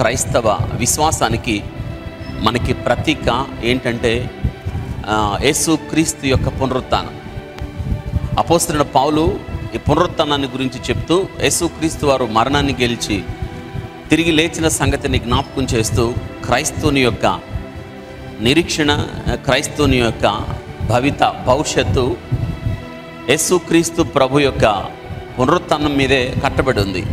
క్రైస్తవ విశ్వాసానికి మనకి ప్రతీక ఏంటంటే ఆ, యేసు క్రీస్తు యొక్క పునరుత్థానం అపోస్తున్న పౌలు ఈ పునరుత్థానాన్ని గురించి చెప్తూ యేసు క్రీస్తు వారు మరణాన్ని గెలిచి తిరిగి లేచిన సంగతిని జ్ఞాపకం చేస్తూ క్రైస్తవుని యొక్క నిరీక్షణ క్రైస్తవుని యొక్క భవిత భవిష్యత్తు యేసుక్రీస్తు ప్రభు యొక్క పునరుత్థానం మీదే కట్టబడి ఉంది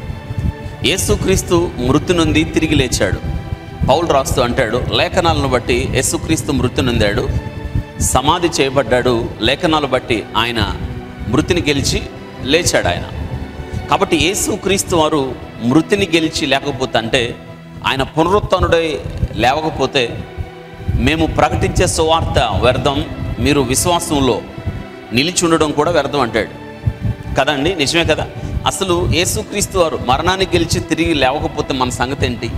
యేసుక్రీస్తు మృతి నుండి తిరిగి లేచాడు పౌలు రాస్తూ అంటాడు లేఖనాలను బట్టి యేసుక్రీస్తు మృతి నొందాడు సమాధి చేయబడ్డాడు లేఖనాలు బట్టి ఆయన మృతిని గెలిచి లేచాడు ఆయన కాబట్టి యేసుక్రీస్తు వారు మృతిని గెలిచి లేకపోతే అంటే ఆయన పునరుత్నుడై లేవకపోతే మేము ప్రకటించే సువార్త వ్యర్థం మీరు విశ్వాసంలో నిలిచి ఉండడం కూడా వ్యర్థం అంటాడు కదండి నిజమే కదా అసలు యేసుక్రీస్తు వారు మరణాన్ని గెలిచి తిరిగి లేవకపోతే మన సంగతి ఏంటి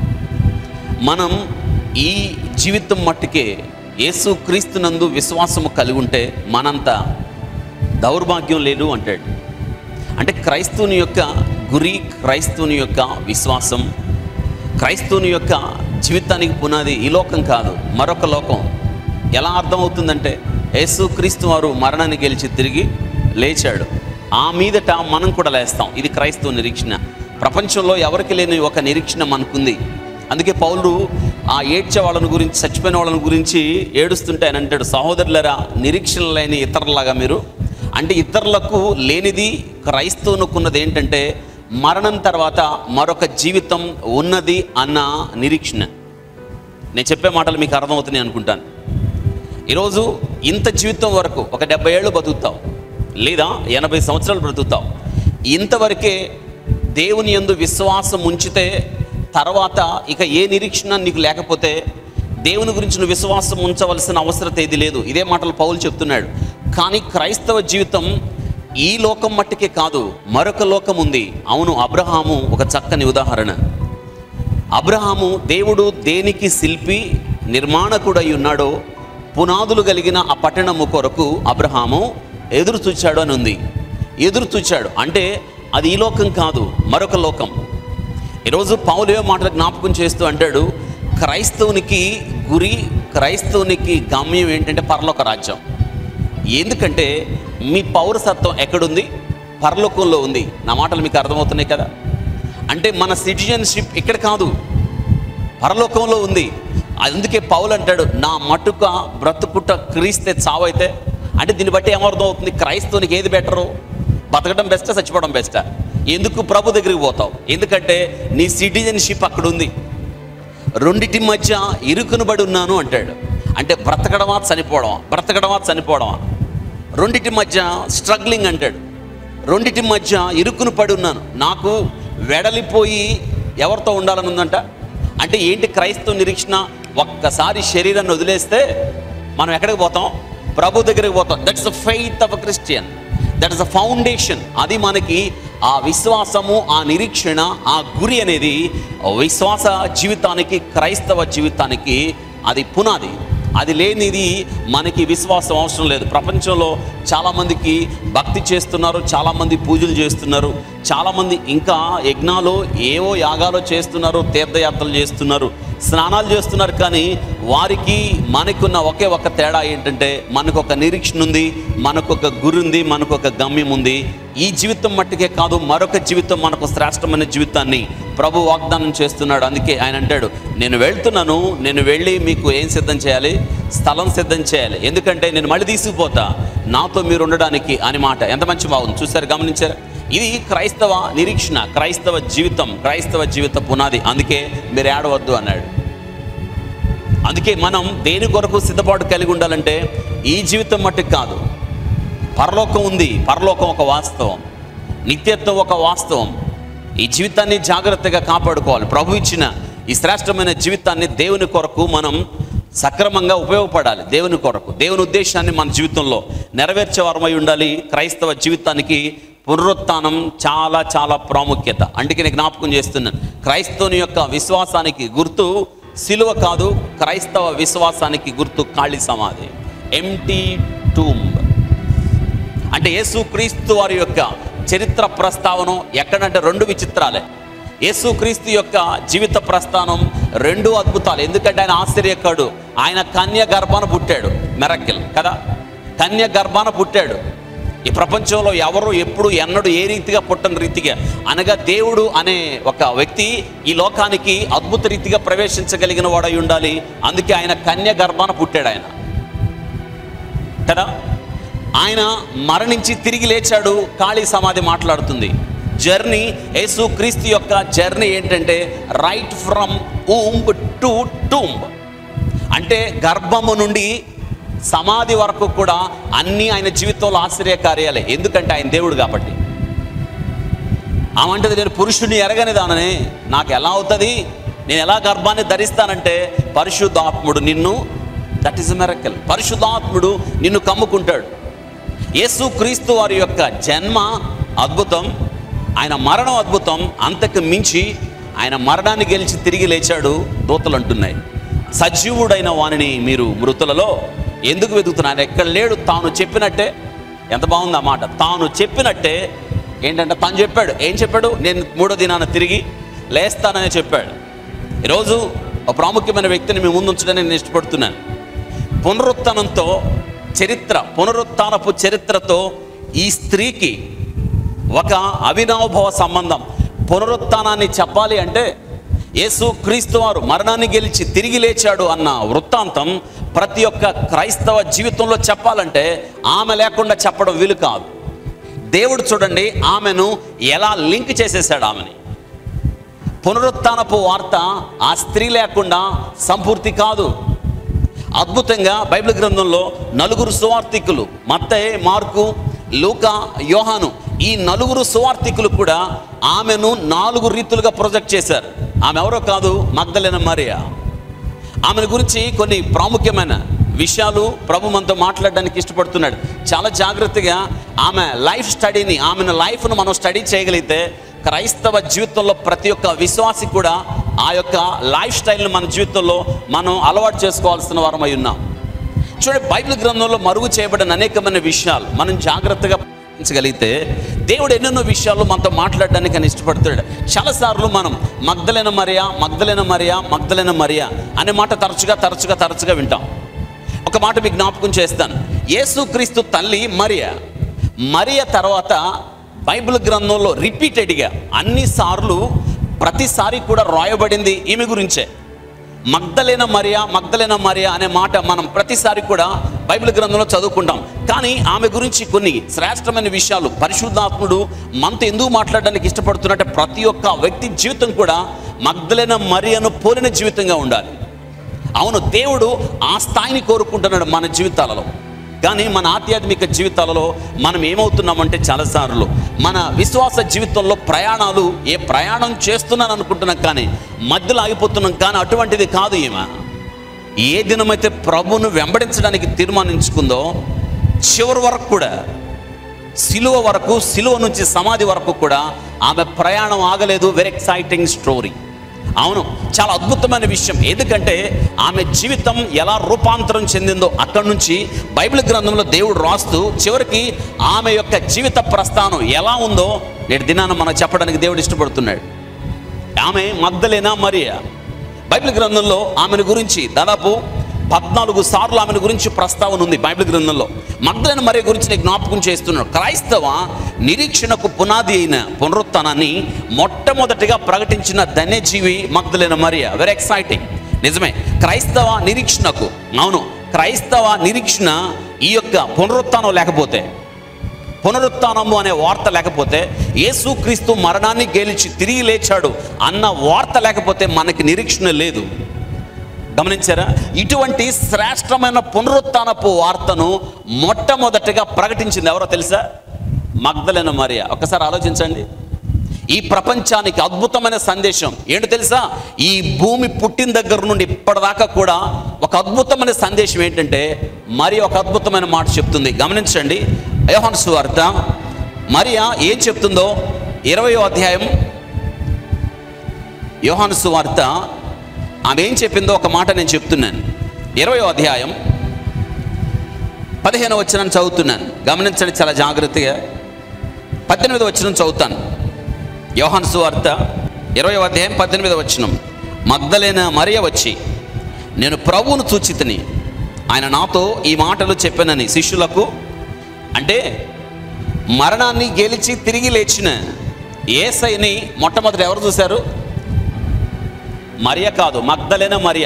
మనం ఈ జీవితం మట్టుకే యేసుక్రీస్తునందు విశ్వాసము కలిగి ఉంటే మనంత దౌర్భాగ్యం లేదు అంటాడు అంటే క్రైస్తవుని యొక్క గురి క్రైస్తవుని యొక్క విశ్వాసం క్రైస్తవుని యొక్క జీవితానికి పునాది ఈ లోకం కాదు మరొక లోకం ఎలా అర్థమవుతుందంటే యేసుక్రీస్తు వారు మరణాన్ని గెలిచి తిరిగి లేచాడు ఆ మీదట మనం కూడా లేస్తాం ఇది క్రైస్తవ నిరీక్షణ ప్రపంచంలో ఎవరికి లేని ఒక నిరీక్షణ మనకుంది అందుకే పౌలు ఆ ఏడ్చే వాళ్ళని గురించి చచ్చిపోయిన వాళ్ళని గురించి ఏడుస్తుంటే ఆయన అంటాడు సహోదరులరా నిరీక్షణ లేని ఇతరులాగా మీరు అంటే ఇతరులకు లేనిది క్రైస్తవునుకున్నది ఏంటంటే మరణం తర్వాత మరొక జీవితం ఉన్నది అన్న నిరీక్షణ నేను చెప్పే మాటలు మీకు అర్థమవుతున్నాయి అనుకుంటాను ఈరోజు ఇంత జీవితం వరకు ఒక డెబ్బై ఏళ్ళు బతుకుతావు లేదా ఎనభై సంవత్సరాలు బ్రతుకుతావు ఇంతవరకే దేవుని యందు విశ్వాసం ఉంచితే తర్వాత ఇక ఏ నిరీక్షణ నీకు లేకపోతే దేవుని గురించి నువ్వు విశ్వాసం ఉంచవలసిన అవసరత ఏది లేదు ఇదే మాటలు పౌలు చెప్తున్నాడు కానీ క్రైస్తవ జీవితం ఈ లోకం మట్టుకే కాదు మరొక లోకం ఉంది అవును అబ్రహాము ఒక చక్కని ఉదాహరణ అబ్రహాము దేవుడు దేనికి శిల్పి నిర్మాణకుడై ఉన్నాడో పునాదులు కలిగిన ఆ పట్టణము కొరకు అబ్రహాము ఎదురు చూచాడు అని ఉంది ఎదురు చూచాడు అంటే అది ఈ లోకం కాదు మరొక లోకం ఈరోజు పౌలేయో మాటలు జ్ఞాపకం చేస్తూ అంటాడు క్రైస్తవునికి గురి క్రైస్తవునికి గమ్యం ఏంటంటే పరలోక రాజ్యం ఎందుకంటే మీ పౌరసత్వం ఎక్కడుంది పరలోకంలో ఉంది నా మాటలు మీకు అర్థమవుతున్నాయి కదా అంటే మన సిటిజన్షిప్ ఇక్కడ కాదు పరలోకంలో ఉంది అందుకే పౌలు అంటాడు నా మటుక బ్రతుకుట క్రీస్తే చావైతే అంటే దీన్ని బట్టి ఏమర్థం అవుతుంది క్రైస్తవునికి ఏది బెటరు బతకడం బెస్టా చచ్చిపోవడం బెస్టా ఎందుకు ప్రభు దగ్గరికి పోతావు ఎందుకంటే నీ సిటిజన్షిప్ అక్కడ ఉంది రెండిటి మధ్య ఇరుకును పడి ఉన్నాను అంటాడు అంటే బ్రతకడమా చనిపోవడమా బ్రతకడమా చనిపోవడమా రెండిటి మధ్య స్ట్రగ్లింగ్ అంటాడు రెండిటి మధ్య ఇరుకును పడి ఉన్నాను నాకు వెడలిపోయి ఎవరితో ఉండాలని ఉందంట అంటే ఏంటి క్రైస్తవ నిరీక్షణ ఒక్కసారి శరీరాన్ని వదిలేస్తే మనం ఎక్కడికి పోతాం ప్రభు దగ్గరికి పోతాం that's the faith of Christian that is the foundation అది మనకి ఆ విశ్వాసము ఆ నిరీక్షణ ఆ గురి అనేది విశ్వాస జీవితానికి క్రైస్తవ జీవితానికి అది పునాది అది లేనిది మనకి విశ్వాసం అవసరం లేదు ప్రపంచంలో చాలామందికి భక్తి చేస్తున్నారు చాలామంది పూజలు చేస్తున్నారు చాలామంది ఇంకా యజ్ఞాలు ఏవో యాగాలు చేస్తున్నారు తీర్థయాత్రలు చేస్తున్నారు స్నానాలు చేస్తున్నారు కానీ వారికి మనకున్న ఒకే ఒక తేడా ఏంటంటే మనకు ఒక నిరీక్షణ ఉంది మనకు ఒక గురి ఉంది మనకు ఒక గమ్యం ఉంది ఈ జీవితం మట్టుకే కాదు మరొక జీవితం మనకు శ్రేష్టమైన జీవితాన్ని ప్రభు వాగ్దానం చేస్తున్నాడు అందుకే ఆయన అంటాడు నేను వెళ్తున్నాను నేను వెళ్ళి మీకు ఏం సిద్ధం చేయాలి స్థలం సిద్ధం చేయాలి ఎందుకంటే నేను మళ్ళీ తీసుకుపోతా నాతో మీరు ఉండడానికి అని మాట ఎంత మంచి బాగుంది చూసారు గమనించారు ఇది క్రైస్తవ నిరీక్షణ క్రైస్తవ జీవితం క్రైస్తవ జీవిత పునాది అందుకే మీరు ఏడవద్దు అన్నాడు అందుకే మనం దేని కొరకు సిద్ధపాటు కలిగి ఉండాలంటే ఈ జీవితం మట్టుకు కాదు పరలోకం ఉంది పరలోకం ఒక వాస్తవం నిత్యత్వం ఒక వాస్తవం ఈ జీవితాన్ని జాగ్రత్తగా కాపాడుకోవాలి ప్రభు ఇచ్చిన ఈ శ్రేష్టమైన జీవితాన్ని దేవుని కొరకు మనం సక్రమంగా ఉపయోగపడాలి దేవుని కొరకు దేవుని ఉద్దేశాన్ని మన జీవితంలో నెరవేర్చే వారమై ఉండాలి క్రైస్తవ జీవితానికి పునరుత్థానం చాలా చాలా ప్రాముఖ్యత అందుకే నేను జ్ఞాపకం చేస్తున్నాను క్రైస్తవుని యొక్క విశ్వాసానికి గుర్తు సిలువ కాదు క్రైస్తవ విశ్వాసానికి గుర్తు ఖాళీ సమాధి ఎంటీ టూంబ్ అంటే యేసు క్రీస్తు వారి యొక్క చరిత్ర ప్రస్తావన ఎక్కడంటే రెండు విచిత్రాలే యేసుక్రీస్తు యొక్క జీవిత ప్రస్థానం రెండు అద్భుతాలు ఎందుకంటే ఆయన ఆశ్చర్యకాడు ఆయన కన్య గర్భాన పుట్టాడు మెరక్కిల్ కదా కన్య గర్భాన పుట్టాడు ఈ ప్రపంచంలో ఎవరు ఎప్పుడు ఎన్నడూ ఏ రీతిగా పుట్టని రీతిగా అనగా దేవుడు అనే ఒక వ్యక్తి ఈ లోకానికి అద్భుత రీతిగా ప్రవేశించగలిగిన వాడై ఉండాలి అందుకే ఆయన కన్య గర్భాన పుట్టాడు ఆయన కదా ఆయన మరణించి తిరిగి లేచాడు ఖాళీ సమాధి మాట్లాడుతుంది జర్నీ యేసు క్రీస్తు యొక్క జర్నీ ఏంటంటే right from womb to tomb అంటే గర్భము నుండి సమాధి వరకు కూడా అన్నీ ఆయన జీవితంలో ఆశ్చర్య కార్యాలే ఎందుకంటే ఆయన దేవుడు కాబట్టి ఆమంటది నేను పురుషుడిని ఎరగని దాననే నాకు ఎలా అవుతుంది నేను ఎలా గర్భాన్ని ధరిస్తానంటే పరిశుద్ధాత్ముడు నిన్ను దట్ ఈస్ మెరకల్ పరిశుద్ధాత్ముడు నిన్ను కమ్ముకుంటాడు యేసు క్రీస్తు వారి యొక్క జన్మ అద్భుతం ఆయన మరణం అద్భుతం అంతకు మించి ఆయన మరణాన్ని గెలిచి తిరిగి లేచాడు దూతలు అంటున్నాయి సజీవుడైన వానిని మీరు మృతులలో ఎందుకు వెతుకుతున్నారు ఎక్కడ లేడు తాను చెప్పినట్టే ఎంత బాగుంది ఆ మాట తాను చెప్పినట్టే ఏంటంటే తాను చెప్పాడు ఏం చెప్పాడు నేను మూడో దినాన తిరిగి లేస్తానని చెప్పాడు ఈరోజు ఒక ప్రాముఖ్యమైన వ్యక్తిని మీ ముందు ఉంచడానికి నేను ఇష్టపడుతున్నాను పునరుత్థానంతో చరిత్ర పునరుత్థానపు చరిత్రతో ఈ స్త్రీకి ఒక అవినావభావ సంబంధం పునరుత్థానాన్ని చెప్పాలి అంటే యేసు క్రీస్తు వారు మరణాన్ని గెలిచి తిరిగి లేచాడు అన్న వృత్తాంతం ప్రతి ఒక్క క్రైస్తవ జీవితంలో చెప్పాలంటే ఆమె లేకుండా చెప్పడం వీలు కాదు దేవుడు చూడండి ఆమెను ఎలా లింక్ చేసేసాడు ఆమెని పునరుత్థానపు వార్త ఆ స్త్రీ లేకుండా సంపూర్తి కాదు అద్భుతంగా బైబిల్ గ్రంథంలో నలుగురు సువార్థికులు మత్తయ్య మార్కు లూకా యోహాను ఈ నలుగురు సువార్థికులు కూడా ఆమెను నాలుగు రీతులుగా ప్రొజెక్ట్ చేశారు ఆమె ఎవరో కాదు మగ్ధలైన మరియా ఆమెను గురించి కొన్ని ప్రాముఖ్యమైన విషయాలు ప్రభు మనతో మాట్లాడడానికి ఇష్టపడుతున్నాడు చాలా జాగ్రత్తగా ఆమె లైఫ్ స్టడీని ఆమెను లైఫ్ను మనం స్టడీ చేయగలిగితే క్రైస్తవ జీవితంలో ప్రతి ఒక్క విశ్వాసి కూడా ఆ యొక్క లైఫ్ స్టైల్ని మన జీవితంలో మనం అలవాటు చేసుకోవాల్సిన వారమై ఉన్నాం చూడండి బైబిల్ గ్రంథంలో మరుగు చేయబడిన అనేకమైన విషయాలు మనం జాగ్రత్తగా పాటించగలిగితే దేవుడు ఎన్నెన్నో విషయాలు మనతో మాట్లాడడానికి అని ఇష్టపడతాడు చాలాసార్లు మనం మగ్ధలైన మరియా మగ్ధలైన మరియా మగ్ధలైన మరియా అనే మాట తరచుగా తరచుగా తరచుగా వింటాం ఒక మాట మీకు జ్ఞాపకం చేస్తాను యేసుక్రీస్తు తల్లి మరియ మరియ తర్వాత బైబిల్ గ్రంథంలో రిపీటెడ్గా అన్నిసార్లు ప్రతిసారి కూడా రాయబడింది ఈమె గురించే మగ్ధలేన మరియా మగ్ధలేన మరియా అనే మాట మనం ప్రతిసారి కూడా బైబిల్ గ్రంథంలో చదువుకుంటాం కానీ ఆమె గురించి కొన్ని శ్రేష్టమైన విషయాలు పరిశుద్ధాత్ముడు మనతో ఎందుకు మాట్లాడడానికి ఇష్టపడుతున్నట్టే ప్రతి ఒక్క వ్యక్తి జీవితం కూడా మగ్ధలేన మరియను పోలిన జీవితంగా ఉండాలి అవును దేవుడు ఆ స్థాయిని కోరుకుంటున్నాడు మన జీవితాలలో కానీ మన ఆధ్యాత్మిక జీవితాలలో మనం ఏమవుతున్నామంటే చాలాసార్లు మన విశ్వాస జీవితంలో ప్రయాణాలు ఏ ప్రయాణం చేస్తున్నాను అనుకుంటున్నాం కానీ మధ్యలో ఆగిపోతున్నాం కానీ అటువంటిది కాదు ఈమె ఏ దినమైతే ప్రభును వెంబడించడానికి తీర్మానించుకుందో చివరి వరకు కూడా సిలువ వరకు సిలువ నుంచి సమాధి వరకు కూడా ఆమె ప్రయాణం ఆగలేదు వెరీ ఎక్సైటింగ్ స్టోరీ అవును చాలా అద్భుతమైన విషయం ఎందుకంటే ఆమె జీవితం ఎలా రూపాంతరం చెందిందో అక్కడి నుంచి బైబిల్ గ్రంథంలో దేవుడు రాస్తూ చివరికి ఆమె యొక్క జీవిత ప్రస్థానం ఎలా ఉందో నేటి దినాన మనం చెప్పడానికి దేవుడు ఇష్టపడుతున్నాడు ఆమె మగ్ధలేనా మరియా బైబిల్ గ్రంథంలో ఆమెను గురించి దాదాపు పద్నాలుగు సార్లు ఆమెను గురించి ప్రస్తావన ఉంది బైబిల్ గ్రంథంలో మగ్ధలైన మరియ గురించి నేను జ్ఞాపకం చేస్తున్నాడు క్రైస్తవ నిరీక్షణకు పునాది అయిన పునరుత్థానాన్ని మొట్టమొదటిగా ప్రకటించిన ధన్యజీవి మగ్ధలైన మరియ వెరీ ఎక్సైటింగ్ నిజమే క్రైస్తవ నిరీక్షణకు అవును క్రైస్తవ నిరీక్షణ ఈ యొక్క పునరుత్థానం లేకపోతే పునరుత్థానము అనే వార్త లేకపోతే యేసుక్రీస్తు మరణాన్ని గెలిచి తిరిగి లేచాడు అన్న వార్త లేకపోతే మనకి నిరీక్షణ లేదు గమనించారా ఇటువంటి శ్రేష్టమైన పునరుత్థానపు వార్తను మొట్టమొదటిగా ప్రకటించింది ఎవరో తెలుసా మగ్ధలైన మరియా ఒకసారి ఆలోచించండి ఈ ప్రపంచానికి అద్భుతమైన సందేశం ఏంటో తెలుసా ఈ భూమి పుట్టిన దగ్గర నుండి ఇప్పటిదాకా కూడా ఒక అద్భుతమైన సందేశం ఏంటంటే మరి ఒక అద్భుతమైన మాట చెప్తుంది గమనించండి యోహాను సువార్త మరియా ఏం చెప్తుందో ఇరవయో అధ్యాయం యోహాను సువార్త ఆమె ఏం చెప్పిందో ఒక మాట నేను చెప్తున్నాను ఇరవయో అధ్యాయం పదిహేను వచ్చిన చదువుతున్నాను గమనించండి చాలా జాగ్రత్తగా పద్దెనిమిది వచ్చిన చదువుతాను యోహాను సువార్త ఇరవై అధ్యాయం పద్దెనిమిది వచ్చినం మగ్ధలైన మరియ వచ్చి నేను ప్రభువును చూచితిని ఆయన నాతో ఈ మాటలు చెప్పానని శిష్యులకు అంటే మరణాన్ని గెలిచి తిరిగి లేచిన ఏసైని మొట్టమొదటి ఎవరు చూశారు మరియ కాదు మగ్ధలైన మరియ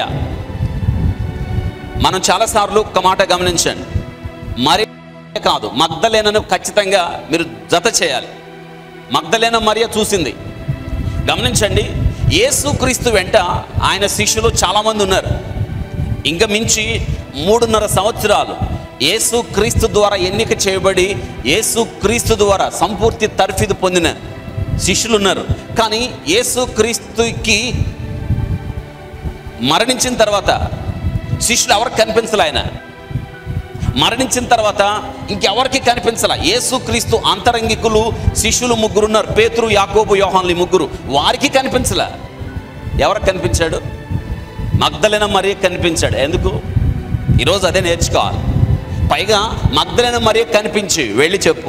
మనం చాలాసార్లు ఒక మాట గమనించండి మరియ కాదు మగ్ధలేనను ఖచ్చితంగా మీరు జత చేయాలి మగ్ధలేన మరియ చూసింది గమనించండి యేసుక్రీస్తు వెంట ఆయన శిష్యులు చాలామంది ఉన్నారు ఇంకా మించి మూడున్నర సంవత్సరాలు యేసు క్రీస్తు ద్వారా ఎన్నిక చేయబడి యేసు క్రీస్తు ద్వారా సంపూర్తి తర్ఫీదు పొందిన శిష్యులు ఉన్నారు కానీ యేసు క్రీస్తుకి మరణించిన తర్వాత శిష్యులు ఎవరికి కనిపించలే ఆయన మరణించిన తర్వాత ఇంకెవరికి కనిపించలే యేసుక్రీస్తు అంతరంగికులు శిష్యులు ముగ్గురు ఉన్నారు పేతురు యాకోబు యోహాన్లు ఈ ముగ్గురు వారికి కనిపించలే ఎవరికి కనిపించాడు మగ్ధలైన మరీ కనిపించాడు ఎందుకు ఈరోజు అదే నేర్చుకోవాలి పైగా మగ్ధలైన మరీ కనిపించి వెళ్ళి చెప్పు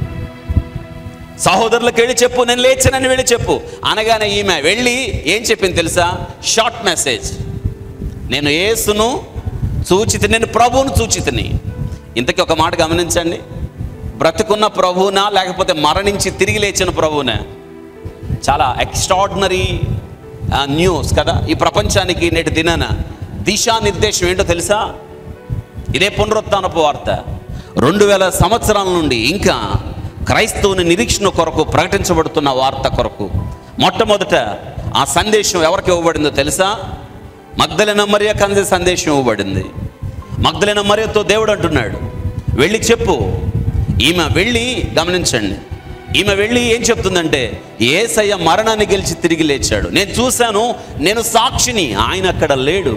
సహోదరులకు వెళ్ళి చెప్పు నేను లేచానని వెళ్ళి చెప్పు అనగానే ఈమె వెళ్ళి ఏం చెప్పింది తెలుసా షార్ట్ మెసేజ్ నేను యేసును సూచితి నేను ప్రభువును సూచితిని ఇంతకీ ఒక మాట గమనించండి బ్రతుకున్న ప్రభువునా లేకపోతే మరణించి తిరిగి లేచిన ప్రభువునా చాలా ఎక్స్ట్రాడినరీ న్యూస్ కదా ఈ ప్రపంచానికి నేటి దినాన దిశానిర్దేశం ఏంటో తెలుసా ఇదే పునరుత్నపు వార్త రెండు వేల సంవత్సరాల నుండి ఇంకా క్రైస్తవుని నిరీక్షణ కొరకు ప్రకటించబడుతున్న వార్త కొరకు మొట్టమొదట ఆ సందేశం ఎవరికి ఇవ్వబడిందో తెలుసా మగ్ధలైన మరియ కంది సందేశం ఇవ్వబడింది మగ్ధలైన మరియతో దేవుడు అంటున్నాడు వెళ్ళి చెప్పు ఈమె వెళ్ళి గమనించండి ఈమె వెళ్ళి ఏం చెప్తుందంటే ఏసయ్య మరణాన్ని గెలిచి తిరిగి లేచాడు నేను చూశాను నేను సాక్షిని ఆయన అక్కడ లేడు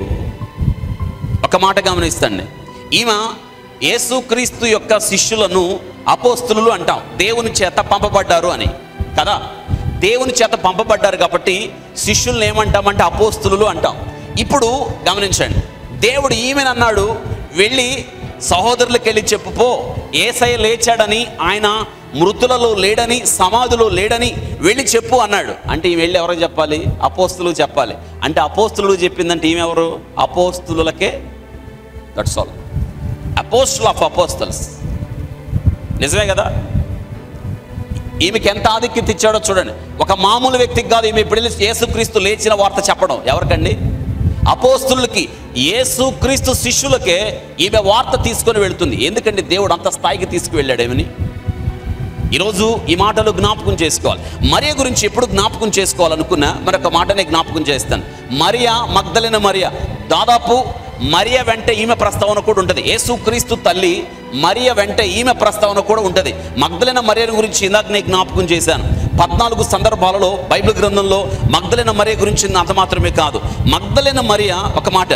ఒక మాట గమనిస్తండి ఈమె యేసుక్రీస్తు యొక్క శిష్యులను అపోస్తులు అంటాం దేవుని చేత పంపబడ్డారు అని కదా దేవుని చేత పంపబడ్డారు కాబట్టి శిష్యుల్ని ఏమంటామంటే అపోస్తులు అంటాం ఇప్పుడు గమనించండి దేవుడు ఈమెను అన్నాడు వెళ్ళి సహోదరులకు వెళ్ళి చెప్పుపో ఏసయ్య లేచాడని ఆయన మృతులలో లేడని సమాధిలో లేడని వెళ్ళి చెప్పు అన్నాడు అంటే ఈ వెళ్ళి ఎవరో చెప్పాలి అపోస్తులు చెప్పాలి అంటే అపోస్తులు చెప్పిందంటే ఈమె ఎవరు అపోస్తులకే that's all apostle of apostles నిజమే కదా ఈమెకి ఎంత ఆధిక్యత ఇచ్చాడో చూడండి ఒక మామూలు వ్యక్తికి కాదు ఈమె ఇప్పుడు వెళ్ళి యేసుక్రీస్తు లేచిన వార్త చెప్పడం ఎవరికండి అపోస్తులకి యేసుక్రీస్తు శిష్యులకే ఈమె వార్త తీసుకొని వెళ్తుంది ఎందుకంటే దేవుడు అంత స్థాయికి తీసుకువెళ్ళాడేమని ఈరోజు ఈ మాటలు జ్ఞాపకం చేసుకోవాలి మరియ గురించి ఎప్పుడు జ్ఞాపకం చేసుకోవాలనుకున్నా మరొక మాటనే జ్ఞాపకం చేస్తాను మరియా మగ్ధలిన మరియ దాదాపు మరియ వెంట ఈమె ప్రస్తావన కూడా ఉంటుంది యేసుక్రీస్తు తల్లి మరియ వెంట ఈమె ప్రస్తావన కూడా ఉంటుంది మగ్ధలిన మరియ గురించి ఇందాక నేను జ్ఞాపకం చేశాను పద్నాలుగు సందర్భాలలో బైబిల్ గ్రంథంలో మగ్ధలిన మరియ గురించి అంత మాత్రమే కాదు మగ్ధలిన మరియ ఒక మాట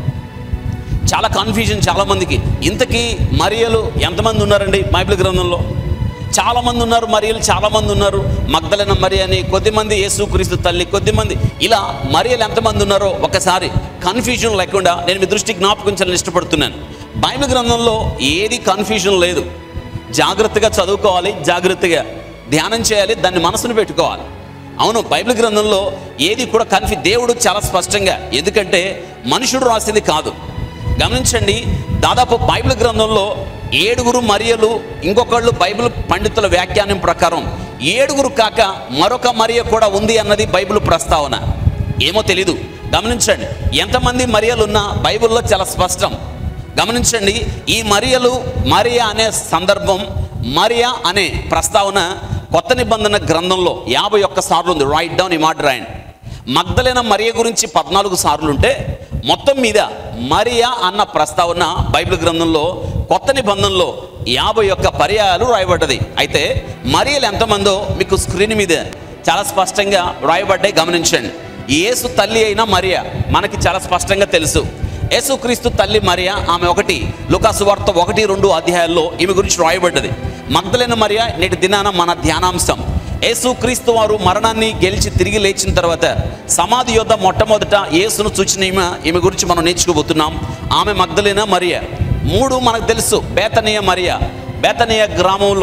చాలా కన్ఫ్యూజన్ చాలా మందికి ఇంతకీ మరియలు ఎంతమంది ఉన్నారండి బైబిల్ గ్రంథంలో చాలా మంది ఉన్నారు మరియలు చాలా మంది ఉన్నారు మగ్ధలైన మరి అని కొద్దిమంది యేసుక్రీస్తు తల్లి కొద్దిమంది ఇలా మరియలు ఎంతమంది ఉన్నారో ఒకసారి కన్ఫ్యూజన్ లేకుండా నేను మీ దృష్టి జ్ఞాపకించాలని ఇష్టపడుతున్నాను బైబిల్ గ్రంథంలో ఏది కన్ఫ్యూజన్ లేదు జాగ్రత్తగా చదువుకోవాలి జాగ్రత్తగా ధ్యానం చేయాలి దాన్ని మనసును పెట్టుకోవాలి అవును బైబిల్ గ్రంథంలో ఏది కూడా కన్ఫ్యూ దేవుడు చాలా స్పష్టంగా ఎందుకంటే మనుషుడు రాసింది కాదు గమనించండి దాదాపు బైబిల్ గ్రంథంలో ఏడుగురు మరియలు ఇంకొకళ్ళు బైబిల్ పండితుల వ్యాఖ్యానం ప్రకారం ఏడుగురు కాక మరొక మరియ కూడా ఉంది అన్నది బైబిల్ ప్రస్తావన ఏమో తెలీదు గమనించండి ఎంతమంది మరియలు ఉన్నా బైబిల్లో చాలా స్పష్టం గమనించండి ఈ మరియలు మరియా అనే సందర్భం మరియా అనే ప్రస్తావన కొత్త నిబంధన గ్రంథంలో యాభై ఒక్క సార్లు ఉంది రైట్ డౌన్ ఈ మాట రాయండి మగ్ధలైన మరియ గురించి పద్నాలుగు సార్లు ఉంటే మొత్తం మీద మరియా అన్న ప్రస్తావన బైబిల్ గ్రంథంలో కొత్త నిబంధనలో యాభై ఒక్క పర్యాయాలు రాయబడ్డది అయితే మరియలు ఎంతమందో మీకు స్క్రీన్ మీద చాలా స్పష్టంగా రాయబడ్డాయి గమనించండి యేసు తల్లి అయిన మరియ మనకి చాలా స్పష్టంగా తెలుసు యేసుక్రీస్తు తల్లి మరియ ఆమె ఒకటి లుకాసు వార్త ఒకటి రెండు అధ్యాయాల్లో ఈమె గురించి రాయబడ్డది మగ్ధలైన మరియ నేటి దినాన మన ధ్యానాంశం యేసుక్రీస్తు వారు మరణాన్ని గెలిచి తిరిగి లేచిన తర్వాత సమాధి యొద్ద మొట్టమొదట యేసును చూచిన ఈమె ఈమె గురించి మనం నేర్చుకోబోతున్నాం ఆమె మగ్ధలైన మరియ మూడు మనకు తెలుసు బేతనీయ మరియ బేతనీయ గ్రామంలో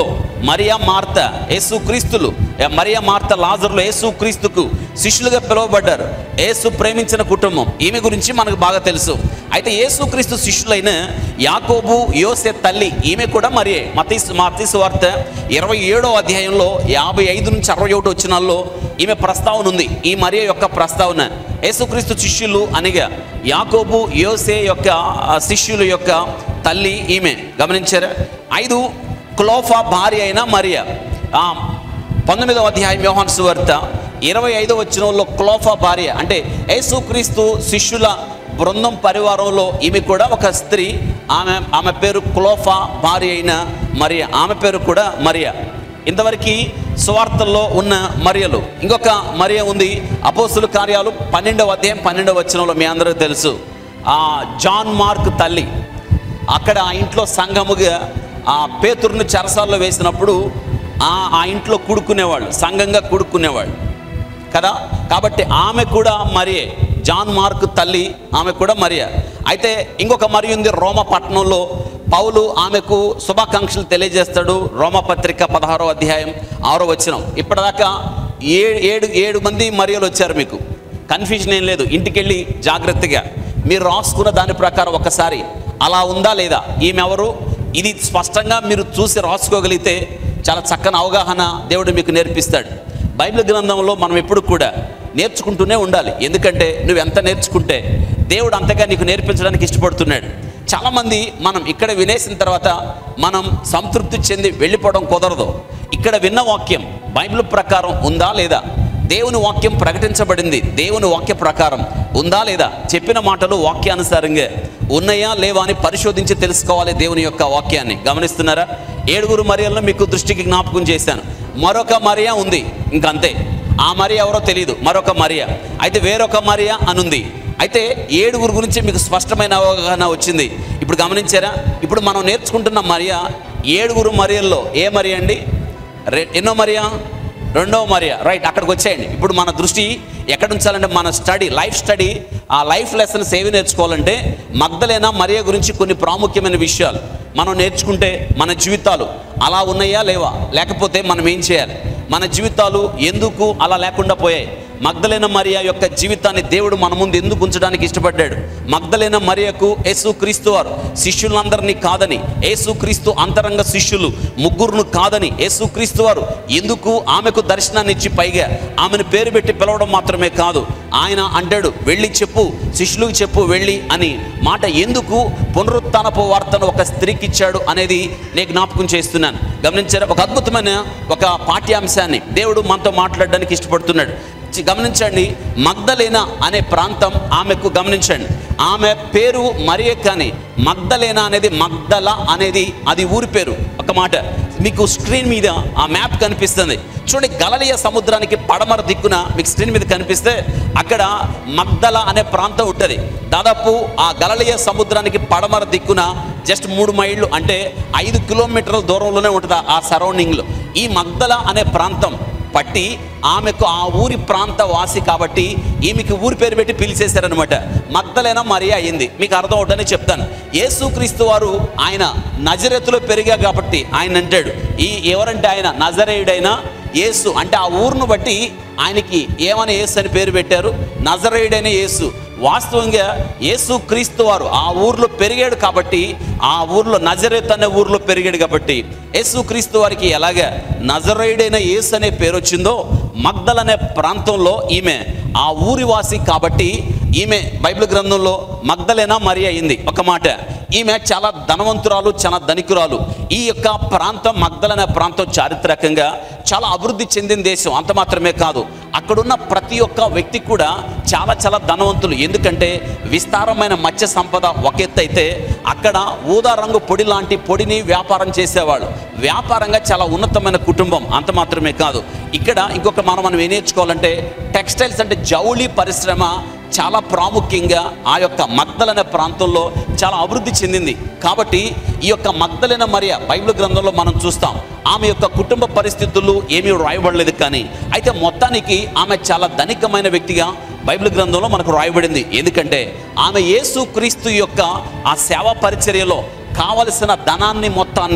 మరియా మార్త యేసు క్రీస్తులు మరియా మార్త లాజరులు యేసు క్రీస్తుకు శిష్యులుగా పిలువబడ్డారు యేసు ప్రేమించిన కుటుంబం ఈమె గురించి మనకు బాగా తెలుసు అయితే యేసు క్రీస్తు శిష్యులైన యాకోబు యోసే తల్లి ఈమె కూడా మరియే మతీస్ మతీసు వార్త ఇరవై ఏడో అధ్యాయంలో యాభై ఐదు నుంచి అరవై ఒకటి వచ్చినాల్లో ఈమె ప్రస్తావన ఉంది ఈ మరియ యొక్క ప్రస్తావన యేసుక్రీస్తు శిష్యులు అనగా యాకోబు యోసే యొక్క ఆ, శిష్యుల యొక్క తల్లి ఈమె గమనించారా ఐదు క్లోఫా భార్య అయిన మరియ ఆ, పంతొమ్మిదవ అధ్యాయం యోహాన్ సువార్త ఇరవై ఐదో వచ్చినంలో క్లోఫా భార్య అంటే యేసుక్రీస్తు శిష్యుల బృందం పరివారంలో ఈమె కూడా ఒక స్త్రీ ఆమె ఆమె పేరు క్లోఫా భార్య అయిన మరియ ఆమె పేరు కూడా మరియ ఇంతవరకు సువార్తల్లో ఉన్న మరియలు ఇంకొక మరియ ఉంది అపోస్తుల కార్యాలు పన్నెండవ అధ్యాయం పన్నెండవ వచనంలో మీ అందరికీ తెలుసు ఆ జాన్ మార్క్ తల్లి అక్కడ ఆ ఇంట్లో సంఘముగా ఆ పేతురుని చెరసాల్లో వేసినప్పుడు ఆ ఆ ఇంట్లో కూడుకునేవాళ్ళు సంఘంగా కూడుకునేవాళ్ళు కదా కాబట్టి ఆమె కూడా మరియే జాన్ మార్క్ తల్లి ఆమె కూడా మరియ అయితే ఇంకొక మరి ఉంది రోమ పట్టణంలో పౌలు ఆమెకు శుభాకాంక్షలు తెలియజేస్తాడు రోమపత్రిక పదహారో అధ్యాయం ఆరో వచనం ఇప్పటిదాకా ఏ ఏడు ఏడు మంది మరియలు వచ్చారు మీకు కన్ఫ్యూజన్ ఏం లేదు ఇంటికి వెళ్ళి జాగ్రత్తగా మీరు రాసుకున్న దాని ప్రకారం ఒకసారి అలా ఉందా లేదా ఈమె ఎవరు ఇది స్పష్టంగా మీరు చూసి రాసుకోగలిగితే చాలా చక్కని అవగాహన దేవుడు మీకు నేర్పిస్తాడు బైబిల్ గ్రంథంలో మనం ఎప్పుడు కూడా నేర్చుకుంటూనే ఉండాలి ఎందుకంటే నువ్వు ఎంత నేర్చుకుంటే దేవుడు అంతగా నీకు నేర్పించడానికి ఇష్టపడుతున్నాడు చాలామంది మనం ఇక్కడ వినేసిన తర్వాత మనం సంతృప్తి చెంది వెళ్ళిపోవడం కుదరదు ఇక్కడ విన్న వాక్యం బైబిల్ ప్రకారం ఉందా లేదా దేవుని వాక్యం ప్రకటించబడింది దేవుని వాక్య ప్రకారం ఉందా లేదా చెప్పిన మాటలు వాక్యానుసారంగా ఉన్నాయా లేవా అని పరిశోధించి తెలుసుకోవాలి దేవుని యొక్క వాక్యాన్ని గమనిస్తున్నారా ఏడుగురు మరియలను మీకు దృష్టికి జ్ఞాపకం చేశాను మరొక మరియా ఉంది ఇంకంతే ఆ మరియా ఎవరో తెలియదు మరొక మరియా అయితే వేరొక మరియా అనుంది అయితే ఏడుగురు గురించి మీకు స్పష్టమైన అవగాహన వచ్చింది ఇప్పుడు గమనించారా ఇప్పుడు మనం నేర్చుకుంటున్న మరియా ఏడుగురు మరియల్లో ఏ మరియా అండి రె ఎన్నో మరియా రెండవ మరియా రైట్ అక్కడికి వచ్చేయండి ఇప్పుడు మన దృష్టి ఎక్కడ ఉంచాలంటే మన స్టడీ లైఫ్ స్టడీ ఆ లైఫ్ లెసన్స్ ఏవి నేర్చుకోవాలంటే మగ్ధలేనా మరియా గురించి కొన్ని ప్రాముఖ్యమైన విషయాలు మనం నేర్చుకుంటే మన జీవితాలు అలా ఉన్నాయా లేవా లేకపోతే మనం ఏం చేయాలి మన జీవితాలు ఎందుకు అలా లేకుండా పోయాయి మగ్ధలేన మరియా యొక్క జీవితాన్ని దేవుడు మన ముందు ఎందుకు ఉంచడానికి ఇష్టపడ్డాడు మగ్ధలేన మరియకు యేసు క్రీస్తు వారు శిష్యులందరినీ కాదని యేసు క్రీస్తు అంతరంగ శిష్యులు ముగ్గురును కాదని యేసు క్రీస్తు వారు ఎందుకు ఆమెకు దర్శనాన్ని ఇచ్చి పైగా ఆమెను పేరు పెట్టి పిలవడం మాత్రమే కాదు ఆయన అంటాడు వెళ్ళి చెప్పు శిష్యులకు చెప్పు వెళ్ళి అని మాట ఎందుకు పునరుత్నపు వార్తను ఒక స్త్రీకి ఇచ్చాడు అనేది నేను జ్ఞాపకం చేస్తున్నాను గమనించారా ఒక అద్భుతమైన ఒక పాఠ్యాంశాన్ని దేవుడు మనతో మాట్లాడడానికి ఇష్టపడుతున్నాడు చి- గమనించండి మగ్ధలేనా అనే ప్రాంతం ఆమెకు గమనించండి ఆమె పేరు మరియే కానీ మగ్ధలేనా అనేది మగ్ధల అనేది అది ఊరి పేరు ఒక మాట మీకు స్క్రీన్ మీద ఆ మ్యాప్ కనిపిస్తుంది చూడండి గలలియ సముద్రానికి పడమర దిక్కున మీకు స్క్రీన్ మీద కనిపిస్తే అక్కడ మగ్ధల అనే ప్రాంతం ఉంటుంది దాదాపు ఆ గలలియ సముద్రానికి పడమర దిక్కున జస్ట్ మూడు మైళ్ళు అంటే ఐదు కిలోమీటర్ల దూరంలోనే ఉంటుంది ఆ- ఆ సరౌండింగ్లో ఈ మగ్ధల అనే ప్రాంతం పట్టి ఆమెకు ఆ ఊరి ప్రాంత వాసి కాబట్టి ఈమెకి ఊరి పేరు పెట్టి పిలిచేశారనమాట మగ్ధలైన మరియా అయింది మీకు అర్థం అవుతుందని చెప్తాను యేసుక్రీస్తు వారు ఆయన నజరెత్తులో పెరిగా కాబట్టి ఆయన అంటాడు ఈ ఎవరంటే ఆయన నజరేయుడైన యేసు అంటే ఆ ఊరును బట్టి ఆయనకి ఏమని యేసు అని పేరు పెట్టారు నజరేయుడైన యేసు వాస్తవంగా యేసు క్రీస్తు వారు ఆ ఊర్లో పెరిగాడు కాబట్టి ఆ ఊర్లో నజరేత్ అనే ఊర్లో పెరిగాడు కాబట్టి యేసు క్రీస్తు వారికి ఎలాగ నజరేయుడైన యేసు అనే పేరు వచ్చిందో మగ్దల్ అనే ప్రాంతంలో ఈమె ఆ ఊరి వాసి కాబట్టి ఈమె బైబిల్ గ్రంథంలో మగ్దలేనా మరి అయింది ఒక మాట ఈమె చాలా ధనవంతురాలు చాలా ధనికురాలు ఈ యొక్క ప్రాంతం మగ్దలనే ప్రాంతం చారిత్రకంగా చాలా అభివృద్ధి చెందిన దేశం అంత మాత్రమే కాదు అక్కడున్న ప్రతి ఒక్క వ్యక్తి కూడా చాలా చాలా ధనవంతులు ఎందుకంటే విస్తారమైన మత్స్య సంపద ఒక ఎత్తు అయితే అక్కడ ఊదా రంగు పొడి లాంటి పొడిని వ్యాపారం చేసేవాళ్ళు వ్యాపారంగా చాలా ఉన్నతమైన కుటుంబం అంత మాత్రమే కాదు ఇక్కడ ఇంకొక మనం మనం ఏం నేర్చుకోవాలంటే టెక్స్టైల్స్ అంటే జౌళి పరిశ్రమ చాలా ప్రాముఖ్యంగా ఆ యొక్క మగ్ధలనే ప్రాంతంలో చాలా అభివృద్ధి చెందింది కాబట్టి ఈ యొక్క మగ్ధలైన మరియ బైబిల్ గ్రంథంలో మనం చూస్తాం ఆమె యొక్క కుటుంబ పరిస్థితులు ఏమీ రాయబడలేదు కానీ అయితే మొత్తానికి ఆమె చాలా ధనికమైన వ్యక్తిగా బైబిల్ గ్రంథంలో మనకు రాయబడింది ఎందుకంటే ఆమె యేసు క్రీస్తు యొక్క ఆ సేవా పరిచర్యలో కావలసిన ధనాన్ని మొత్తాన్ని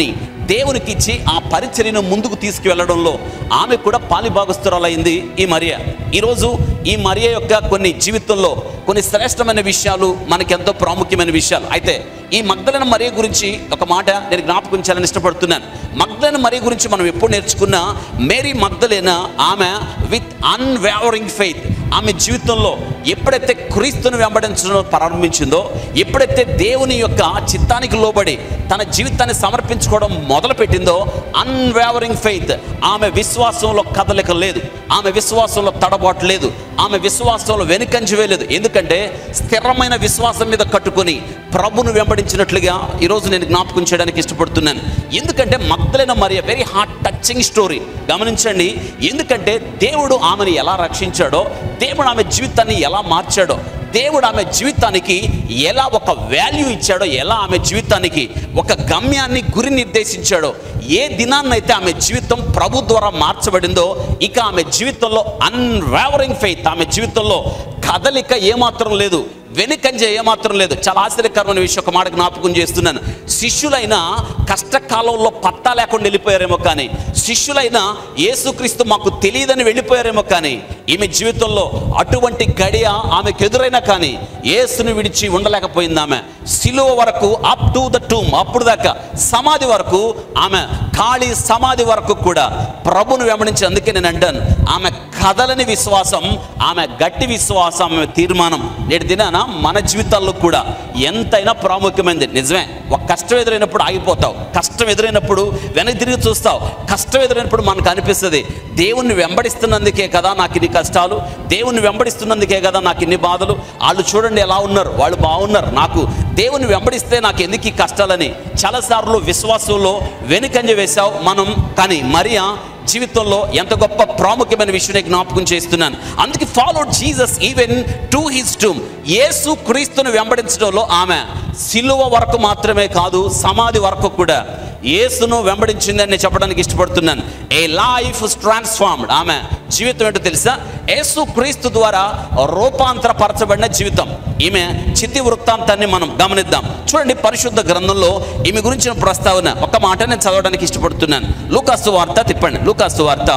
దేవునికి ఇచ్చి ఆ పరిచర్యను ముందుకు తీసుకువెళ్ళడంలో ఆమె కూడా పాలిభాగస్తురాలైంది ఈ మరియా ఈరోజు ఈ మరియ యొక్క కొన్ని జీవితంలో కొన్ని శ్రేష్టమైన విషయాలు మనకి ఎంతో ప్రాముఖ్యమైన విషయాలు అయితే ఈ మగ్ధలన మరియ గురించి ఒక మాట నేను జ్ఞాపకం చేయాలని ఇష్టపడుతున్నాను మగ్ధలన మరియ గురించి మనం ఎప్పుడు నేర్చుకున్నా మేరీ మగ్ధలేన ఆమె విత్ అన్వేవరింగ్ ఫెయిత్ ఆమె జీవితంలో ఎప్పుడైతే క్రీస్తుని వెంబడించడం ప్రారంభించిందో ఎప్పుడైతే దేవుని యొక్క చిత్తానికి లోబడి తన జీవితాన్ని సమర్పించుకోవడం మొదలుపెట్టిందో అన్వేవరింగ్ ఫెయిత్ ఆమె విశ్వాసంలో కదలిక లేదు ఆమె విశ్వాసంలో తడబాటు లేదు ఆమె విశ్వాసంలో వెనుకంజ వేయలేదు ఎందుకంటే స్థిరమైన విశ్వాసం మీద కట్టుకొని ప్రభును వెంబడించినట్లుగా ఈరోజు నేను జ్ఞాపకం చేయడానికి ఇష్టపడుతున్నాను ఎందుకంటే మగ్ధలైన మరి వెరీ హార్ట్ టచింగ్ స్టోరీ గమనించండి ఎందుకంటే దేవుడు ఆమెను ఎలా రక్షించాడో దేవుడు ఆమె జీవితాన్ని ఎలా మార్చాడో దేవుడు ఆమె జీవితానికి ఎలా ఒక వాల్యూ ఇచ్చాడో ఎలా ఆమె జీవితానికి ఒక గమ్యాన్ని గురి నిర్దేశించాడో ఏ దినాన్నైతే ఆమె జీవితం ప్రభు ద్వారా మార్చబడిందో ఇక ఆమె జీవితంలో అన్వావరింగ్ ఫెయిత్ ఆమె జీవితంలో కదలిక ఏమాత్రం లేదు వెనుకంజ ఏమాత్రం లేదు చాలా ఆశ్చర్యకరమైన విషయం ఒక మాట జ్ఞాపకం చేస్తున్నాను శిష్యులైన కష్టకాలంలో పత్తా లేకుండా వెళ్ళిపోయారేమో కానీ శిష్యులైన యేసుక్రీస్తు మాకు తెలియదని వెళ్ళిపోయారేమో కానీ ఈమె జీవితంలో అటువంటి గడియ ఆమెకు ఎదురైనా కానీ యేసుని విడిచి ఉండలేకపోయింది ఆమె సిలువ వరకు అప్ టు ద టూమ్ అప్పుడు దాకా సమాధి వరకు ఆమె ఖాళీ సమాధి వరకు కూడా ప్రభును వెంబడించి అందుకే నేను అంటాను ఆమె కదలని విశ్వాసం ఆమె గట్టి విశ్వాసం ఆమె తీర్మానం నేటి దినాన మన జీవితాల్లో కూడా ఎంతైనా ప్రాముఖ్యమైనది నిజమే ఒక కష్టం ఎదురైనప్పుడు ఆగిపోతావు కష్టం ఎదురైనప్పుడు వెనక్కి తిరిగి చూస్తావు కష్టం ఎదురైనప్పుడు మనకు అనిపిస్తుంది దేవుణ్ణి వెంబడిస్తున్నందుకే కదా నాకు ఇన్ని కష్టాలు దేవుణ్ణి వెంబడిస్తున్నందుకే కదా నాకు ఇన్ని బాధలు వాళ్ళు చూడండి ఎలా ఉన్నారు వాళ్ళు బాగున్నారు నాకు దేవుని వెంబడిస్తే నాకు ఎందుకు ఈ కష్టాలని చాలాసార్లు విశ్వాసంలో వెనుకంజ వేశావు మనం కానీ మరియా జీవితంలో ఎంత గొప్ప ప్రాముఖ్యమైన విషయాన్ని జ్ఞాపకం చేస్తున్నాను అందుకే follow Jesus even to his tomb యేసు క్రీస్తును వెంబడించడంలో ఆమె సిలువ వరకు మాత్రమే కాదు సమాధి వరకు కూడా యేసును వెంబడించిందని నేను చెప్పడానికి ఇష్టపడుతున్నాను ఏ లైఫ్ ట్రాన్స్ఫార్మ్డ్ ఆమె జీవితం ఏంటో తెలుసా యేసు క్రీస్తు ద్వారా రూపాంతరపరచబడిన జీవితం ఈమె చితి వృత్తాంతాన్ని మనం గమనిద్దాం చూడండి పరిశుద్ధ గ్రంథంలో ఈమె గురించిన ప్రస్తావన ఒక మాట నేను చదవడానికి ఇష్టపడుతున్నాను లూకాసు వార్త తిప్పండి లూకాసు వార్త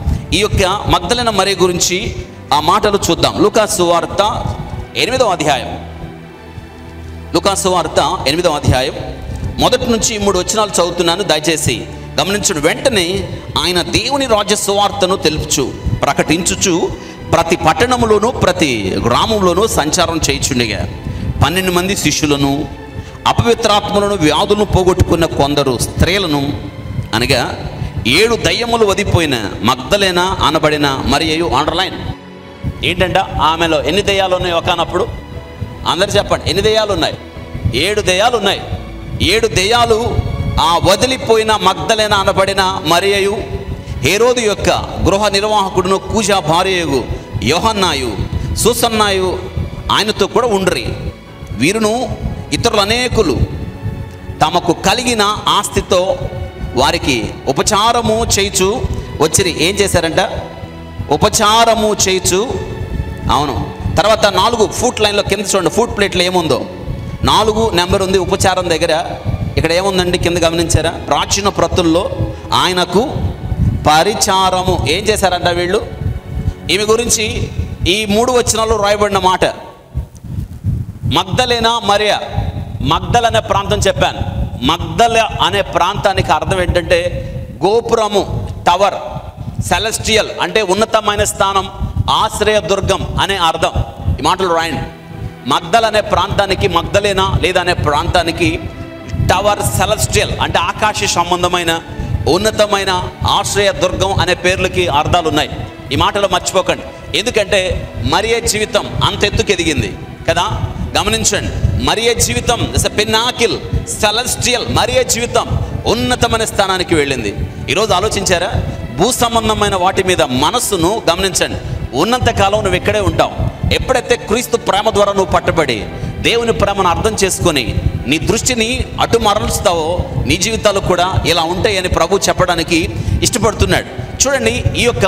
ఈ యొక్క మగ్ధలైన మరి గురించి ఆ మాటలు చూద్దాం లూకాసు వార్త ఎనిమిదవ అధ్యాయం లుకాసు వార్త ఎనిమిదవ అధ్యాయం మొదటి నుంచి మూడు వచనాలు చదువుతున్నాను దయచేసి గమనించడం వెంటనే ఆయన దేవుని రాజ్య సువార్తను తెలుపుచు ప్రకటించుచు ప్రతి పట్టణములోను ప్రతి గ్రామంలోనూ సంచారం చేయుచుండగా పన్నెండు మంది శిష్యులను అపవిత్రాత్మలను వ్యాధులను పోగొట్టుకున్న కొందరు స్త్రీలను అనగా ఏడు దయ్యములు వదిపోయిన మగ్ధలేన అనబడిన మరియు అండర్లైన్ ఏంటంట ఆమెలో ఎన్ని దయ్యాలు ఉన్నాయి ఒకనప్పుడు అందరు చెప్పండి ఎన్ని దెయ్యాలు ఉన్నాయి ఏడు దెయ్యాలు ఉన్నాయి ఏడు దెయ్యాలు ఆ వదిలిపోయిన మగ్ధలేన అనబడిన మరియయు హేరోదు యొక్క గృహ నిర్వాహకుడును కూజా భార్యయు యోహన్నాయు సూసన్నాయు ఆయనతో కూడా ఉండ్రి వీరును ఇతరులు అనేకులు తమకు కలిగిన ఆస్తితో వారికి ఉపచారము చేయిచు వచ్చిరి ఏం చేశారంట ఉపచారము చేయిచు అవును తర్వాత నాలుగు ఫుట్ లైన్లో కింద చూడండి ఫుట్ ప్లేట్లో ఏముందో నాలుగు నెంబర్ ఉంది ఉపచారం దగ్గర ఇక్కడ ఏముందండి కింద గమనించారా ప్రాచీన ప్రతుల్లో ఆయనకు పరిచారము ఏం చేశారంట వీళ్ళు ఈమె గురించి ఈ మూడు వచనాల్లో రాయబడిన మాట మగ్ధలేనా మరియా మగ్ధల్ అనే ప్రాంతం చెప్పాను మగ్ధల అనే ప్రాంతానికి అర్థం ఏంటంటే గోపురము టవర్ సెలెస్టియల్ అంటే ఉన్నతమైన స్థానం ఆశ్రయ దుర్గం అనే అర్థం ఈ మాటలు రాయండి మగ్ధల్ అనే ప్రాంతానికి మగ్ధలేనా లేదా అనే ప్రాంతానికి టవర్ సెలెస్టియల్ అంటే ఆకాశ సంబంధమైన ఉన్నతమైన ఆశ్రయ దుర్గం అనే పేర్లకి అర్థాలు ఉన్నాయి ఈ మాటలు మర్చిపోకండి ఎందుకంటే మరియే జీవితం అంత ఎత్తుకు ఎదిగింది కదా గమనించండి మరియే జీవితం పెన్నాకిల్ సెలెస్టియల్ మరియే జీవితం ఉన్నతమైన స్థానానికి వెళ్ళింది ఈరోజు ఆలోచించారా భూ సంబంధమైన వాటి మీద మనస్సును గమనించండి ఉన్నంత కాలం నువ్వు ఇక్కడే ఉంటావు ఎప్పుడైతే క్రీస్తు ప్రేమ ద్వారా నువ్వు పట్టబడి దేవుని ప్రేమను అర్థం చేసుకొని నీ దృష్టిని అటు మరలుస్తావో నీ జీవితాలు కూడా ఇలా ఉంటాయని ప్రభు చెప్పడానికి ఇష్టపడుతున్నాడు చూడండి ఈ యొక్క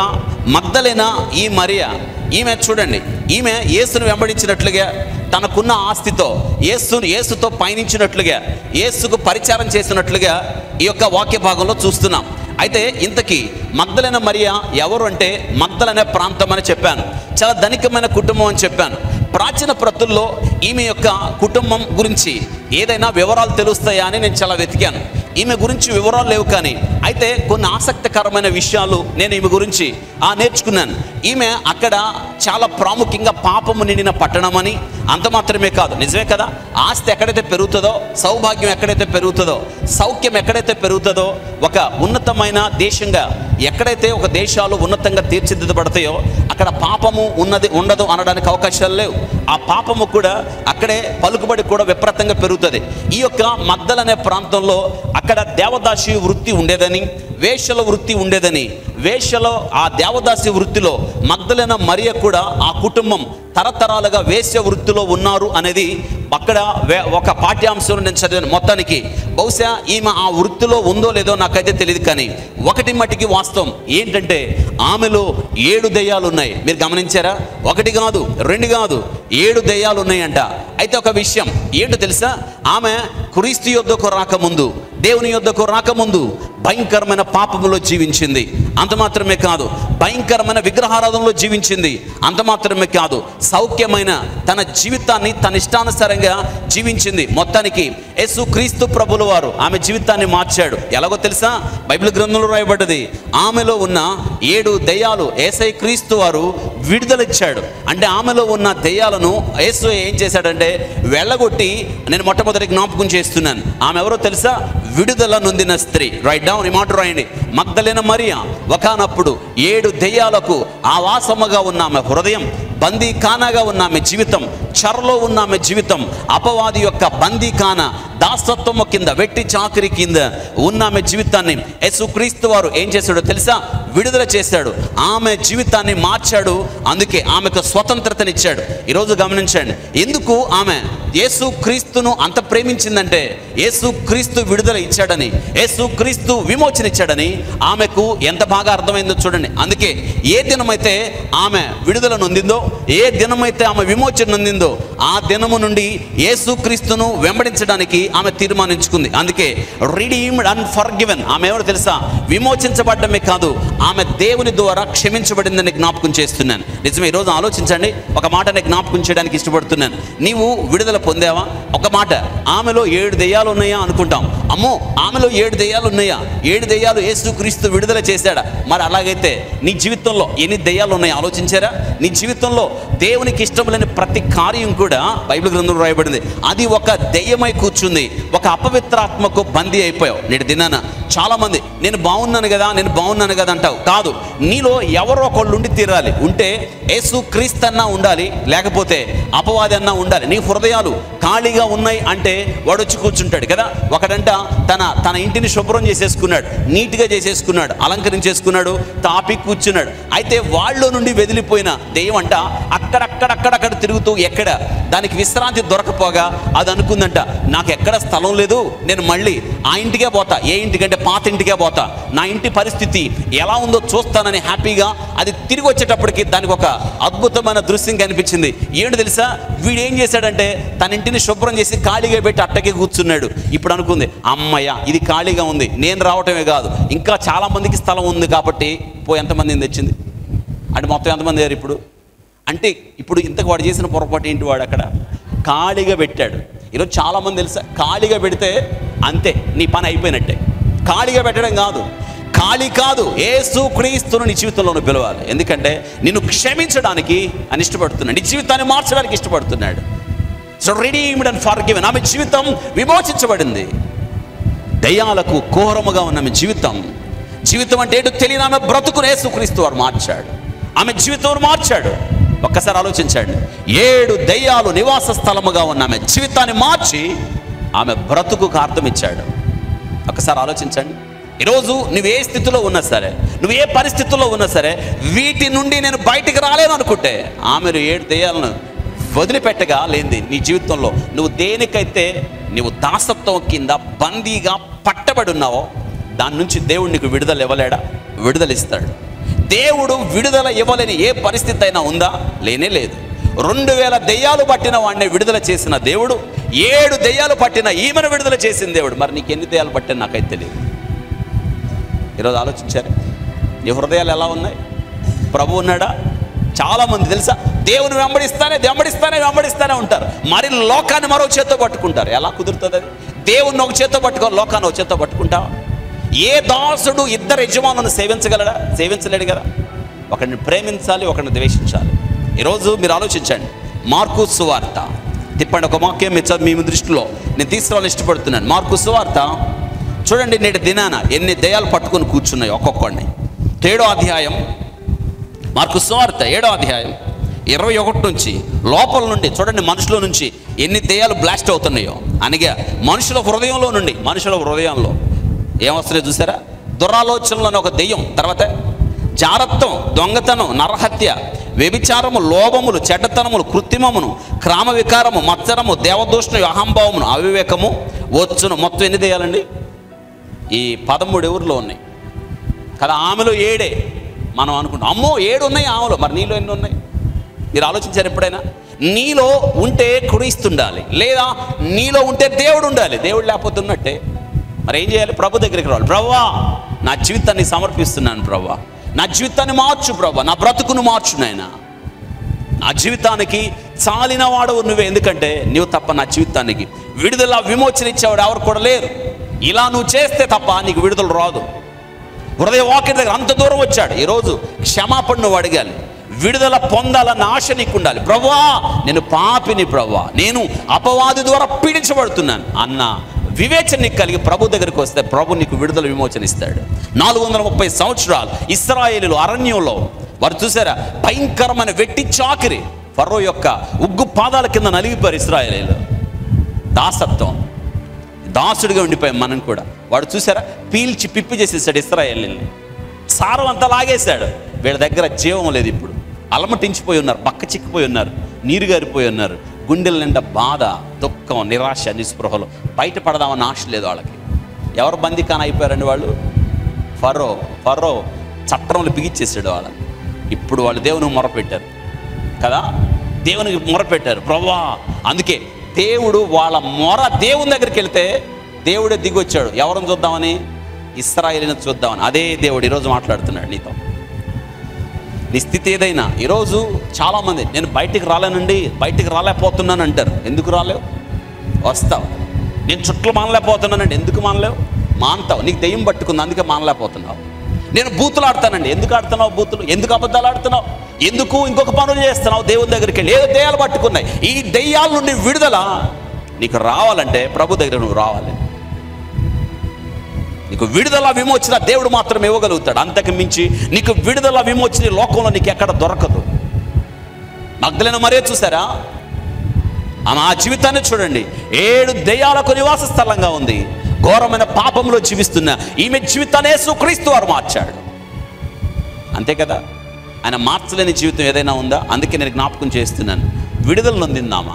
మగ్ధలేన ఈ మరియ ఈమె చూడండి ఈమె యేసును వెంబడించినట్లుగా తనకున్న ఆస్తితో యేసును యేసుతో పయనించినట్లుగా యేసుకు పరిచారం చేసినట్లుగా ఈ యొక్క వాక్య భాగంలో చూస్తున్నాం అయితే ఇంతకీ మగ్ధలైన మరియ ఎవరు అంటే మగ్ధలనే ప్రాంతం అని చెప్పాను చాలా ధనికమైన కుటుంబం అని చెప్పాను ప్రాచీన ప్రతుల్లో ఈమె యొక్క కుటుంబం గురించి ఏదైనా వివరాలు తెలుస్తాయా అని నేను చాలా వెతికాను ఈమె గురించి వివరాలు లేవు కానీ అయితే కొన్ని ఆసక్తికరమైన విషయాలు నేను ఈమె గురించి ఆ నేర్చుకున్నాను ఈమె అక్కడ చాలా ప్రాముఖ్యంగా పాపము నిండిన పట్టణం అని అంత మాత్రమే కాదు నిజమే కదా ఆస్తి ఎక్కడైతే పెరుగుతుందో సౌభాగ్యం ఎక్కడైతే పెరుగుతుందో సౌఖ్యం ఎక్కడైతే పెరుగుతుందో ఒక ఉన్నతమైన దేశంగా ఎక్కడైతే ఒక దేశాలు ఉన్నతంగా తీర్చిదిద్దబడతాయో అక్కడ పాపము ఉన్నది ఉండదు అనడానికి అవకాశాలు లేవు ఆ పాపము కూడా అక్కడే పలుకుబడి కూడా విపరీతంగా పెరుగుతుంది ఈ యొక్క మద్దల్ అనే ప్రాంతంలో అక్కడ దేవదాసి వృత్తి ఉండేదని వేషల వృత్తి ఉండేదని వేషలో ఆ దేవదాసి వృత్తిలో మగ్ధలైన మరియ కూడా ఆ కుటుంబం తరతరాలుగా వేశ్య వృత్తిలో ఉన్నారు అనేది అక్కడ వే- ఒక పాఠ్యాంశంలో నేను చదివాను మొత్తానికి బహుశా ఈమె ఆ వృత్తిలో ఉందో లేదో నాకైతే తెలియదు కానీ ఒకటి మట్టికి వాస్తవం ఏంటంటే ఆమెలో ఏడు దెయ్యాలు ఉన్నాయి మీరు గమనించారా ఒకటి కాదు రెండు కాదు ఏడు దెయ్యాలు ఉన్నాయంట అయితే ఒక విషయం ఏంటో తెలుసా ఆమె క్రీస్తు యొద్దకు రాకముందు దేవుని యొద్దకు రాకముందు భయంకరమైన పాపములో జీవించింది అంత మాత్రమే కాదు భయంకరమైన విగ్రహారాధనలో జీవించింది అంత మాత్రమే కాదు సౌఖ్యమైన తన జీవితాన్ని తన ఇష్టానుసారంగా జీవించింది మొత్తానికి యేసు క్రీస్తు ప్రభుల వారు ఆమె జీవితాన్ని మార్చాడు ఎలాగో తెలుసా బైబిల్ గ్రంథంలో రాయబడ్డది ఆమెలో ఉన్న ఏడు దెయ్యాలు ఏసై క్రీస్తు వారు విడుదలిచ్చాడు అంటే ఆమెలో ఉన్న దెయ్యాలను యేసు ఏం చేశాడంటే వెళ్ళగొట్టి నేను మొట్టమొదటి జ్ఞాపకం చేస్తున్నాను ఆమె ఎవరో తెలుసా విడుదల నొందిన స్త్రీ రైట్ డౌన్ ఈ మాట రాయండి మగ్ధలేన మరియా ఒకనప్పుడు ఏడు దెయ్యాలకు ఆవాసముగా ఉన్న ఆమె హృదయం బందీ కానాగా ఉన్న ఆమె జీవితం చెరలో ఉన్న ఆమె జీవితం అపవాది యొక్క బందీ కాన దాసత్వము కింద వెట్టి చాకరి కింద ఉన్న ఆమె జీవితాన్ని యేసుక్రీస్తు వారు ఏం చేశాడో తెలుసా విడుదల చేశాడు ఆమె జీవితాన్ని మార్చాడు అందుకే ఆమెకు స్వతంత్రతనిచ్చాడు ఈరోజు గమనించండి ఎందుకు ఆమె యేసు క్రీస్తును అంత ప్రేమించిందంటే యేసు క్రీస్తు విడుదల ఇచ్చాడని యేసు క్రీస్తు విమోచన ఇచ్చాడని ఆమెకు ఎంత బాగా అర్థమైందో చూడండి అందుకే ఏ దినమైతే ఆమె విడుదల నొందిందో ఏ దినమైతే ఆమె విమోచన నొందిందో ఆ దినము నుండి యేసు క్రీస్తును వెంబడించడానికి ఆమె తీర్మానించుకుంది అందుకే రిడీమ్డ్ అండ్ ఫర్ గివెన్ ఆమె ఎవరు తెలుసా విమోచించబడ్డమే కాదు ఆమె దేవుని ద్వారా క్షమించబడిందని జ్ఞాపకం చేస్తున్నాను నిజమే ఈరోజు ఆలోచించండి ఒక మాటని జ్ఞాపకం చేయడానికి ఇష్టపడుతున్నాను నీవు విడుదల పొందావా ఒక మాట ఆమెలో ఏడు దెయ్యాలు ఉన్నాయా అనుకుంటాం అమ్మో ఆమెలో ఏడు దెయ్యాలు ఉన్నాయా ఏడు దెయ్యాలు యేసు క్రీస్తు విడుదల చేశాడా మరి అలాగైతే నీ జీవితంలో ఎన్ని దెయ్యాలు ఉన్నాయో ఆలోచించారా నీ జీవితంలో దేవునికి ఇష్టం లేని ప్రతి కార్యం కూడా బైబిల్ గ్రంథంలో రాయబడింది అది ఒక దెయ్యమై కూర్చుంది ఒక అపవిత్రాత్మకు బందీ అయిపోయావు నేటి దినాన చాలా మంది నేను బాగున్నాను కదా నేను బాగున్నాను కదా అంటావు కాదు నీలో ఎవరో ఒకళ్ళు ఉండి తీరాలి ఉంటే యేసు క్రీస్తన్నా ఉండాలి లేకపోతే అపవాది అన్నా ఉండాలి నీ హృదయాలు ఖాళీగా ఉన్నాయి అంటే వాడు వచ్చి కూర్చుంటాడు కదా ఒకడంట తన తన ఇంటిని శుభ్రం చేసేసుకున్నాడు నీట్గా చేసేసుకున్నాడు అలంకరించేసుకున్నాడు తాపి కూర్చున్నాడు అయితే వాళ్ళలో నుండి వెదిలిపోయిన దెయ్యం అంట అక్కడక్కడక్కడక్కడ తిరుగుతూ ఎక్కడ దానికి విశ్రాంతి దొరకపోగా అది అనుకుందంట నాకు ఎక్కడ స్థలం లేదు నేను మళ్ళీ ఆ ఇంటికే పోతా ఏ ఇంటికంటే పాత ఇంటికే పోతా నా ఇంటి పరిస్థితి ఎలా ఉందో చూస్తానని హ్యాపీగా అది తిరిగి వచ్చేటప్పటికి దానికి ఒక అద్భుతమైన దృశ్యం కనిపించింది ఏంటి తెలుసా వీడు ఏం చేశాడంటే తన ఇంటిని శుభ్రం చేసి ఖాళీగా పెట్టి అట్టకి కూర్చున్నాడు ఇప్పుడు అనుకుంది అమ్మయ్య ఇది ఖాళీగా ఉంది నేను రావటమే కాదు ఇంకా చాలా మందికి స్థలం ఉంది కాబట్టి పో ఎంతమందిని తెచ్చింది అంటే మొత్తం ఎంతమంది అయ్యారు ఇప్పుడు అంటే ఇప్పుడు ఇంతకు వాడు చేసిన పొరపాటు ఏంటి వాడు అక్కడ ఖాళీగా పెట్టాడు ఈరోజు చాలామంది తెలుసా ఖాళీగా పెడితే అంతే నీ పని అయిపోయినట్టే ఖాళీగా పెట్టడం కాదు ఖాళీ కాదు ఏసు క్రీస్తును నీ జీవితంలోనూ పిలవాలి ఎందుకంటే నిన్ను క్షమించడానికి అని ఇష్టపడుతున్నాడు నీ జీవితాన్ని మార్చడానికి ఇష్టపడుతున్నాడు so redeemed and forgiven ఆమె జీవితం విమోచించబడింది దయ్యాలకు ఘోరముగా ఉన్న ఆమె జీవితం జీవితం అంటే ఏంటో తెలియని ఆమె బ్రతుకును యేసుక్రీస్తు వారు మార్చాడు ఆమె జీవితం మార్చాడు ఒక్కసారి ఆలోచించండి ఏడు దయ్యాలు నివాస స్థలముగా ఉన్న ఆమె జీవితాన్ని మార్చి ఆమె బ్రతుకుకు అర్థం ఇచ్చాడు ఒకసారి ఆలోచించండి ఈరోజు నువ్వు ఏ స్థితిలో ఉన్నా సరే నువ్వు ఏ పరిస్థితుల్లో ఉన్నా సరే వీటి నుండి నేను బయటికి రాలేను అనుకుంటే ఆమె ఏడు దెయ్యాలను వదిలిపెట్టగా లేనిది నీ జీవితంలో నువ్వు దేనికైతే నువ్వు దాసత్వం కింద బందీగా పట్టబడి ఉన్నావో దాని నుంచి దేవుడు నీకు విడుదల ఇవ్వలేడా విడుదల ఇస్తాడు దేవుడు విడుదల ఇవ్వలేని ఏ పరిస్థితి అయినా ఉందా లేనే లేదు రెండు వేల దెయ్యాలు పట్టిన వాడిని విడుదల చేసిన దేవుడు ఏడు దెయ్యాలు పట్టిన ఈమెను విడుదల చేసిన దేవుడు మరి నీకు ఎన్ని దెయ్యాలు పట్టిన నాకైతే తెలియదు ఈరోజు ఆలోచించారు నీ హృదయాలు ఎలా ఉన్నాయి ప్రభు ఉన్నాడా చాలా మంది తెలుసా దేవుని వెంబడిస్తానే వెంబడిస్తానే వెంబడిస్తానే ఉంటారు మరి లోకాన్ని మరో చేత్తో పట్టుకుంటారు ఎలా కుదురుతుంది అది దేవుణ్ణి ఒక చేత్తో పట్టుకో లోకాన్ని ఒక చేత్తో పట్టుకుంటావా ఏ దాసుడు ఇద్దరు యజమానులను సేవించగలడా సేవించలేడు కదా ఒకరిని ప్రేమించాలి ఒకరిని ద్వేషించాలి ఈరోజు మీరు ఆలోచించండి మార్కు సువార్త తిప్పండి ఒక వాక్యం మీ చదువు మీ దృష్టిలో నేను తీసుకురావాలని ఇష్టపడుతున్నాను మార్కు సువార్త చూడండి నేటి దినాన ఎన్ని దయాలు పట్టుకొని కూర్చున్నాయి ఒక్కొక్కడిని ఏడో అధ్యాయం మార్కు సువార్త ఏడో అధ్యాయం ఇరవై ఒకటి నుంచి లోపల నుండి చూడండి మనుషుల నుంచి ఎన్ని దెయ్యాలు బ్లాస్ట్ అవుతున్నాయో అనగా మనుషుల హృదయంలో నుండి మనుషుల హృదయంలో ఏమొస్తున్నాయో చూసారా దురాలోచనలను ఒక దెయ్యం తర్వాత జారత్వం దొంగతనం నరహత్య వ్యభిచారము లోభములు చెడ్డతనములు కృత్రిమమును క్రామ వికారము మత్సరము దేవదూషణ అహంభావమును అవివేకము వచ్చును మొత్తం ఎన్ని దెయ్యాలండి ఈ పదమూడు ఎవరిలో ఉన్నాయి కదా ఆమెలో ఏడే మనం అనుకుంటాం అమ్మో ఏడు ఉన్నాయి ఆమెలో మరి నీలో ఎన్ని ఉన్నాయి మీరు ఆలోచించారు ఎప్పుడైనా నీలో ఉంటే క్రీస్తుండాలి లేదా నీలో ఉంటే దేవుడు ఉండాలి దేవుడు లేకపోతే ఉన్నట్టే మరి ఏం చేయాలి ప్రభు దగ్గరికి రావాలి ప్రవ్వా నా జీవితాన్ని సమర్పిస్తున్నాను ప్రవ్వా నా జీవితాన్ని మార్చు ప్రవ్వా నా బ్రతుకును మార్చు నాయనా నా జీవితానికి చాలిన వాడవు నువ్వే ఎందుకంటే నువ్వు తప్ప నా జీవితానికి విడుదల విమోచన ఇచ్చేవాడు ఎవరు కూడా లేరు ఇలా నువ్వు చేస్తే తప్ప నీకు విడుదల రాదు హృదయ వాక్య దగ్గర అంత దూరం వచ్చాడు ఈరోజు క్షమాపణ నువ్వు అడగాలి విడుదల పొందాలన్న ఆశ నీకు ఉండాలి ప్రభా నేను పాపిని ప్రభా నేను అపవాది ద్వారా పీడించబడుతున్నాను అన్న వివేచన నీకు కలిగి ప్రభు దగ్గరికి వస్తే ప్రభు నీకు విడుదల విమోచన ఇస్తాడు నాలుగు వందల ముప్పై సంవత్సరాలు ఇస్రాయేలీలు అరణ్యంలో వారు చూసారా భయంకరమైన వెట్టి చాకిరి ఫరో యొక్క ఉగ్గు పాదాల కింద నలిగిపోయారు ఇస్రాయేలీలు దాసత్వం దాసుడిగా ఉండిపోయాం మనం కూడా వాడు చూసారా పీల్చి పిప్పి చేసేసాడు ఇస్రాయేల్ని సారం అంతా లాగేశాడు వీళ్ళ దగ్గర జీవం లేదు ఇప్పుడు అలమటించిపోయి ఉన్నారు బక్క చిక్కిపోయి ఉన్నారు నీరు గారిపోయి ఉన్నారు గుండెల నిండా బాధ దుఃఖం నిరాశ నిస్పృహలు బయటపడదామన్న ఆశ లేదు వాళ్ళకి ఎవరు బందీకాన అయిపోయారండి వాళ్ళు ఫరో ఫరో చట్టంలో బిగిచ్చేసాడు వాళ్ళని ఇప్పుడు వాళ్ళు దేవుని మొరపెట్టారు కదా దేవునికి మొరపెట్టారు ప్రవ్వా అందుకే దేవుడు వాళ్ళ మొర దేవుని దగ్గరికి వెళ్తే దేవుడే దిగొచ్చాడు ఎవరిని చూద్దామని ఇస్రాయేలీని చూద్దామని అదే దేవుడు ఈరోజు మాట్లాడుతున్నాడు నీతో నీ స్థితి ఏదైనా ఈరోజు చాలామంది నేను బయటికి రాలేనండి బయటికి రాలేకపోతున్నాను అంటారు ఎందుకు రాలేవు వస్తావు నేను చుట్టలు మానలేకపోతున్నానండి ఎందుకు మానలేవు మానతావు నీకు దెయ్యం పట్టుకుంది అందుకే మానలేకపోతున్నావు నేను బూతులు ఆడతానండి ఎందుకు ఆడుతున్నావు బూతులు ఎందుకు అబద్ధాలు ఆడుతున్నావు ఎందుకు ఇంకొక పనులు చేస్తున్నావు దేవుని దగ్గరికి వెళ్ళి ఏదో దెయ్యాలు పట్టుకున్నాయి ఈ దెయ్యాల నుండి విడుదల నీకు రావాలంటే ప్రభు దగ్గర నువ్వు రావాలి నీకు విడుదల విమోచన దేవుడు మాత్రం ఇవ్వగలుగుతాడు అంతకు మించి నీకు విడుదల విమోచన ఈ లోకంలో నీకు ఎక్కడ దొరకదు మగ్ధులను మరే చూసారా ఆమె ఆ జీవితాన్ని చూడండి ఏడు దెయ్యాలకు నివాస స్థలంగా ఉంది ఘోరమైన పాపంలో జీవిస్తున్న ఈమె జీవితాన్ని యేసుక్రీస్తు వారు మార్చాడు అంతే కదా ఆయన మార్చలేని జీవితం ఏదైనా ఉందా అందుకే నేను జ్ఞాపకం చేస్తున్నాను విడుదల నొందిందామా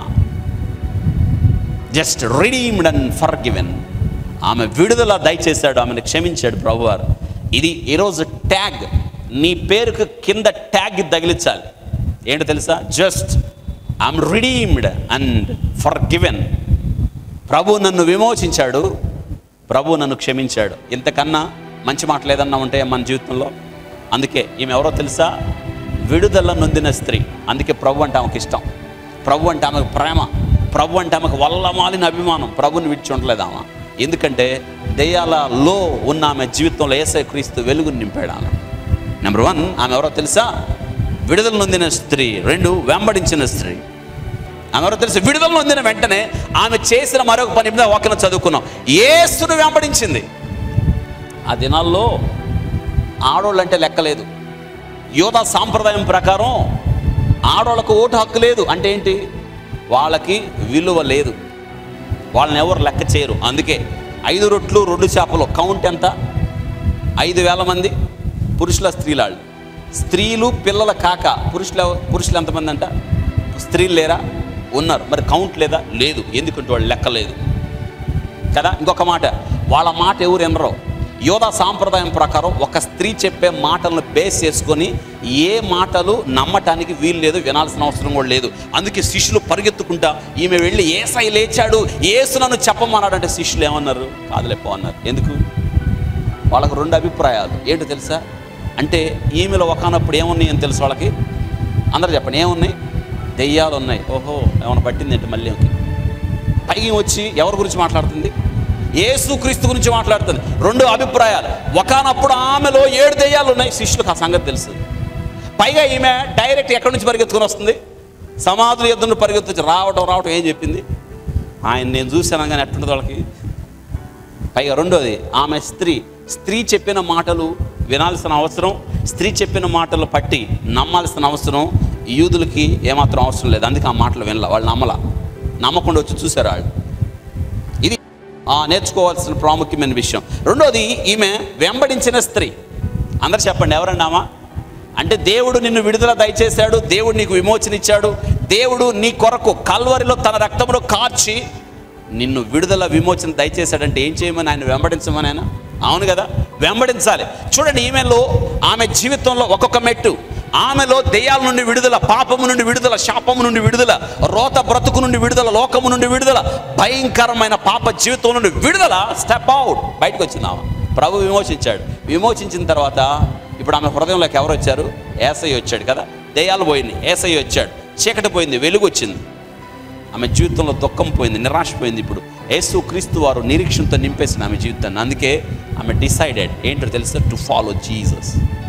just redeemed and forgiven ఆమె విడుదల దయచేశాడు ఆమెను క్షమించాడు ప్రభువారు ఇది ఈరోజు ట్యాగ్ నీ పేరుకు కింద ట్యాగ్ తగిలించాలి ఏంటో తెలుసా just I'm redeemed and forgiven ప్రభు నన్ను విమోచించాడు ప్రభు నన్ను క్షమించాడు ఇంతకన్నా మంచి మాటలు ఏదన్నా ఉంటాయా మన జీవితంలో అందుకే ఈమె ఎవరో తెలుసా విడుదల నొందిన స్త్రీ అందుకే ప్రభు అంటే ఆమెకు ఇష్టం ప్రభు అంటే ఆమెకు ప్రేమ ప్రభు అంటే ఆమెకు వల్ల మాలిన అభిమానం ప్రభుని విడిచి ఉండలేదు ఆమె ఎందుకంటే దెయ్యాలలో ఉన్న ఆమె జీవితంలో ఏసై క్రీస్తు వెలుగుని నింపాడు ఆమె నెంబర్ వన్ ఆమె ఎవరో తెలుసా విడుదల నొందిన స్త్రీ రెండు వెంబడించిన స్త్రీ ఆమె ఎవరో తెలుసు విడుదల నొందిన వెంటనే ఆమె చేసిన మరొక పని మీద వాక్యం చదువుకున్నాం ఏసును వెంబడించింది ఆ దినాల్లో ఆడోళ్ళు అంటే లెక్కలేదు యోధా సాంప్రదాయం ప్రకారం ఆడోళ్ళకు ఓటు హక్కు లేదు అంటే ఏంటి వాళ్ళకి విలువ లేదు వాళ్ళని ఎవరు లెక్క చేయరు అందుకే ఐదు రొట్లు రెండు చేపలు కౌంట్ ఎంత ఐదు వేల మంది పురుషుల స్త్రీలాళ్ళు స్త్రీలు పిల్లల కాక పురుషుల పురుషులు ఎంతమంది అంట స్త్రీలు లేరా ఉన్నారు మరి కౌంట్ లేదా లేదు ఎందుకంటే వాళ్ళు లెక్క లేదు కదా ఇంకొక మాట వాళ్ళ మాట ఎవరు ఎనరో యోధా సాంప్రదాయం ప్రకారం ఒక స్త్రీ చెప్పే మాటలను బేస్ చేసుకొని ఏ మాటలు నమ్మటానికి వీలు లేదు వినాల్సిన అవసరం కూడా లేదు అందుకే శిష్యులు పరిగెత్తుకుంటా ఈమె వెళ్ళి ఏసై లేచాడు ఏసు నన్ను చెప్పమన్నాడు అంటే శిష్యులు ఏమన్నారు కాదులే పో అన్నారు ఎందుకు వాళ్ళకు రెండు అభిప్రాయాలు ఏంటో తెలుసా అంటే ఈమెలో ఒకనప్పుడు ఏమున్నాయి అని తెలుసు వాళ్ళకి అందరూ చెప్పండి ఏమున్నాయి దెయ్యాలు ఉన్నాయి ఓహో ఏమైనా పట్టింది ఏంటి మళ్ళీ ఓకే పైకి వచ్చి ఎవరి గురించి మాట్లాడుతుంది యేసుక్రీస్తు గురించి మాట్లాడుతుంది రెండు అభిప్రాయాలు ఒకనప్పుడు ఆమెలో ఏడు దెయ్యాలు ఉన్నాయి శిష్యులకు ఆ సంగతి తెలుసు పైగా ఈమె డైరెక్ట్ ఎక్కడి నుంచి పరిగెత్తుకుని వస్తుంది సమాధుల యుద్ధం పరిగెత్తుకు రావటం రావటం ఏం చెప్పింది ఆయన నేను చూశాను కానీ ఎట్టుండదు వాళ్ళకి పైగా రెండోది ఆమె స్త్రీ స్త్రీ చెప్పిన మాటలు వినాల్సిన అవసరం స్త్రీ చెప్పిన మాటలు పట్టి నమ్మాల్సిన అవసరం యూదులకి ఏమాత్రం అవసరం లేదు అందుకే ఆ మాటలు వినలా వాళ్ళు నమ్మల నమ్మకుండా వచ్చి చూశారు వాళ్ళు ఇది ఆ నేర్చుకోవాల్సిన ప్రాముఖ్యమైన విషయం రెండోది ఈమె వెంబడించిన స్త్రీ అందరు చెప్పండి ఎవరండి ఆమె అంటే దేవుడు నిన్ను విడుదల దయచేశాడు దేవుడు నీకు విమోచన ఇచ్చాడు దేవుడు నీ కొరకు కల్వరిలో తన రక్తంలో కార్చి నిన్ను విడుదల విమోచన దయచేశాడంటే ఏం చేయమని ఆయన వెంబడించమని ఆయన అవును కదా వెంబడించాలి చూడండి ఈమెలో ఆమె జీవితంలో ఒక్కొక్క మెట్టు ఆమెలో దెయ్యాల నుండి విడుదల పాపము నుండి విడుదల శాపము నుండి విడుదల రోత బ్రతుకు నుండి విడుదల లోకము నుండి విడుదల భయంకరమైన పాప జీవితం నుండి విడుదల స్టెప్ అవుట్ బయటకు వచ్చింది ఆమె ప్రభు విమోచించాడు విమోచించిన తర్వాత ఇప్పుడు ఆమె హృదయంలోకి ఎవరు వచ్చారు ఏసై వచ్చాడు కదా దెయ్యాలు పోయింది ఏసై వచ్చాడు చీకటి పోయింది వెలుగు వచ్చింది ఆమె జీవితంలో దుఃఖం పోయింది నిరాశ పోయింది ఇప్పుడు యేసు క్రీస్తు వారు నిరీక్షణతో నింపేసిన ఆమె జీవితాన్ని అందుకే ఆమె డిసైడెడ్ ఏంటో తెలుసా టు ఫాలో జీసస్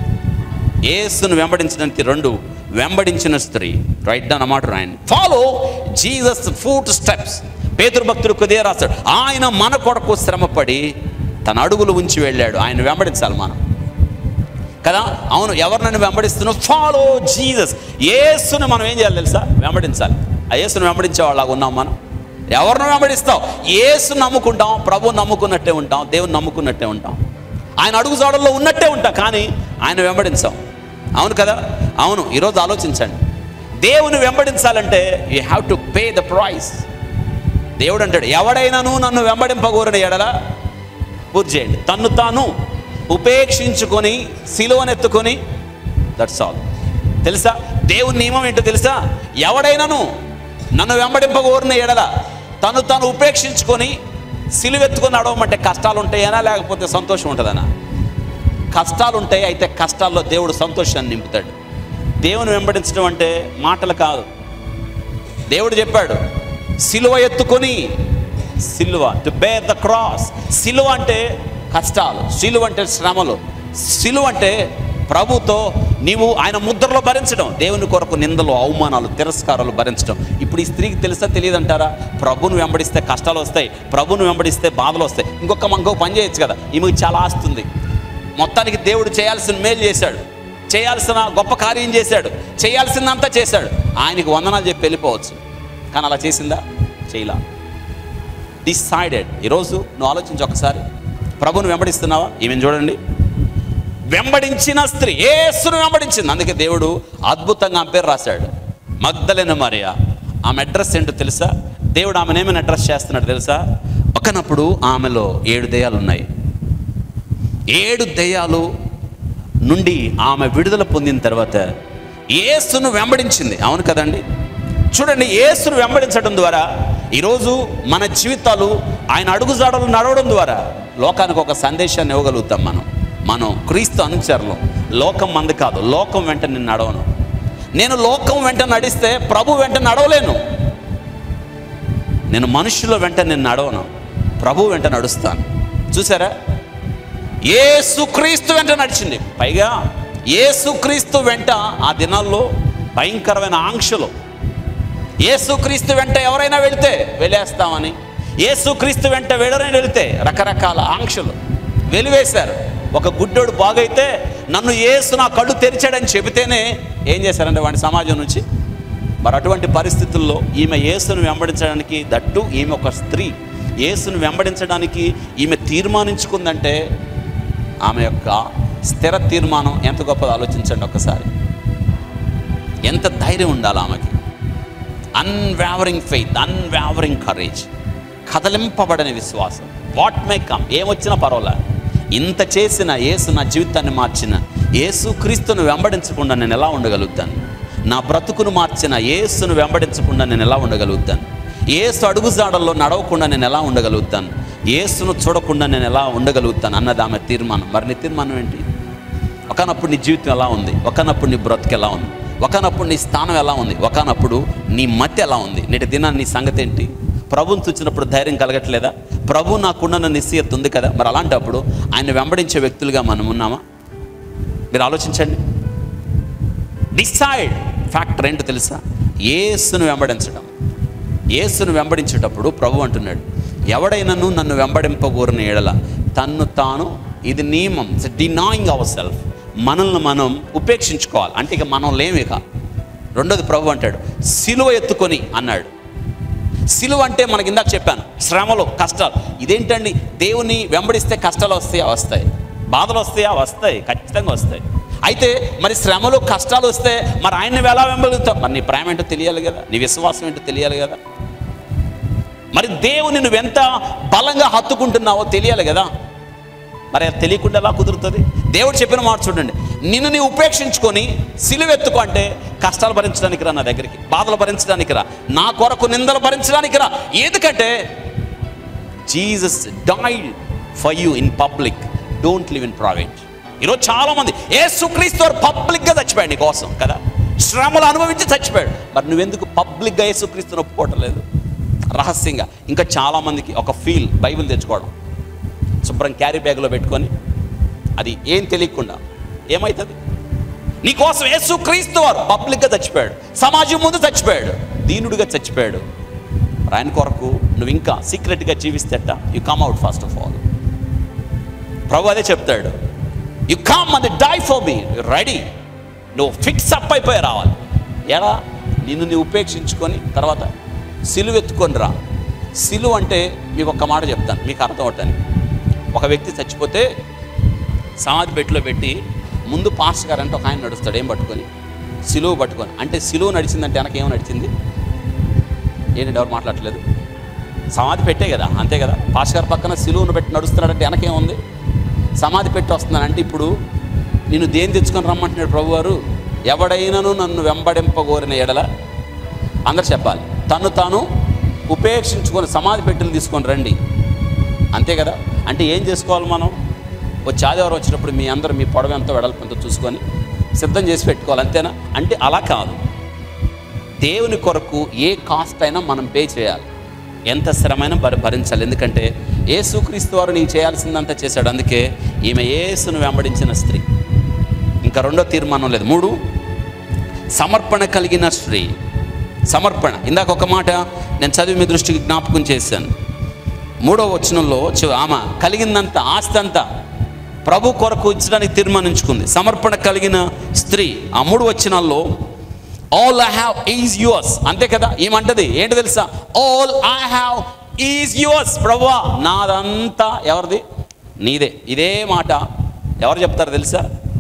యేసును వెంబడించడానికి రెండు వెంబడించిన స్త్రీ రైట్ డౌన్ అన్నమాట రాయండి ఫాలో జీసస్ ఫుట్ స్టెప్స్ పేతురు భక్తుడు కొద్దిగా రాస్తాడు ఆయన మన కొరకు శ్రమపడి తన అడుగులు ఉంచి వెళ్ళాడు ఆయన వెంబడించాలి మనం కదా అవును ఎవరు నన్ను వెంబడిస్తున్నావు ఫాలో జీసస్ యేసుని మనం ఏం చేయాలి తెలుసా వెంబడించాలి ఆ యేసుని వెంబడించే వాళ్ళగా ఉన్నాం మనం ఎవరిని వెంబడిస్తాం యేసు నమ్ముకుంటాం ప్రభు నమ్ముకున్నట్టే ఉంటాం దేవుని నమ్ముకున్నట్టే ఉంటాం ఆయన అడుగు జాడల్లో ఉన్నట్టే ఉంటాం కానీ ఆయన వెంబడించాం అవును కదా అవును ఈరోజు ఆలోచించండి దేవుని వెంబడించాలంటే you have to pay the price దేవుడు అంటాడు ఎవడైనాను నన్ను వెంబడింపగోరని ఎడలా పూర్తి చేయండి తన్ను తాను ఉపేక్షించుకొని సిలువనెత్తుకొని దట్స్ ఆల్ తెలుసా దేవుని నియమం ఏంటో తెలుసా ఎవడైనాను నన్ను వెంబడింపగోరిన ఎడల తను తాను ఉపేక్షించుకొని సిలువెత్తుకొని నడవమంటే కష్టాలు ఉంటాయనా లేకపోతే సంతోషం ఉంటుందనా కష్టాలు ఉంటాయి అయితే కష్టాల్లో దేవుడు సంతోషాన్ని నింపుతాడు దేవుని వెంబడించడం అంటే మాటలు కాదు దేవుడు చెప్పాడు సిలువ ఎత్తుకొని సిలువ టు బేర్ ద క్రాస్ సిలువ అంటే కష్టాలు సిలువ అంటే శ్రమలు సిలువ అంటే ప్రభుతో నీవు ఆయన ముద్రలో భరించడం దేవుని కొరకు నిందలు అవమానాలు తిరస్కారాలు భరించడం ఇప్పుడు ఈ స్త్రీకి తెలుసా తెలియదంటారా ప్రభుని వెంబడిస్తే కష్టాలు వస్తాయి ప్రభుని వెంబడిస్తే బాధలు వస్తాయి ఇంకొక ఇంకొక పని చేయొచ్చు కదా ఈమెకి చాలా ఆస్తుంది మొత్తానికి దేవుడు చేయాల్సిన మేలు చేశాడు చేయాల్సిన గొప్ప కార్యం చేశాడు చేయాల్సిందంతా చేశాడు ఆయనకి వందనాలు చెప్పి వెళ్ళిపోవచ్చు కానీ అలా చేసిందా చేయలా డిసైడెడ్ ఈరోజు నువ్వు ఆలోచించి ఒకసారి ప్రభుని వెంబడిస్తున్నావా ఈమెను చూడండి వెంబడించిన స్త్రీ ఏసును వెంబడించింది అందుకే దేవుడు అద్భుతంగా ఆమె పేరు రాశాడు మగ్ధలైన మరియా ఆమె అడ్రస్ ఏంటో తెలుసా దేవుడు ఆమెను ఏమైనా అడ్రస్ చేస్తున్నాడు తెలుసా ఒకనప్పుడు ఆమెలో ఏడు దెయ్యాలు ఉన్నాయి ఏడు దెయ్యాలు నుండి ఆమె విడుదల పొందిన తర్వాత యేసును వెంబడించింది అవును కదండి చూడండి యేసును వెంబడించడం ద్వారా ఈరోజు మన జీవితాలు ఆయన అడుగుజాడలు నడవడం ద్వారా లోకానికి ఒక సందేశాన్ని ఇవ్వగలుగుతాం మనం మనం క్రీస్తు అనుచరులు లోకం మంది కాదు లోకం వెంట నేను నడవను నేను లోకం వెంట నడిస్తే ప్రభు వెంట నడవలేను నేను మనుషుల వెంట నేను నడవను ప్రభు వెంట నడుస్తాను చూసారా ఏసుక్రీస్తు వెంట నడిచింది పైగా ఏసుక్రీస్తు వెంట ఆ దినాల్లో భయంకరమైన ఆంక్షలు ఏసుక్రీస్తు వెంట ఎవరైనా వెళితే వెళ్ళేస్తామని ఏసుక్రీస్తు వెంట వెళ్ళరని వెళితే రకరకాల ఆంక్షలు వెలివేశారు ఒక గుడ్డోడు బాగైతే నన్ను ఏసు నా కళ్ళు తెరిచాడని చెబితేనే ఏం చేశారంటే వాడి సమాజం నుంచి మరి అటువంటి పరిస్థితుల్లో ఈమె యేసును వెంబడించడానికి దట్టు ఈమె ఒక స్త్రీ యేసును వెంబడించడానికి ఈమె తీర్మానించుకుందంటే ఆమె యొక్క స్థిర తీర్మానం ఎంత గొప్పదో ఆలోచించండి ఒక్కసారి ఎంత ధైర్యం ఉండాలి ఆమెకి అన్వావరింగ్ ఫెయిత్ అన్వావరింగ్ కరేజ్ కదలింపబడని విశ్వాసం వాట్ మే కమ్ ఏమొచ్చినా పర్వాలే ఇంత చేసిన యేసు నా జీవితాన్ని మార్చిన యేసు క్రీస్తును వెంబడించకుండా నేను ఎలా ఉండగలుగుతాను నా బ్రతుకును మార్చిన యేసును వెంబడించకుండా నేను ఎలా ఉండగలుగుతాను యేసు అడుగుజాడల్లో నడవకుండా నేను ఎలా ఉండగలుగుతాను యేసును చూడకుండా నేను ఎలా ఉండగలుగుతాను అన్నది ఆమె తీర్మానం మరి నీ తీర్మానం ఏంటి ఒకనప్పుడు నీ జీవితం ఎలా ఉంది ఒకనప్పుడు నీ బ్రతుకు ఎలా ఉంది ఒకనప్పుడు నీ స్థానం ఎలా ఉంది ఒకనప్పుడు నీ మతి ఎలా ఉంది నేటి దినాన్ని నీ సంగతి ఏంటి ప్రభుని చూసినప్పుడు ధైర్యం కలగట్లేదా ప్రభు నాకున్న నిశ్చయత ఉంది కదా మరి అలాంటప్పుడు ఆయన వెంబడించే వ్యక్తులుగా మనం ఉన్నామా మీరు ఆలోచించండి డిసైడ్ ఫ్యాక్టర్ ఏంటో తెలుసా ఏసును వెంబడించడం ఏసును వెంబడించేటప్పుడు ప్రభు అంటున్నాడు ఎవడైనాను నన్ను వెంబడింపగోరిన ఎడల తన్ను తాను ఇది నియమం డినాయింగ్ అవర్ సెల్ఫ్ మనల్ని మనం ఉపేక్షించుకోవాలి అంటే ఇక మనం లేమిక రెండోది ప్రభు అంటాడు సిలువ ఎత్తుకొని అన్నాడు సిలువ అంటే మనకి ఇందాక చెప్పాను శ్రమలు కష్టాలు ఇదేంటండి దేవుని వెంబడిస్తే కష్టాలు వస్తాయా వస్తాయి బాధలు వస్తాయా వస్తాయి ఖచ్చితంగా వస్తాయి అయితే మరి శ్రమలు కష్టాలు వస్తే మరి ఆయన్ని ఎలా వెంబడుతావు మరి నీ ప్రేమ ఏంటో తెలియాలి కదా నీ విశ్వాసం ఏంటో తెలియాలి కదా మరి దేవుని నువ్వు ఎంత బలంగా హత్తుకుంటున్నావో తెలియాలి కదా మరి అది తెలియకుండా ఎలా కుదురుతుంది దేవుడు చెప్పిన మాట చూడండి నిన్ను నీ ఉపేక్షించుకొని సిలువెత్తుకో అంటే కష్టాలు భరించడానికి రా నా దగ్గరికి బాధలు భరించడానికి రా నా కొరకు నిందలు భరించడానికి రా ఎందుకంటే Jesus died for you in public don't live in private ఈరోజు చాలా మంది యేసుక్రీస్తు వారు పబ్లిక్గా చచ్చిపోయాడు నీ కోసం కదా శ్రమలు అనుభవించి చచ్చిపోయాడు మరి నువ్వెందుకు పబ్లిక్గా యేసుక్రీస్తుని ఒప్పుకోవటం లేదు రహస్యంగా ఇంకా చాలా మందికి ఒక ఫీల్ బైబిల్ తెచ్చుకోవడం శుభ్రం క్యారీ బ్యాగ్లో పెట్టుకొని అది ఏం తెలియకుండా ఏమవుతుంది నీకోసం యేసు క్రీస్తు వారు పబ్లిక్గా చచ్చిపోయాడు సమాజం ముందు చచ్చిపోయాడు దీనుడిగా చచ్చిపోయాడు మరి ఆయన కొరకు నువ్వు ఇంకా సీక్రెట్గా జీవిస్తేట you come out first of all ప్రభు అదే చెప్తాడు you come and die for me ready నువ్వు ఫిక్స్ అప్ అయిపోయి రావాలి ఎలా నిన్ను నీ ఉపేక్షించుకొని తర్వాత సిలువెత్తుకొని రా సిలువ అంటే మీకు ఒక మాట చెప్తాను మీకు అర్థం అవటానికి ఒక వ్యక్తి చచ్చిపోతే సమాధి పెట్టిలో పెట్టి ముందు పాస్టర్ గారు అంటే ఒక ఆయన నడుస్తాడు ఏం పట్టుకొని సిలువ పట్టుకొని అంటే సిలువ నడిచిందంటే వెనక ఏం నడిచింది ఏంటంటే ఎవరు మాట్లాడట్లేదు సమాధి పెట్టే కదా అంతే కదా పాస్టర్ గారి పక్కన సిలువను పెట్టి నడుస్తున్నాడంటే వెనకేముంది సమాధి పెట్టి వస్తున్నానంటే ఇప్పుడు నేను దేని తెచ్చుకొని రమ్మంటున్నాడు ప్రభువారు ఎవడైనాను నన్ను వెంబడింపగోరిన ఎడల అందరు చెప్పాలి తను తాను ఉపేక్షించుకొని సమాధి పెట్టెలు తీసుకొని రండి అంతే కదా అంటే ఏం చేసుకోవాలి మనం వచ్చి ఆదివారం వచ్చినప్పుడు మీ అందరూ మీ పొడవ ఎంతో వెడల్పు ఎంతో చూసుకొని సిద్ధం చేసి పెట్టుకోవాలి అంతేనా అంటే అలా కాదు దేవుని కొరకు ఏ కాస్ట్ అయినా మనం పే చేయాలి ఎంత శ్రమైనా భరి భరించాలి ఎందుకంటే యేసుక్రీస్తు వారు నీకు చేయాల్సిందంతా చేశాడు అందుకే ఈమె యేసును వెంబడించిన స్త్రీ ఇంకా రెండో తీర్మానం లేదు మూడు సమర్పణ కలిగిన స్త్రీ సమర్పణ ఇందాక ఒక మాట నేను చదివి మీ దృష్టికి జ్ఞాపకం చేశాను మూడో వచనంలో చి- ఆమె కలిగిందంతా ఆస్తి అంతా ప్రభు కొరకు ఇచ్చడానికి తీర్మానించుకుంది సమర్పణ కలిగిన స్త్రీ ఆ మూడు వచనాల్లో all I have is yours అంతే కదా ఏమంటది ఏంటి తెలుసా all I have is yours ప్రభువా నాదంతా ఎవరిది నీదే ఇదే మాట ఎవరు చెప్తారు తెలుసా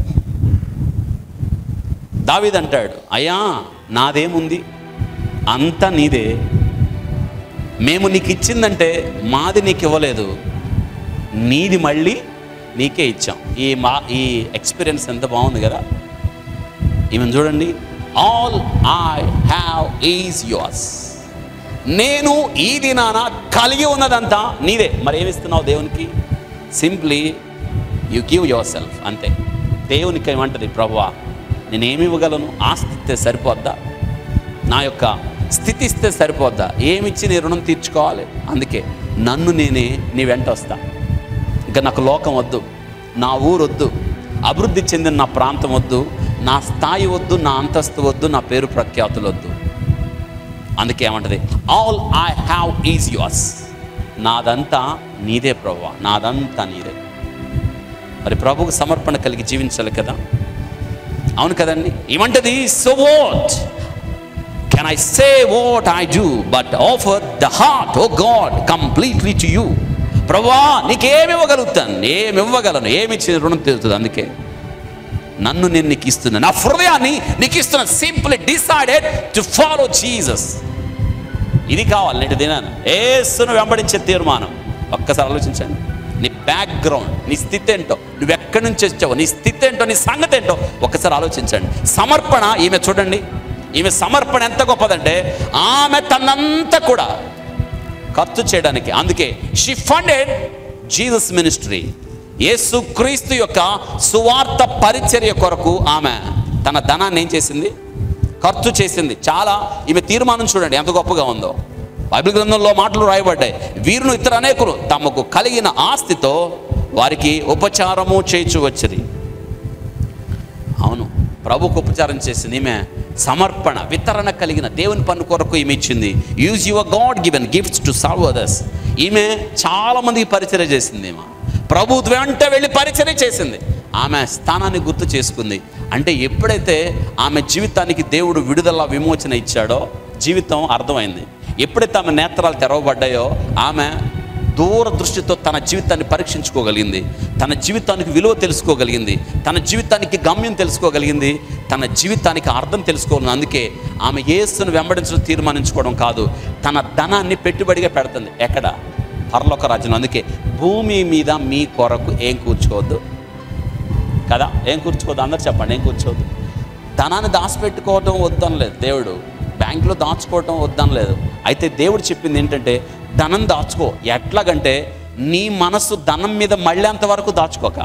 దావీద్ అంటాడు అయ్యా నాదేముంది అంతా నీదే మేము నీకు ఇచ్చిందంటే మాది నీకు ఇవ్వలేదు నీది మళ్ళీ నీకే ఇచ్చాం ఈ మా ఈ ఎక్స్పీరియన్స్ ఎంత బాగుంది కదా ఈమెను చూడండి all I have is yours నేను ఈ దినాన కలిగి ఉన్నదంతా నీదే మరి ఏమిస్తున్నావు దేవునికి simply you give yourself అంతే దేవునికి ఏమంటది ప్రభువా నేనేమి ఇవ్వగలను ఆస్తి ఇస్తే సరిపోద్దా నా యొక్క స్థితి ఇస్తే సరిపోద్దా ఏమిచ్చి నీ రుణం తీర్చుకోవాలి అందుకే నన్ను నేనే నీ వెంట వస్తా ఇంకా నాకు లోకం వద్దు నా ఊరు వద్దు అభివృద్ధి చెందిన నా ప్రాంతం వద్దు నా స్థాయి వద్దు నా అంతస్తు వద్దు నా పేరు ప్రఖ్యాతులు వద్దు అందుకే ఏమంటది all I have is yours నాదంతా నీదే ప్రభు నాదంతా నీదే మరి ప్రభుకు సమర్పణ కలిగి జీవించాలి కదా అవును కదండి ఏమంటది so what can I say what I do but offer the heart O God completely to you ప్రభా నీకేమి ఇవ్వగలుగుతాను ఏమి ఇవ్వగలను ఏమి ఇచ్చిన రుణం తీరుతుంది అందుకే నన్ను నేను నీకు ఇస్తున్నా నా హృదయాన్ని నీకు ఇస్తున్నా simply decided to follow Jesus ఇది కావాలి నేటి దినాన్ని ఏసును వెంబడించే తీర్మానం ఒక్కసారి ఆలోచించండి నీ బ్యాక్గ్రౌండ్ నీ స్థితి ఏంటో నువ్వు ఎక్కడి నుంచి వచ్చావు నీ స్థితి ఏంటో నీ సంగతి ఏంటో ఒకసారి ఆలోచించండి సమర్పణ ఈమె చూడండి ఈమె సమర్పణ ఎంత గొప్పదంటే ఆమె తనంతా కూడా ఖర్చు చేయడానికి అందుకే షీ ఫండెడ్ జీసస్ మినిస్ట్రీ యేసు క్రీస్తు యొక్క సువార్త పరిచర్య కొరకు ఆమె తన ధనాన్ని ఏం చేసింది ఖర్చు చేసింది చాలా ఈమె తీర్మానం చూడండి ఎంత గొప్పగా ఉందో బైబిల్ గ్రంథంలో మాటలు రాయబడ్డాయి వీరును ఇతర అనేకులు తమకు కలిగిన ఆస్తితో వారికి ఉపచారము చేయించు వచ్చింది అవును ప్రభుకు ఉపచారం చేసింది ఈమె సమర్పణ వితరణ కలిగిన దేవుని పన్ను కొరకు ఈమె ఇచ్చింది use your God given gifts to serve others ఈమె చాలా మందికి పరిచర్య చేసింది ఈమె ప్రభు వెంట వెళ్ళి పరిచర్య చేసింది ఆమె స్థానాన్ని గుర్తు చేసుకుంది అంటే ఎప్పుడైతే ఆమె జీవితానికి దేవుడు విడుదల విమోచన ఇచ్చాడో జీవితం అర్థమైంది ఎప్పుడైతే ఆమె నేత్రాలు తెరవబడ్డాయో ఆమె దూరదృష్టితో తన జీవితాన్ని పరీక్షించుకోగలిగింది తన జీవితానికి విలువ తెలుసుకోగలిగింది తన జీవితానికి గమ్యం తెలుసుకోగలిగింది తన జీవితానికి అర్థం తెలుసుకోగలిగింది అందుకే ఆమె యేసును వెంబడించడం తీర్మానించుకోవడం కాదు తన ధనాన్ని పెట్టుబడిగా పెడుతుంది ఎక్కడ పరలోక రాజ్యం అందుకే భూమి మీద మీ కొరకు ఏం కూర్చోవద్దు కదా ఏం కూర్చోవద్దు అందరు చెప్పండి ఏం కూర్చోవద్దు ధనాన్ని దాచిపెట్టుకోవటం వద్దనలేదు దేవుడు బ్యాంకులో దాచుకోవటం వద్దనలేదు అయితే దేవుడు చెప్పింది ఏంటంటే ధనం దాచుకో ఎట్లాగంటే నీ మనసు ధనం మీద మళ్ళేంత వరకు దాచుకోక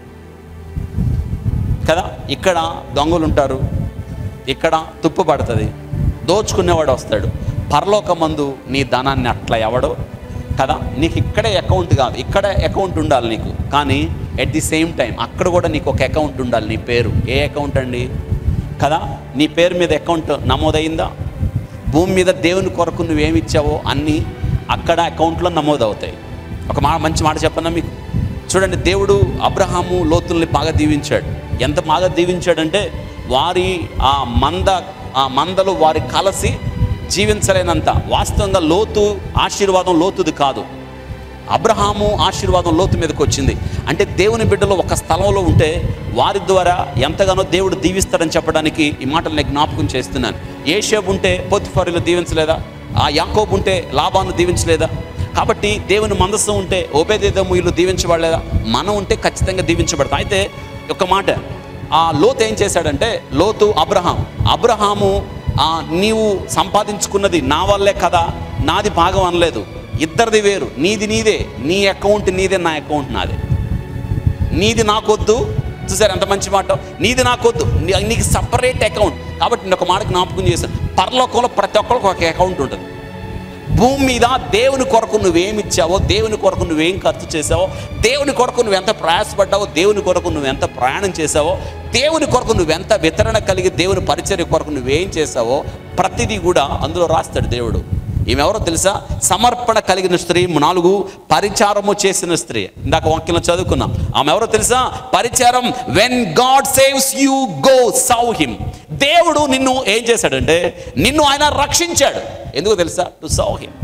కదా ఇక్కడ దొంగలు ఉంటారు ఇక్కడ తుప్పు పడుతుంది దోచుకునేవాడు వస్తాడు పరలోకమందు నీ ధనాన్ని అట్లా ఎవడో కదా నీకు ఇక్కడే అకౌంట్ కాదు ఇక్కడ అకౌంట్ ఉండాలి నీకు కానీ ఎట్ ది సేమ్ టైం అక్కడ కూడా నీకు ఒక అకౌంట్ ఉండాలి నీ పేరు ఏ అకౌంట్ అండి కదా నీ పేరు మీద అకౌంట్ నమోదైందా భూమి మీద దేవుని కొరకు నువ్వేమి ఇచ్చావో అన్నీ అక్కడ అకౌంట్లో నమోదవుతాయి ఒక మాట మంచి మాట చెప్పన్నా మీకు చూడండి దేవుడు అబ్రహాము లోతుల్ని బాగా దీవించాడు ఎంత బాగా దీవించాడంటే వారి ఆ మంద ఆ మందలు వారి కలసి జీవించలేనంత వాస్తవంగా లోతు ఆశీర్వాదం లోతుది కాదు అబ్రహాము ఆశీర్వాదం లోతు మీదకి వచ్చింది అంటే దేవుని బిడ్డలు ఒక స్థలంలో ఉంటే వారి ద్వారా ఎంతగానో దేవుడు దీవిస్తాడని చెప్పడానికి ఈ మాటలు నేను జ్ఞాపకం చేస్తున్నాను ఏషేబు ఉంటే పొత్తిఫారిలో దీవించలేదా ఆ యాకోబు ఉంటే లాభాన్ని దీవించలేదా కాబట్టి దేవుని మనస్సు ఉంటే ఓబేదేదము వీళ్ళు దీవించబడలేదా మనం ఉంటే ఖచ్చితంగా దీవించబడతాం అయితే ఒక మాట ఆ లోతు ఏం చేశాడంటే లోతు అబ్రహాం అబ్రహాము ఆ నీవు సంపాదించుకున్నది నా వల్లే కదా నాది భాగం అనలేదు ఇద్దరిది వేరు నీది నీదే నీ అకౌంట్ నీదే నా అకౌంట్ నాదే నీది నాకొద్దు చూసారు ఎంత మంచి మాట నీది నాకొద్దు నీ- నీకు సపరేట్ అకౌంట్ కాబట్టి నేను ఒక మాట జ్ఞాపకం చేశాను పరలోకంలో ప్రతి ఒక్కరికి ఒక అకౌంట్ ఉంటుంది భూమి మీద దేవుని కొరకు నువ్వేమి ఇచ్చావో దేవుని కొరకు నువ్వేం ఖర్చు చేసావో దేవుని కొరకు నువ్వు ఎంత ప్రయాసపడ్డావో దేవుని కొరకు నువ్వు ఎంత ప్రయాణం చేసావో దేవుని కొరకు నువ్వెంత వితరణ కలిగి దేవుని పరిచర్య కొరకు నువ్వేం చేసావో ప్రతిదీ కూడా అందులో రాస్తాడు దేవుడు ఈమెవరో తెలుసా సమర్పణ కలిగిన స్త్రీ నాలుగు పరిచారము చేసిన స్త్రీ ఇందాక వాక్యంలో చదువుకున్నాం ఆమె ఎవరో తెలుసా పరిచారం when God saves you go serve him దేవుడు నిన్ను ఏం చేశాడంటే నిన్ను ఆయన రక్షించాడు ఎందుకు తెలుసా to serve him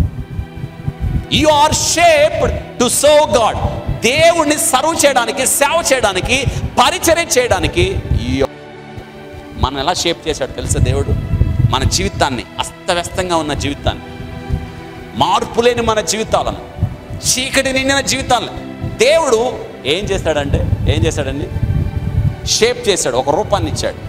you are shaped to serve God దేవుణ్ణి సర్వ్ చేయడానికి సేవ చేయడానికి పరిచర్య చేయడానికి you- మనం ఎలా షేప్ చేశాడు తెలుసా దేవుడు మన జీవితాన్ని అస్తవ్యస్తంగా ఉన్న జీవితాన్ని మార్పు లేని మన జీవితాలను చీకటి నిండిన జీవితాలను దేవుడు ఏం చేస్తాడంటే ఏం చేశాడండి షేప్ చేశాడు ఒక రూపాన్ని ఇచ్చాడు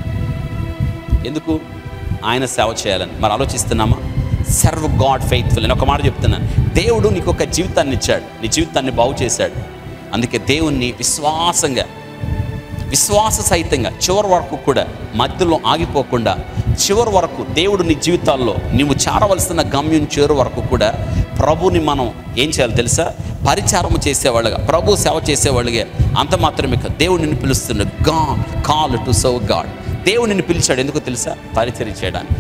ఎందుకు ఆయన సేవ చేయాలని మరి ఆలోచిస్తున్నామా సర్వ్ గాడ్ ఫెయిత్ఫుల్ నేను ఒక మాట చెప్తున్నాను దేవుడు నీకు ఒక జీవితాన్ని ఇచ్చాడు నీ జీవితాన్ని బాగు చేశాడు అందుకే దేవుణ్ణి విశ్వాసంగా విశ్వాస సహితంగా చివరి వరకు కూడా మధ్యలో ఆగిపోకుండా చివరి వరకు దేవుడు నీ జీవితాల్లో నీవు చేరవలసిన గమ్యం చివరి వరకు కూడా ప్రభుని మనం ఏం చేయాలి తెలుసా పరిచారము చేసేవాళ్ళుగా ప్రభు సేవ చేసేవాళ్ళుగా అంత మాత్రమే కాదు దేవుడు నిన్ను పిలుస్తున్నాడు గా కాల్ టు సర్వ్ గాడ్ దేవుడు నిన్ను పిలిచాడు ఎందుకు తెలుసా పరిచర్య చేయడానికి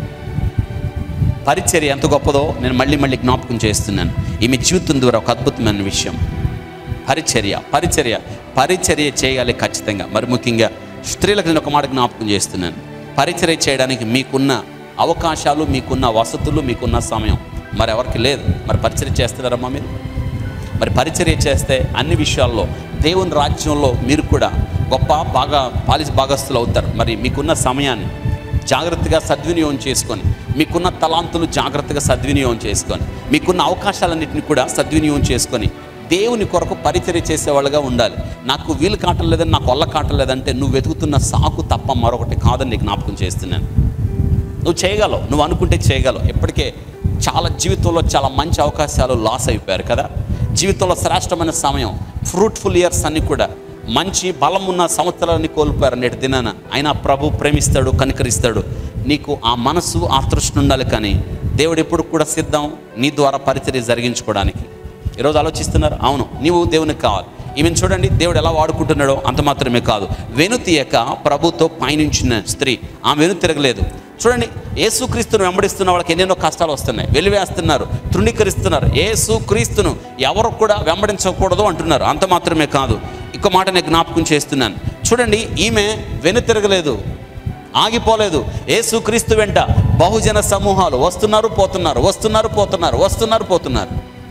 పరిచర్య ఎంత గొప్పదో నేను మళ్ళీ మళ్ళీ జ్ఞాపకం చేస్తున్నాను ఈమె జీవితం ద్వారా ఒక అద్భుతమైన విషయం పరిచర్య పరిచర్య పరిచర్య చేయాలి ఖచ్చితంగా మరి ముఖ్యంగా స్త్రీలకు నేను ఒక మాట జ్ఞాపకం చేస్తున్నాను పరిచర్య చేయడానికి మీకున్న అవకాశాలు మీకున్న వసతులు మీకున్న సమయం మరి ఎవరికి లేదు మరి పరిచర్య చేస్తున్నారమ్మా మీరు మరి పరిచర్య చేస్తే అన్ని విషయాల్లో దేవుని రాజ్యంలో మీరు కూడా గొప్ప బాగా పాలిస్ భాగస్తులు అవుతారు మరి మీకున్న సమయాన్ని జాగ్రత్తగా సద్వినియోగం చేసుకొని మీకున్న తలాంతులు జాగ్రత్తగా సద్వినియోగం చేసుకొని మీకున్న అవకాశాలన్నింటిని కూడా సద్వినియోగం చేసుకొని దేవుని కొరకు పరిచర్య చేసేవాళ్ళుగా ఉండాలి నాకు వీలు కావటం లేదని నాకు వల్ల కావటం లేదంటే నువ్వు వెతుకుతున్న సాకు తప్ప మరొకటి కాదని నీకు జ్ఞాపకం చేస్తున్నాను నువ్వు చేయగలవు నువ్వు అనుకుంటే చేయగలవు ఇప్పటికే చాలా జీవితంలో చాలా మంచి అవకాశాలు లాస్ అయిపోయారు కదా జీవితంలో శ్రేష్టమైన సమయం ఫ్రూట్ఫుల్ ఇయర్స్ అన్ని కూడా మంచి బలం ఉన్న సంవత్సరాలని కోల్పోయారు నేటి దినాన అయినా ప్రభు ప్రేమిస్తాడు కనికరిస్తాడు నీకు ఆ మనసు ఆ తృష్ణ ఉండాలి కానీ దేవుడు ఎప్పుడు కూడా సిద్ధం నీ ద్వారా పరిచర్య జరిగించుకోవడానికి ఈరోజు ఆలోచిస్తున్నారు అవును నీవు దేవునికి కావాలి ఈమెను చూడండి దేవుడు ఎలా వాడుకుంటున్నాడో అంత మాత్రమే కాదు వెనుతీయక ప్రభుతో పయనించిన స్త్రీ ఆమె వెను తిరగలేదు చూడండి యేసుక్రీస్తును వెంబడిస్తున్న వాళ్ళకి ఎన్నెన్నో కష్టాలు వస్తున్నాయి వెలివేస్తున్నారు తృణీకరిస్తున్నారు యేసుక్రీస్తును ఎవరు కూడా వెంబడించకూడదు అంటున్నారు అంత మాత్రమే కాదు ఇంకో మాట నేను జ్ఞాపకం చేస్తున్నాను చూడండి ఈమె వెను తిరగలేదు ఆగిపోలేదు యేసుక్రీస్తు వెంట బహుజన సమూహాలు వస్తున్నారు పోతున్నారు వస్తున్నారు పోతున్నారు వస్తున్నారు పోతున్నారు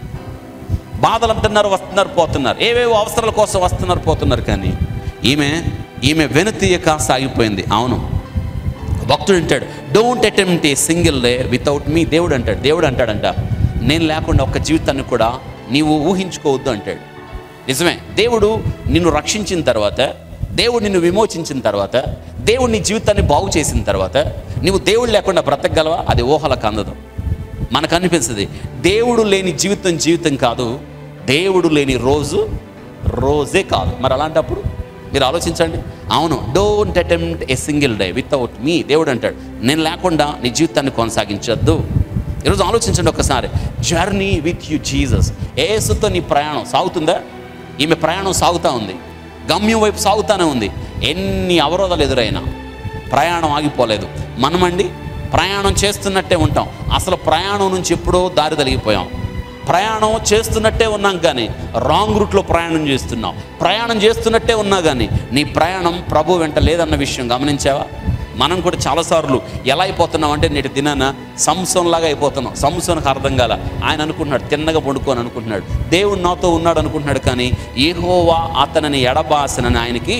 బాధలు అంటున్నారు వస్తున్నారు పోతున్నారు ఏవేవో అవసరాల కోసం వస్తున్నారు పోతున్నారు కానీ ఈమె ఈమె వెనుతీయక సాగిపోయింది అవును భక్తుడు అంటాడు don't attempt a single day without me దేవుడు అంటాడు దేవుడు అంటాడంట నేను లేకుండా ఒక జీవితాన్ని కూడా నీవు ఊహించుకోవద్దు అంటాడు నిజమే దేవుడు నిన్ను రక్షించిన తర్వాత దేవుడు నిన్ను విమోచించిన తర్వాత దేవుడు నీ జీవితాన్ని బాగు చేసిన తర్వాత నీవు దేవుడు లేకుండా బ్రతకగలవా అది ఊహలకు అందదు మనకు అనిపిస్తుంది దేవుడు లేని జీవితం జీవితం కాదు దేవుడు లేని రోజు రోజే కాదు మరి అలాంటప్పుడు మీరు ఆలోచించండి అవును don't attempt a single day without me దేవుడు అంటాడు నేను లేకుండా నీ జీవితాన్ని కొనసాగించొద్దు ఈరోజు ఆలోచించండి ఒకసారి జర్నీ విత్ యు జీసస్ ఏసుతో నీ ప్రయాణం సాగుతుందా ఈమె ప్రయాణం సాగుతూ ఉంది గమ్యం వైపు సాగుతూనే ఉంది ఎన్ని అవరోధాలు ఎదురైనా ప్రయాణం ఆగిపోలేదు మనమండి ప్రయాణం చేస్తున్నట్టే ఉంటాం అసలు ప్రయాణం నుంచి ఎప్పుడో దారి తొలగిపోయాం ప్రయాణం చేస్తున్నట్టే ఉన్నాం కానీ రాంగ్ రూట్లో ప్రయాణం చేస్తున్నాం ప్రయాణం చేస్తున్నట్టే ఉన్నా కానీ నీ ప్రయాణం ప్రభు వెంట లేదన్న విషయం గమనించావా మనం కూడా చాలాసార్లు ఎలా అయిపోతున్నాం అంటే నేటి దినాన సంసంలాగా అయిపోతున్నాం సంసోనికి అర్థం కాల ఆయన అనుకుంటున్నాడు తిన్నగా పండుకొని అనుకుంటున్నాడు దేవుడు నాతో ఉన్నాడు అనుకుంటున్నాడు కానీ ఏహోవా అతనిని ఎడబాసనని ఆయనకి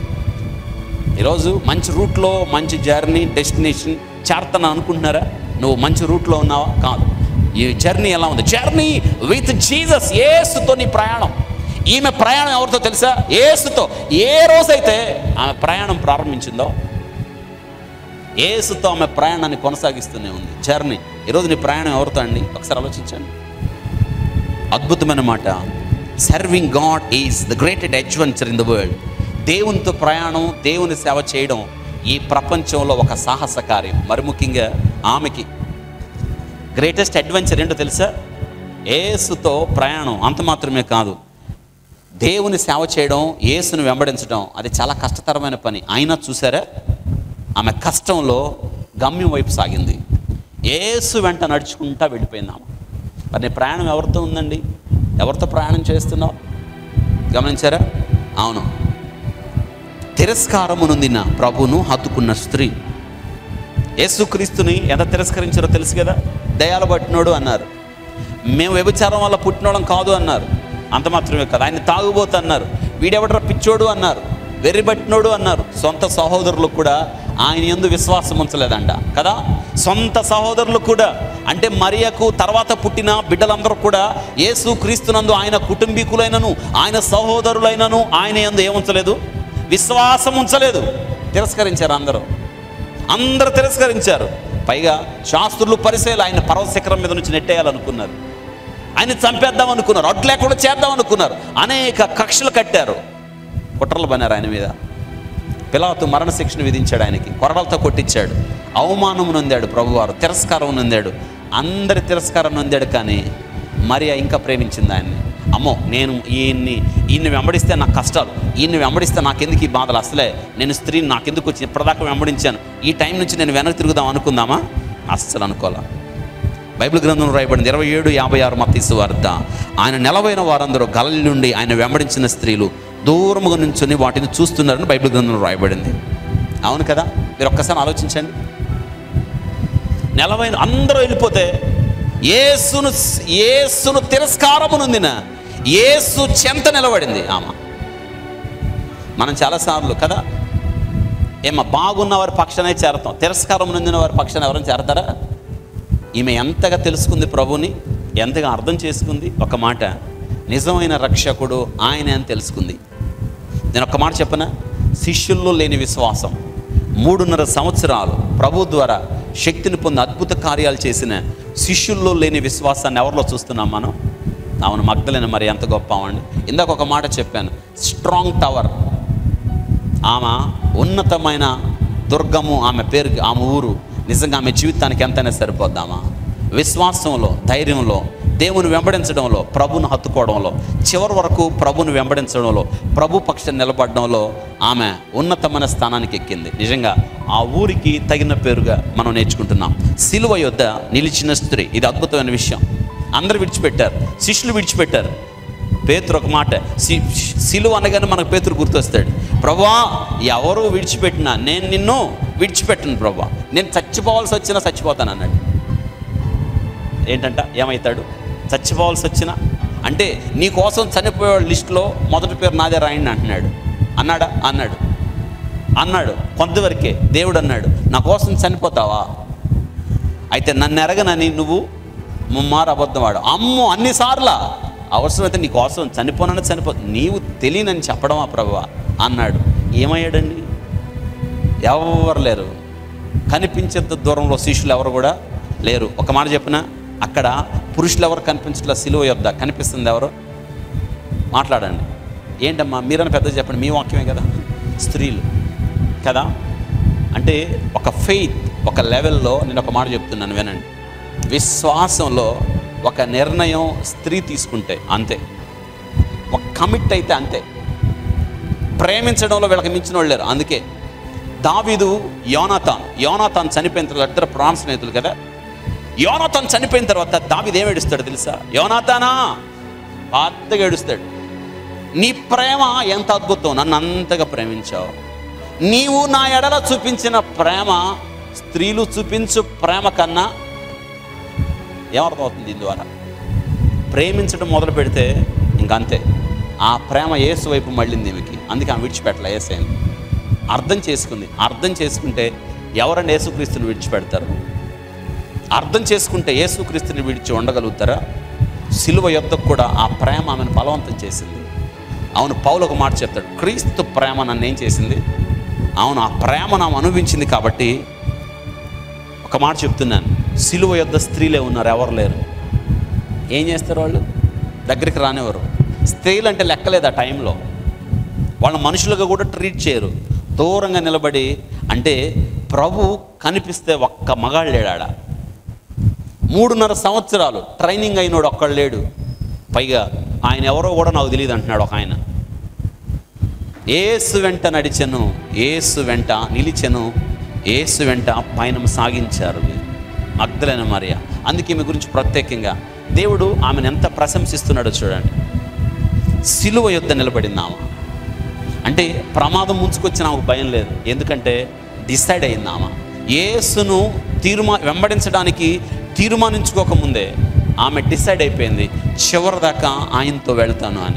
ఈరోజు మంచి రూట్లో మంచి జర్నీ డెస్టినేషన్ చేరుతాను అనుకుంటున్నారా నువ్వు మంచి రూట్లో ఉన్నావా కాదు ఈ జర్నీ ఎలా ఉంది జర్నీ విత్ జీసస్ ఏసుతో నీ ప్రయాణం ఈమె ప్రయాణం ఎవరితో తెలుసా ఏసుతో ఏ రోజైతే ఆమె ప్రయాణం ప్రారంభించిందో ఏసుతో ఆమె ప్రయాణాన్ని కొనసాగిస్తూనే ఉంది జర్నీ ఈరోజు నీ ప్రయాణం ఎవరితో అండి ఒకసారి ఆలోచించండి అద్భుతమైన మాట serving God is the greatest adventure in the world దేవునితో ప్రయాణం దేవుని సేవ చేయడం ఈ ప్రపంచంలో ఒక సాహస కార్యం మరి ముఖ్యంగా ఆమెకి గ్రేటెస్ట్ అడ్వెంచర్ ఏంటో తెలుసా ఏసుతో ప్రయాణం అంత మాత్రమే కాదు దేవుని సేవ చేయడం యేసుని వెంబడించడం అది చాలా కష్టతరమైన పని అయినా చూసారా ఆమె కష్టంలో గమ్యం వైపు సాగింది ఏసు వెంట నడుచుకుంటా వెళ్ళిపోయింది ఆమె మరి నీ ప్రయాణం ఎవరితో ఉందండి ఎవరితో ప్రయాణం చేస్తున్నావు గమనించారా అవును తిరస్కారము నొందిన ప్రభును హత్తుకున్న స్త్రీ యేసుక్రీస్తుని ఎంత తిరస్కరించారో తెలుసు కదా దయాలు పట్టినోడు అన్నారు మేము వ్యభిచారం వల్ల పుట్టినోళ్ళం కాదు అన్నారు అంత మాత్రమే కాదు ఆయన తాగుబోతు అన్నారు వీడెవడరా పిచ్చోడు అన్నారు వెర్రిబట్టినోడు అన్నారు సొంత సహోదరులు కూడా ఆయన ఎందు విశ్వాసం ఉంచలేదంట కదా సొంత సహోదరులు కూడా అంటే మరియకు తర్వాత పుట్టిన బిడ్డలందరూ కూడా యేసు క్రీస్తునందు ఆయన కుటుంబీకులైనను ఆయన సహోదరులైనను ఆయన ఎందు ఏముంచలేదు విశ్వాసం ఉంచలేదు తిరస్కరించారు అందరూ అందరూ తిరస్కరించారు పైగా శాస్త్రులు పరిశీలి ఆయన పర్వత శిఖరం మీద నుంచి నెట్టేయాలనుకున్నారు ఆయన చంపేద్దాం అనుకున్నారు అడ్లు లేకుండా చేద్దాం అనుకున్నారు అనేక కక్షలు కట్టారు కుట్రలు పన్నారు ఆయన మీద పిలాతు మరణశిక్షను విధించాడు ఆయనకి కొరడలతో కొట్టించాడు అవమానం నొందాడు ప్రభువారు తిరస్కారం నొందాడు అందరి తిరస్కారం నొందాడు కానీ మరియా ఇంకా ప్రేమించింది ఆయన్ని అమ్మో నేను ఈయన్ని ఈయన్ని వెంబడిస్తే నాకు కష్టాలు ఈయన్ని వెంబడిస్తే నాకెందుకు ఈ బాధలు అసలే నేను స్త్రీని నాకెందుకు వచ్చి ఇప్పటిదాకా వెంబడించాను ఈ టైం నుంచి నేను వెనక్కి తిరుగుదాం అనుకుందామా అస్సలు అనుకోలే బైబిల్ గ్రంథంలో రాయబడింది ఇరవై ఏడు యాభై ఆరు మతీసు వార్త ఆయన నెలవైన వారందరూ గలలి నుండి ఆయన వెంబడించిన స్త్రీలు దూరముగా నుంచొని వాటిని చూస్తున్నారని బైబిల్ గ్రంథంలో రాయబడింది అవును కదా మీరు ఒక్కసారి ఆలోచించండి నెలవైన అందరూ వెళ్ళిపోతే ఏసును ఏసును తిరస్కారము నొందిన ఏసు చెంత నిలబడింది ఆమె మనం చాలాసార్లు కదా ఏమో బాగున్న వారి పక్షానే చేరతాం తిరస్కారం నొందిన వారి పక్షాన ఎవరైనా చేరతారా ఈమె ఎంతగా తెలుసుకుంది ప్రభుని ఎంతగా అర్థం చేసుకుంది ఒక మాట నిజమైన రక్షకుడు ఆయనే అని తెలుసుకుంది నేను ఒక మాట చెప్పనా శిష్యుల్లో లేని విశ్వాసం మూడున్నర సంవత్సరాలు ప్రభు ద్వారా శక్తిని పొంది అద్భుత కార్యాలు చేసిన శిష్యుల్లో లేని విశ్వాసాన్ని ఎవరిలో చూస్తున్నాం మనం అవును మగ్ధలేని మరి ఎంత గొప్ప అండి ఇందాక ఒక మాట చెప్పాను స్ట్రాంగ్ టవర్ ఆమె ఉన్నతమైన దుర్గము ఆమె పేరు ఆమె ఊరు నిజంగా ఆమె జీవితానికి ఎంతైనా సరిపోద్దామా విశ్వాసంలో ధైర్యంలో దేవుని వెంబడించడంలో ప్రభుని హత్తుకోవడంలో చివరి వరకు ప్రభుని వెంబడించడంలో ప్రభు పక్షం నిలబడడంలో ఆమె ఉన్నతమైన స్థానానికి ఎక్కింది నిజంగా ఆ ఊరికి తగిన పేరుగా మనం నేర్చుకుంటున్నాం సిలువ యొద్ద నిలిచిన స్త్రీ ఇది అద్భుతమైన విషయం అందరు విడిచిపెట్టారు శిష్యులు విడిచిపెట్టారు పేతురు ఒక మాట సి సిలువ అనగానే మనకు పేతురు గుర్తొస్తాడు ప్రభా ఎవరు విడిచిపెట్టినా నేను నిన్ను విడిచిపెట్టను ప్రభా నేను చచ్చిపోవాల్సి వచ్చినా చచ్చిపోతాను అన్నాడు ఏంటంట ఏమవుతాడు చచ్చిపోవాల్సి వచ్చినా అంటే నీ కోసం చనిపోయే లిస్టులో మొదటి పేరు నాదే రాయండి అంటున్నాడు అన్నాడా అన్నాడు అన్నాడు కొంతవరకే దేవుడు అన్నాడు నా కోసం చనిపోతావా అయితే నన్ను ఎరగనని నువ్వు ముమ్మారు అబద్ధవాడు అమ్మో అన్నిసార్లా అవసరమైతే నీ కోసం చనిపోనని చనిపో నీవు తెలియనని చెప్పడమా ప్రభు అన్నాడు ఏమయ్యాడండి ఎవరు లేరు కనిపించేంత దూరంలో శిష్యులు ఎవరు కూడా లేరు ఒక మాట చెప్పిన అక్కడ పురుషులు ఎవరు కనిపించట్లా సిలువ యొద్ద కనిపిస్తుంది ఎవరు మాట్లాడండి ఏంటమ్మా మీరని పెద్ద చెప్పండి మీ వాక్యమే కదా స్త్రీలు కదా అంటే ఒక ఫెయిత్ ఒక లెవెల్లో నేను ఒక మాట చెప్తున్నాను వినండి విశ్వాసంలో ఒక నిర్ణయం స్త్రీ తీసుకుంటే అంతే ఒక కమిట్ అయితే అంతే ప్రేమించడంలో వీళ్ళకి మించిన వాళ్ళు లేరు అందుకే దావీదు యోనాథాన్ యోనాథాన్ చనిపోయిన తర్వాత ఇద్దరు ప్రాణ స్నేహితులు కదా యోనాథాన్ చనిపోయిన తర్వాత దావీదు ఏం ఏడుస్తాడు తెలుసా యోనాథానా పెద్దగా ఏడుస్తాడు నీ ప్రేమ ఎంత అద్భుతం నన్ను అంతగా ప్రేమించావు నీవు నా ఎడల చూపించిన ప్రేమ స్త్రీలు చూపించు ప్రేమ కన్నా ఏమర్థమవుతుంది దీని ద్వారా ప్రేమించడం మొదలు పెడితే ఇంకంతే ఆ ప్రేమ యేసు వైపు మళ్ళింది ఈమెకి అందుకే ఆమె విడిచిపెట్టలే ఏసైని అర్థం చేసుకుంది అర్థం చేసుకుంటే ఎవరన్నా యేసుక్రీస్తుని విడిచిపెడతారు అర్థం చేసుకుంటే యేసుక్రీస్తుని విడిచి ఉండగలుగుతారా సిలువ యొద్దకు కూడా ఆ ప్రేమ ఆమెను బలవంతం చేసింది అవును పౌలు ఒక మాట చెప్తాడు క్రీస్తు ప్రేమ నన్ను ఏం చేసింది అవును ఆ ప్రేమ నాకు అనుభవించింది కాబట్టి ఒక మాట చెప్తున్నాను సిలువ యొద్ద స్త్రీలే ఉన్నారు ఎవరు లేరు ఏం చేస్తారు వాళ్ళు దగ్గరికి రానివ్వరు స్త్రీలు అంటే లెక్కలేదు ఆ టైంలో వాళ్ళ మనుషులుగా కూడా ట్రీట్ చేయరు దూరంగా నిలబడి అంటే ప్రభు కనిపిస్తే ఒక్క మగాళ్ళు లేడాడ మూడున్నర సంవత్సరాలు ట్రైనింగ్ అయినోడు ఒక్కడు లేడు పైగా ఆయన ఎవరో కూడా నాకు తెలియదు అంటున్నాడు ఒక ఆయన ఏసు వెంట నడిచెను ఏసు వెంట నిలిచెను ఏసు వెంట పయనం సాగించారు వీరు అగ్ధలైన మరియ అందుకే ఈమె గురించి ప్రత్యేకంగా దేవుడు ఆమెను ఎంత ప్రశంసిస్తున్నాడో చూడండి సిలువ యుద్ధ నిలబడింది ఆమె అంటే ప్రమాదం ముంచుకొచ్చిన ఆమెకు భయం లేదు ఎందుకంటే డిసైడ్ అయింది ఆమె యేసును తీర్మా వెంబడించడానికి తీర్మానించుకోకముందే ఆమె డిసైడ్ అయిపోయింది చివరి దాకా ఆయనతో వెళ్తాను అని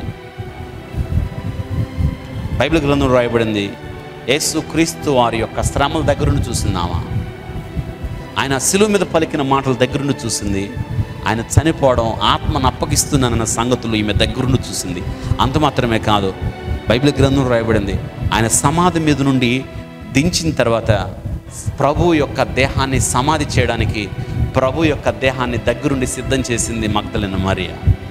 బైబిల్ గ్రంథంలో రాయబడింది యేసు క్రీస్తు వారి యొక్క శ్రమల దగ్గరుండి చూసిందామా ఆయన శిలువ మీద పలికిన మాటల దగ్గరుండి చూసింది ఆయన చనిపోవడం ఆత్మను అప్పగిస్తున్నానన్న సంగతులు ఈమె దగ్గరుండి చూసింది అంత మాత్రమే కాదు బైబిల్ గ్రంథంలో రాయబడింది ఆయన సమాధి మీద నుండి దించిన తర్వాత ప్రభు యొక్క దేహాన్ని సమాధి చేయడానికి ప్రభు యొక్క దేహాన్ని దగ్గరుండి సిద్ధం చేసింది మగ్ధలైన మరియా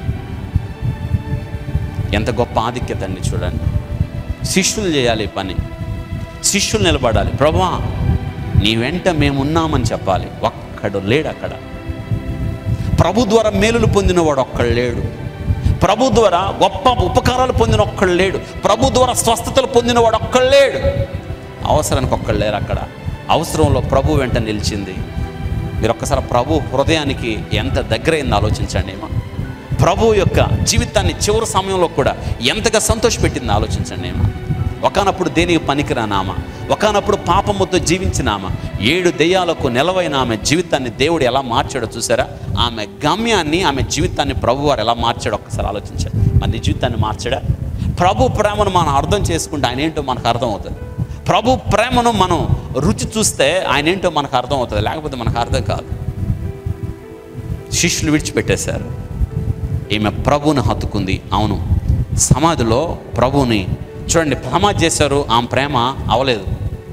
ఎంత గొప్ప ఆధిక్యత అండి చూడండి శిష్యులు చేయాలి ఈ పని శిష్యులు నిలబడాలి ప్రభా నీ వెంట మేమున్నామని చెప్పాలి ఒక్కడు లేడు అక్కడ ప్రభు ద్వారా మేలులు పొందినవాడు ఒక్కడు లేడు ప్రభు ద్వారా గొప్ప ఉపకారాలు పొందిన ఒక్కడు లేడు ప్రభు ద్వారా స్వస్థతలు పొందినవాడు ఒక్కడు లేడు అవసరానికి ఒక్కడు లేరు అక్కడ అవసరంలో ప్రభు వెంట నిలిచింది మీరు ఒక్కసారి ప్రభు హృదయానికి ఎంత దగ్గరైందో ఆలోచించండి ఏమో ప్రభు యొక్క జీవితాన్ని చివరి సమయంలో కూడా ఎంతగా సంతోషపెట్టింది ఆలోచించండి ఏమో ఒకనప్పుడు దేనికి పనికిరానామా ఒకనప్పుడు పాపముతో జీవించినామా ఏడు దెయ్యాలకు నెలవైన ఆమె జీవితాన్ని దేవుడు ఎలా మార్చాడో చూసారా ఆమె గమ్యాన్ని ఆమె జీవితాన్ని ప్రభు వారు ఎలా మార్చాడో ఒక్కసారి ఆలోచించాడు మన నీ జీవితాన్ని మార్చాడా ప్రభు ప్రేమను మనం అర్థం చేసుకుంటే ఆయన ఏంటో మనకు అర్థం అవుతుంది ప్రభు ప్రేమను మనం రుచి చూస్తే ఆయన ఏంటో మనకు అర్థం అవుతుంది లేకపోతే మనకు అర్థం కాదు శిష్యులు విడిచిపెట్టేశారు ఈమె ప్రభువుని హత్తుకుంది అవును సమాధిలో ప్రభువుని చూడండి సమాధి చేశారు ఆమె ప్రేమ అవలేదు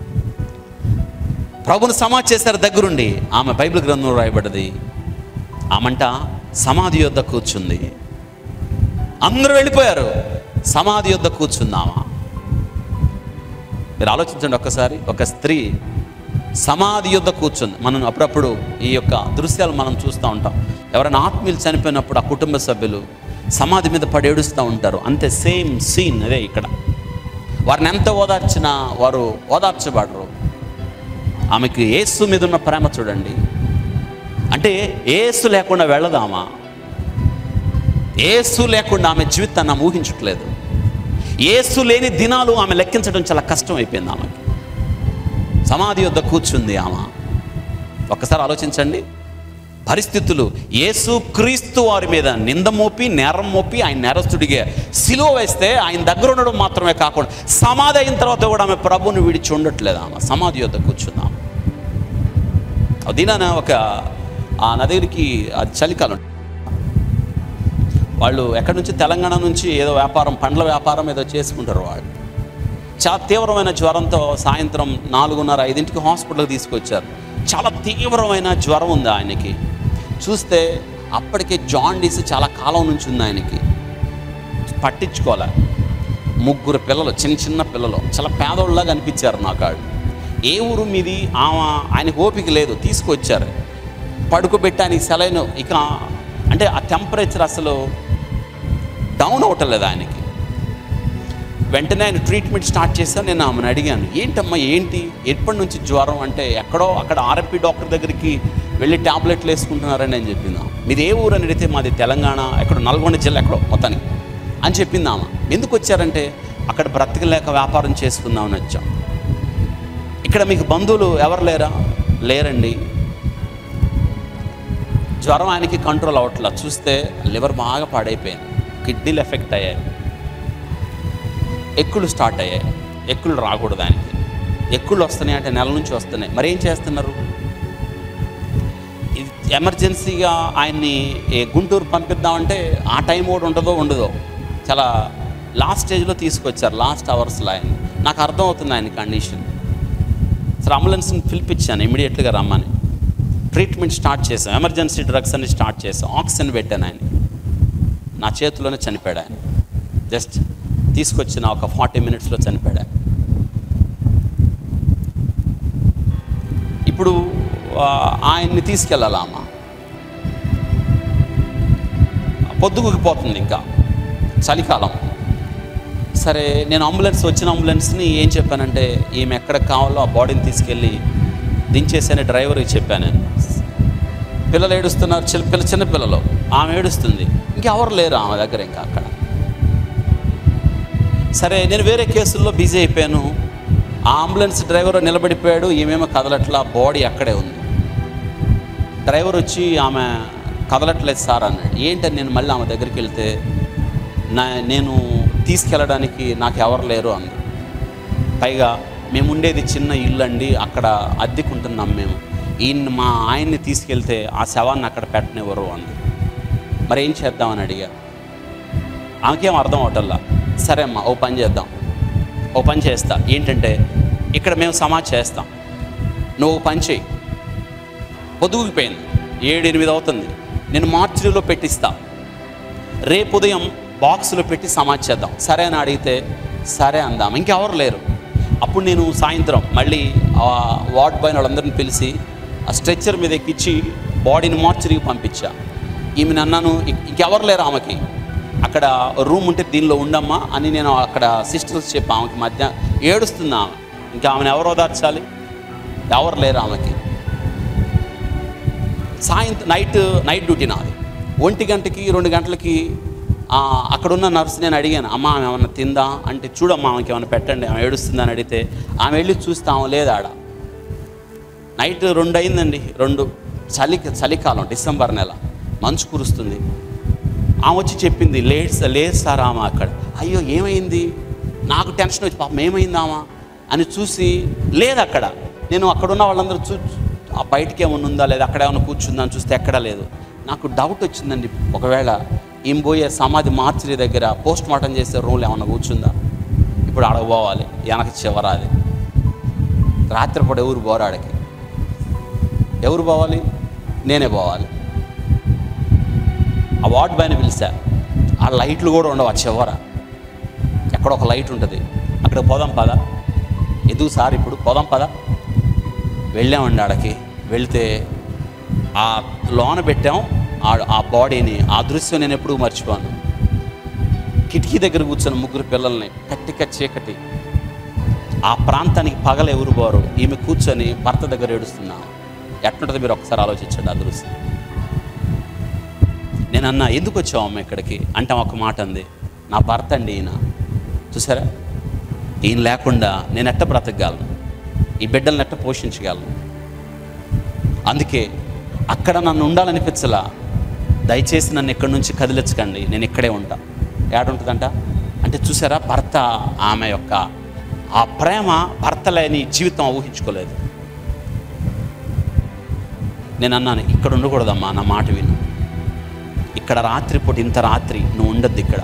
ప్రభుని సమాధి చేశారు దగ్గరుండి ఆమె బైబిల్ గ్రంథంలో రాయబడ్డది ఆమంట సమాధి యొద్ద కూర్చుంది అందరూ వెళ్ళిపోయారు సమాధి యొద్ద కూర్చుంది ఆమె మీరు ఆలోచించండి ఒక్కసారి ఒక స్త్రీ సమాధి యుద్ధ కూర్చుంది మనం అప్పుడప్పుడు ఈ యొక్క దృశ్యాలు మనం చూస్తూ ఉంటాం ఎవరైనా ఆత్మీయులు చనిపోయినప్పుడు ఆ కుటుంబ సభ్యులు సమాధి మీద పడి ఏడుస్తూ ఉంటారు అంతే సేమ్ సీన్ అదే ఇక్కడ వారిని ఎంత ఓదార్చినా వారు ఓదార్చబడరు ఆమెకి ఏసు మీద ఉన్న ప్రేమ చూడండి అంటే ఏసు లేకుండా వెళ్ళదామా ఏసు లేకుండా ఆమె జీవితాన్ని ఆమె ఊహించట్లేదు ఏసు లేని దినాలు ఆమె లెక్కించడం చాలా కష్టం అయిపోయింది ఆమెకి సమాధి యొద్ద కూర్చుంది ఆమె ఒక్కసారి ఆలోచించండి పరిస్థితులు యేసు క్రీస్తు వారి మీద నింద మోపి నేరం మోపి ఆయన నేరస్తుడిగా సిలువ వేస్తే ఆయన దగ్గర ఉండడం మాత్రమే కాకుండా సమాధి అయిన తర్వాత కూడా ఆమె ప్రభుని విడిచి ఉండట్లేదు ఆమె సమాధి యొద్ద కూర్చుందాం దీనాన ఒక ఆ నదికి అది చలికాలం వాళ్ళు ఎక్కడి నుంచి తెలంగాణ నుంచి ఏదో వ్యాపారం పండ్ల వ్యాపారం ఏదో చేసుకుంటారు వాళ్ళు చాలా తీవ్రమైన జ్వరంతో సాయంత్రం నాలుగున్నర ఐదింటికి హాస్పిటల్కి తీసుకొచ్చారు చాలా తీవ్రమైన జ్వరం ఉంది ఆయనకి చూస్తే అప్పటికే జాండీస్ చాలా కాలం నుంచి ఉంది ఆయనకి పట్టించుకోలే ముగ్గురు పిల్లలు చిన్న చిన్న పిల్లలు చాలా పేదోళ్ళలాగా అనిపించారు నాకు వాళ్ళు ఏ ఊరు మీది ఆమె ఆయనకు ఓపిక లేదు తీసుకొచ్చారు పడుకోబెట్టి ఆయనకి సెలైన్ ఇక అంటే ఆ టెంపరేచర్ అసలు డౌన్ అవ్వటలేదు ఆయనకి వెంటనే ఆయన ట్రీట్మెంట్ స్టార్ట్ చేశాను నేను ఆమెను అడిగాను ఏంటమ్మా ఏంటి ఎప్పటి నుంచి జ్వరం అంటే ఎక్కడో అక్కడ ఆర్ఎంపీ డాక్టర్ దగ్గరికి వెళ్ళి ట్యాబ్లెట్లు వేసుకుంటున్నారని నేను చెప్పిందాం మీది ఏ ఊరు అని అడిగితే మాది తెలంగాణ ఎక్కడ నల్గొండ జిల్లా ఎక్కడో మొత్తానికి అని చెప్పింది ఆమె ఎందుకు వచ్చారంటే అక్కడ బ్రతకలేక వ్యాపారం చేసుకుందామని వచ్చాం ఇక్కడ మీకు బంధువులు ఎవరు లేరా లేరండి జ్వరం ఆయనకి కంట్రోల్ అవ్వట్లా చూస్తే లివర్ బాగా పాడైపోయింది కిడ్నీలు ఎఫెక్ట్ అయ్యాయి ఎక్కులు స్టార్ట్ అయ్యాయి ఎక్కులు రాకూడదు ఆయనకి ఎక్కులు వస్తున్నాయి అంటే నెల నుంచి వస్తున్నాయి మరి ఏం చేస్తున్నారు ఇది ఎమర్జెన్సీగా ఆయన్ని ఏ గుంటూరు పంపిద్దామంటే ఆ టైం కూడా ఉంటుందో ఉండదో చాలా లాస్ట్ స్టేజ్లో తీసుకొచ్చారు లాస్ట్ అవర్స్లో ఆయన నాకు అర్థం అవుతుంది ఆయన కండిషన్ సరే అంబులెన్స్ని పిలిపించాను ఇమీడియట్గా రమ్మని ట్రీట్మెంట్ స్టార్ట్ చేసాం ఎమర్జెన్సీ డ్రగ్స్ అన్ని స్టార్ట్ చేసాం ఆక్సిజన్ పెట్టాను ఆయన నా చేతిలోనే చనిపోయాడు ఆయన జస్ట్ తీసుకొచ్చిన ఒక ఫార్టీ మినిట్స్లో చనిపోయాడు ఆయన. ఇప్పుడు ఆ, ఆయన్ని తీసుకెళ్ళాలా అమ్మ పొద్దుగుకిపోతుంది ఇంకా చలికాలం సరే నేను అంబులెన్స్ వచ్చిన అంబులెన్స్ని ఏం చెప్పానంటే ఈమె ఎక్కడికి కావాలో ఆ బాడీని తీసుకెళ్ళి దించేసని డ్రైవర్కి చెప్పాను నేను పిల్లలు ఏడుస్తున్నారు చిన్న పిల్ల చిన్న పిల్లలు ఆమె ఏడుస్తుంది ఇంకెవరు లేరు ఆమె దగ్గర ఇంకా అక్కడ సరే నేను వేరే కేసుల్లో బిజీ అయిపోయాను ఆ అంబులెన్స్ డ్రైవర్ నిలబడిపోయాడు ఈమెమో కదలట్లా బాడీ అక్కడే ఉంది డ్రైవర్ వచ్చి ఆమె కదలట్లేదు సార్ అన్నాడు ఏంటని నేను మళ్ళీ ఆమె దగ్గరికి వెళ్తే నా నేను తీసుకెళ్ళడానికి నాకు ఎవరు లేరు అంది పైగా మేము ఉండేది చిన్న ఇల్లు అండి అక్కడ అద్దెకుంటున్నాం మేము ఈయన్ని మా ఆయన్ని తీసుకెళ్తే ఆ శవాన్ని అక్కడ పెట్టనివ్వరు అంది మరి ఏం చేద్దామని అడిగా ఆమెకేం అర్థం అవటల్లా సరే అమ్మా ఓ పని చేద్దాం ఓ పని చేస్తా ఏంటంటే ఇక్కడ మేము సమాజ్ చేస్తాం నువ్వు ఓ పని చేయి పొదుగుకిపోయింది ఏడు ఎనిమిది అవుతుంది నేను మార్చిలో పెట్టిస్తా రేపు ఉదయం బాక్సులో పెట్టి సమాజ్ చేద్దాం సరే అని అడిగితే సరే అందాం ఇంకెవరు లేరు అప్పుడు నేను సాయంత్రం మళ్ళీ ఆ వార్డ్ బాయ్ వాళ్ళందరిని పిలిచి ఆ స్ట్రెచ్చర్ మీద ఎక్కించి బాడీని మార్చరీకి పంపించా ఈమెను అన్నాను "ఇం- ఇంకెవరు లేరు ఆమెకి అక్కడ రూమ్ ఉంటే దీనిలో ఉండమ్మా అని నేను అక్కడ సిస్టర్స్ చెప్పా ఆమెకి మధ్య ఏడుస్తుంది ఆమె ఇంకా ఆమెను ఎవరు ఓదార్చాలి ఎవరు లేరు ఆమెకి సాయంత్రం నైట్ నైట్ డ్యూటీ నాది ఒంటి గంటకి రెండు గంటలకి ఆ, అక్కడున్న నర్స్ నేను అడిగాను అమ్మ ఆమె ఏమన్నా తిందా అంటే చూడమ్మా ఆమెకి ఏమైనా పెట్టండి ఆమె ఏడుస్తుందని అడిగితే ఆమె వెళ్ళి చూస్తే ఆమె లేదు ఆడ నైట్ రెండు అయిందండి రెండు చలి చలికాలం డిసెంబర్ నెల మంచు కురుస్తుంది ఆమె వచ్చి చెప్పింది లేట్ లేదు సార్ ఆమె అక్కడ అయ్యో ఏమైంది నాకు టెన్షన్ వచ్చి పాపం ఏమైంది ఆమె అని చూసి లేదు అక్కడ నేను అక్కడున్న వాళ్ళందరూ చూ ఆ బయటికి ఏమైనా ఉందా లేదా అక్కడ ఏమైనా కూర్చుందా అని చూస్తే ఎక్కడా లేదు నాకు డౌట్ వచ్చిందండి ఒకవేళ ఈమె పోయే సమాధి మార్చిరి దగ్గర పోస్ట్ మార్టం చేసే రూమ్లో ఏమన్నా కూర్చుందా ఇప్పుడు ఆడకు పోవాలి వెనక చివరాది రాత్రిపూట ఎవరు పోరు ఆడకి ఎవరు పోవాలి నేనే పోవాలి ఆ వార్డ్ బాయ్ని పిలిచా ఆ లైట్లు కూడా ఉండవు ఆ చివర ఎక్కడ ఒక లైట్ ఉంటుంది అక్కడ పోదాం పద ఎందుకు సార్ ఇప్పుడు పోదాం పద వెళ్ళామండి ఆడకి వెళ్తే ఆ లోన పెట్టాం ఆ- ఆ బాడీని ఆ దృశ్యం నేను ఎప్పుడూ మర్చిపోను కిటికీ దగ్గర కూర్చున్న ముగ్గురు పిల్లల్ని కట్టిక చీకటి ఆ ప్రాంతానికి పగలు ఎవరు పోరు ఈమె కూర్చొని భర్త దగ్గర ఏడుస్తున్నా ఎట్లుంటుంది మీరు ఒకసారి ఆలోచించండి ఆ దృశ్యం నేను అన్నా ఎందుకు వచ్చావు అమ్మ ఇక్కడికి అంటే ఒక మాట అంది నా భర్త అండి ఈయన చూసారా ఈయన లేకుండా నేను ఎట్ట బ్రతకగలను ఈ బిడ్డలను ఎట్ట పోషించగలను అందుకే అక్కడ నన్ను ఉండాలనిపించలా దయచేసి నన్ను ఇక్కడి నుంచి కదిలించకండి నేను ఇక్కడే ఉంటా ఏడుంటుందంట అంటే చూసారా భర్త ఆమె యొక్క ఆ ప్రేమ భర్త లేని జీవితం ఊహించుకోలేదు నేను అన్నాను ఇక్కడ ఉండకూడదమ్మా నా మాట విను ఇక్కడ రాత్రిపూట ఇంత రాత్రి నువ్వు ఉండద్దు ఇక్కడ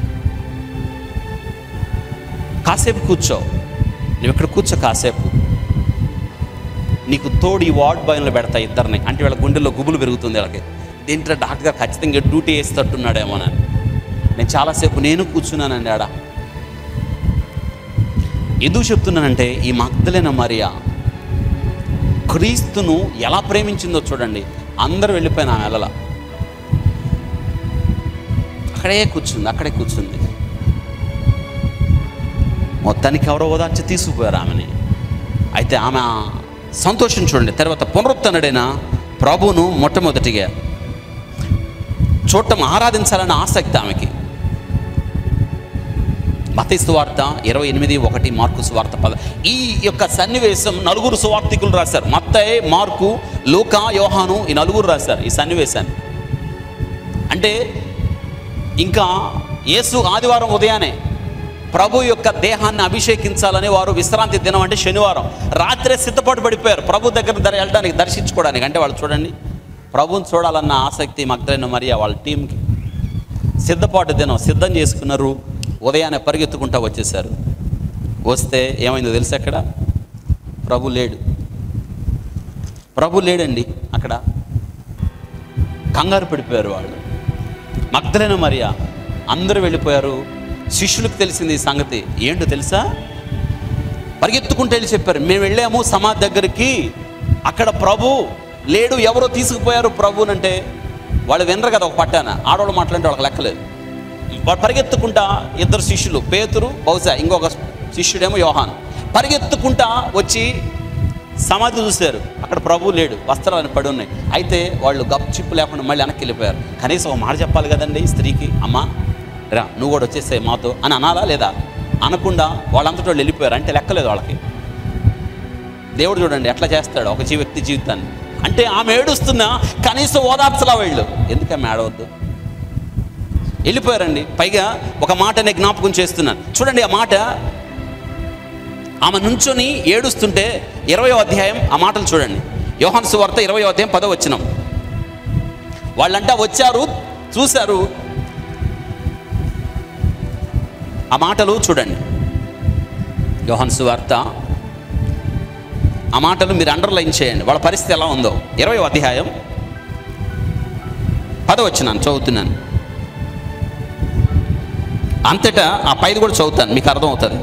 కాసేపు కూర్చో నువ్వు ఇక్కడ కూర్చో కాసేపు నీకు తోడు ఈ వార్డ్ బాయ్లో పెడతా ఇద్దరిని అంటే వీళ్ళ గుండెల్లో గుబులు పెరుగుతుంది వీళ్ళకి దీంట్లో డాక్టర్ గారు ఖచ్చితంగా డ్యూటీ వేసేటట్టున్నాడేమోనని నేను చాలాసేపు నేను కూర్చున్నానండి ఆడ ఎందుకు చెప్తున్నానంటే ఈ మగ్ధలైన మరియా క్రీస్తును ఎలా ప్రేమించిందో చూడండి అందరూ వెళ్ళిపోయిన ఆమె వెళ్ళల అక్కడే కూర్చుంది అక్కడే కూర్చుంది మొత్తానికి ఎవరో ఓదార్చి తీసుకుపోయారు ఆమెని అయితే ఆమె సంతోషం చూడండి తర్వాత పునరుత్తనుడైన ప్రభువును మొట్టమొదటిగా చూడటం ఆరాధించాలన్న ఆసక్తి ఆమెకి మతీ సువార్త ఇరవై ఎనిమిది ఒకటి మార్కు సువార్త పద ఈ యొక్క సన్నివేశం నలుగురు సువార్థికులు రాశారు మత్తయ్య మార్కు లూకా యోహాను ఈ నలుగురు రాశారు ఈ సన్నివేశాన్ని అంటే ఇంకా యేసు ఆదివారం ఉదయాన్నే ప్రభు యొక్క దేహాన్ని అభిషేకించాలని వారు విశ్రాంతి దినం అంటే శనివారం రాత్రే సిద్ధపాటు పడిపోయారు ప్రభు దగ్గర దర వెళ్ళడానికి దర్శించుకోవడానికి అంటే వాళ్ళు చూడండి ప్రభుని చూడాలన్న ఆసక్తి మగ్ధైన మరియా వాళ్ళ టీంకి సిద్ధపాటు దినం సిద్ధం చేసుకున్నారు ఉదయాన్నే పరిగెత్తుకుంటా వచ్చేసారు వస్తే ఏమైందో తెలుసు అక్కడ ప్రభు లేడు ప్రభు లేడండి అక్కడ కంగారు పడిపోయారు వాళ్ళు మగ్ధలైన మరియా అందరూ వెళ్ళిపోయారు శిష్యులకు తెలిసింది ఈ సంగతి ఏంటో తెలుసా పరిగెత్తుకుంటూ వెళ్ళి చెప్పారు మేము వెళ్ళాము సమాధి దగ్గరికి అక్కడ ప్రభు లేడు ఎవరో తీసుకుపోయారు ప్రభునంటే వాళ్ళు వినరు కదా ఒక పట్టాన ఆడవాళ్ళు మాట్లాడితే వాళ్ళకి లెక్కలేదు వాడు పరిగెత్తుకుంటా ఇద్దరు శిష్యులు పేతురు బహుశా ఇంకొక శిష్యుడేమో యోహాన్ పరిగెత్తుకుంటా వచ్చి సమాధి చూశారు అక్కడ ప్రభువు లేడు వస్త్రాలను పడి ఉన్నాయి అయితే వాళ్ళు గప్చిప్పు లేకుండా మళ్ళీ వెనక్కి వెళ్ళిపోయారు కనీసం ఒక మాట చెప్పాలి కదండి స్త్రీకి అమ్మా రా నువ్వు కూడా వచ్చేసాయి మాతో అని అనాలా లేదా అనకుండా వాళ్ళంతటి వాళ్ళు వెళ్ళిపోయారు అంటే లెక్కలేదు వాళ్ళకి దేవుడు చూడండి ఎట్లా చేస్తాడు ఒక జీ వ్యక్తి జీవితాన్ని అంటే ఆమె ఏడుస్తున్నా కనీసం ఓదార్చలా వీళ్ళు ఎందుకు ఆమె ఏడవద్దు వెళ్ళిపోయారండి పైగా ఒక మాట నేను జ్ఞాపకం చేస్తున్నాను చూడండి ఆ మాట ఆమె నుంచొని ఏడుస్తుంటే ఇరవయో అధ్యాయం ఆ మాటలు చూడండి యోహాను సువార్త ఇరవయో అధ్యాయం పదో వచ్చినాం వాళ్ళంటా వచ్చారు చూశారు ఆ మాటలు చూడండి యోహాను సువార్త ఆ మాటలు మీరు అండర్లైన్ చేయండి వాళ్ళ పరిస్థితి ఎలా ఉందో ఇరవై అధ్యాయం పదవచ్చినాను చదువుతున్నాను అంతటా ఆ పైది కూడా చదువుతాను మీకు అర్థమవుతుంది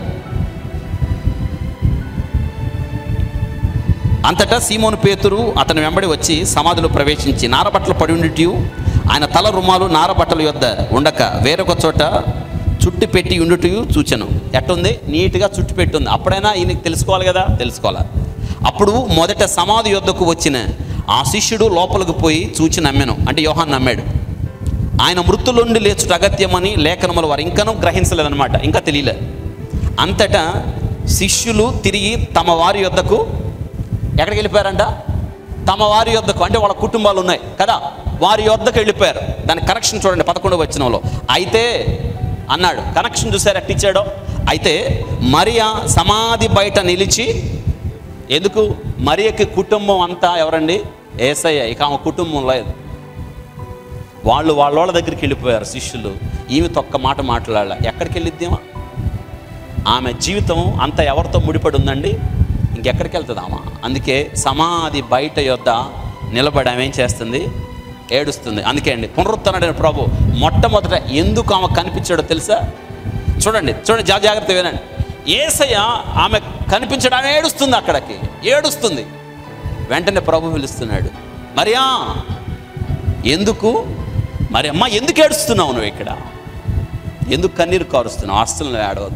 అంతటా సీమోను పేతురు అతని వెంబడి వచ్చి సమాధిలో ప్రవేశించి నారబట్టలు పడి ఉండిటి ఆయన తల రుమాలు నారబట్టల యొద్ద ఉండక వేరొక చోట చుట్టి పెట్టి ఉండుట చూచాను ఎట్టుంది నీట్గా చుట్టి పెట్టి ఉంది అప్పుడైనా ఈయనకి తెలుసుకోవాలి కదా తెలుసుకోవాలి అప్పుడు మొదట సమాధి యొద్దకు వచ్చిన ఆ శిష్యుడు లోపలికి పోయి చూచి నమ్మాను అంటే యోహాన్ నమ్మాడు ఆయన మృతులుండి లేచుట అగత్యమని లేఖనములు వారు ఇంకనూ గ్రహించలేదన్నమాట ఇంకా తెలియలేదు అంతటా శిష్యులు తిరిగి తమ వారి యొద్దకు ఎక్కడికి వెళ్ళిపోయారంట తమ వారి యొద్దకు అంటే వాళ్ళ కుటుంబాలు ఉన్నాయి కదా వారి యొద్దకు వెళ్ళిపోయారు దాని కనెక్షన్ చూడండి పదకొండవ వచనంలో అయితే అన్నాడు కనెక్షన్ చూసారు ఎట్టిచ్చాడో అయితే మరియా సమాధి బయట నిలిచి ఎందుకు మరియకి కుటుంబం అంతా ఎవరండి ఏసయ్య ఇక ఆమె కుటుంబం లేదు వాళ్ళు వాళ్ళ వాళ్ళ దగ్గరికి వెళ్ళిపోయారు శిష్యులు ఈమె తొక్క మాట మాట్లాడాల ఎక్కడికి వెళ్ళిద్దేమా ఆమె జీవితం అంత ఎవరితో ముడిపడి ఉందండి ఇంకెక్కడికి వెళ్తుంది ఆమె అందుకే సమాధి బయట యొద్ద నిలబడి ఆమె ఏం చేస్తుంది ఏడుస్తుంది అందుకే అండి పునరుత్తనుడైన ప్రభు మొట్టమొదట ఎందుకు ఆమె కనిపించాడో తెలుసా చూడండి చూడండి జా జాగ్రత్త వినండి ఏసయ్య ఆమె కనిపించడం ఆమె ఏడుస్తుంది అక్కడికి ఏడుస్తుంది వెంటనే ప్రభు పిలుస్తున్నాడు మరియా ఎందుకు మరి అమ్మ ఎందుకు ఏడుస్తున్నావు నువ్వు ఇక్కడ ఎందుకు కన్నీరు కారుస్తున్నావు అస్సలు నువ్వు ఏడవద్దు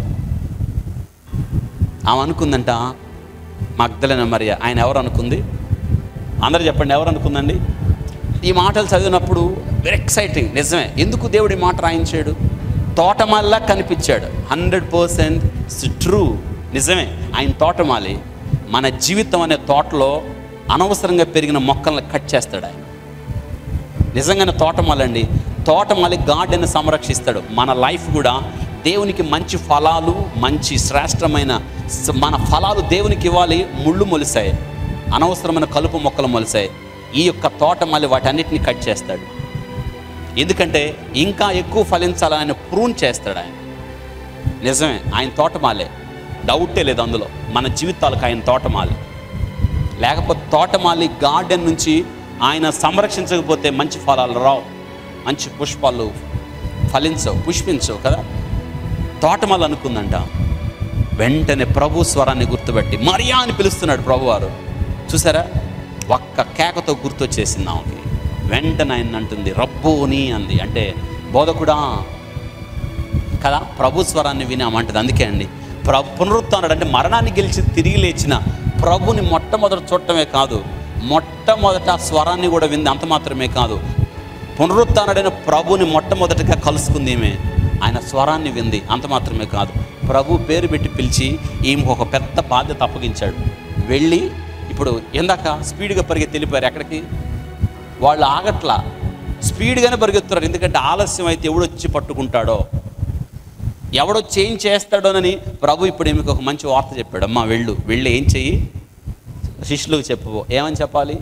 ఆమె అనుకుందంట మగ్ధలైన మరియ ఆయన ఎవరు అనుకుంది అందరూ చెప్పండి ఎవరు అనుకుందండి ఈ మాటలు చదివినప్పుడు వెరీ ఎక్సైటింగ్ నిజమే ఎందుకు దేవుడు ఈ మాట రాయించాడు తోటమాలిలా కనిపించాడు హండ్రెడ్ పర్సెంట్ ట్రూ నిజమే ఆయన తోటమాలి మన జీవితం అనే తోటలో అనవసరంగా పెరిగిన మొక్కలను కట్ చేస్తాడు ఆయన నిజంగానే తోటమాలండి తోటమాలి గార్డెన్ సంరక్షిస్తాడు మన లైఫ్ కూడా దేవునికి మంచి ఫలాలు మంచి శ్రేష్టమైన స- మన ఫలాలు దేవునికి ఇవ్వాలి ముళ్ళు మొలిసాయి అనవసరమైన కలుపు మొక్కలు మొలిసాయి ఈ యొక్క తోటమాలి వాటన్నిటిని కట్ చేస్తాడు ఎందుకంటే ఇంకా ఎక్కువ ఫలించాలని ఆయన ప్రూన్ చేస్తాడు ఆయన నిజమే ఆయన తోటమాలే డౌటే లేదు అందులో మన జీవితాలకు ఆయన తోటమాలి లేకపోతే తోటమాలి గార్డెన్ నుంచి ఆయన సంరక్షించకపోతే మంచి ఫలాలు రావు మంచి పుష్పాలు ఫలించవు పుష్పించవు కదా తోటమాలి అనుకుందంట వెంటనే ప్రభు స్వరాన్ని గుర్తుపెట్టి మరియా అని పిలుస్తున్నాడు ప్రభువారు చూసారా ఒక్క కేకతో గుర్తొచ్చేసింది ఆమెకి వెంటనే ఆయన అంటుంది రబ్బోని అంది అంటే బోధకుడా కదా ప్రభు స్వరాన్ని వినామంటది అందుకే అండి ప్రభు పునరుత్నాడు అంటే మరణాన్ని గెలిచి తిరిగి లేచిన ప్రభుని మొట్టమొదట చూడటమే కాదు మొట్టమొదట ఆ స్వరాన్ని కూడా వింది అంత మాత్రమే కాదు పునరుత్డైన ప్రభుని మొట్టమొదటిగా కలుసుకుంది ఈమె ఆయన స్వరాన్ని వింది అంత మాత్రమే కాదు ప్రభు పేరు పెట్టి పిలిచి ఈమెకు ఒక పెద్ద బాధ్యత అప్పగించాడు వెళ్ళి ఇప్పుడు ఇందాక స్పీడ్గా పరిగెత్తి వెళ్ళిపోయారు ఎక్కడికి వాళ్ళు ఆగట్లా స్పీడ్గానే పరిగెత్తున్నారు ఎందుకంటే ఆలస్యం అయితే ఎవడొచ్చి పట్టుకుంటాడో ఎవడో చేంజ్ చేస్తాడోనని ప్రభు ఇప్పుడు ఈమెకు ఒక మంచి వార్త చెప్పాడు అమ్మా వెళ్ళు వెళ్ళి ఏం చెయ్యి శిష్యులకు చెప్పు ఏమని చెప్పాలి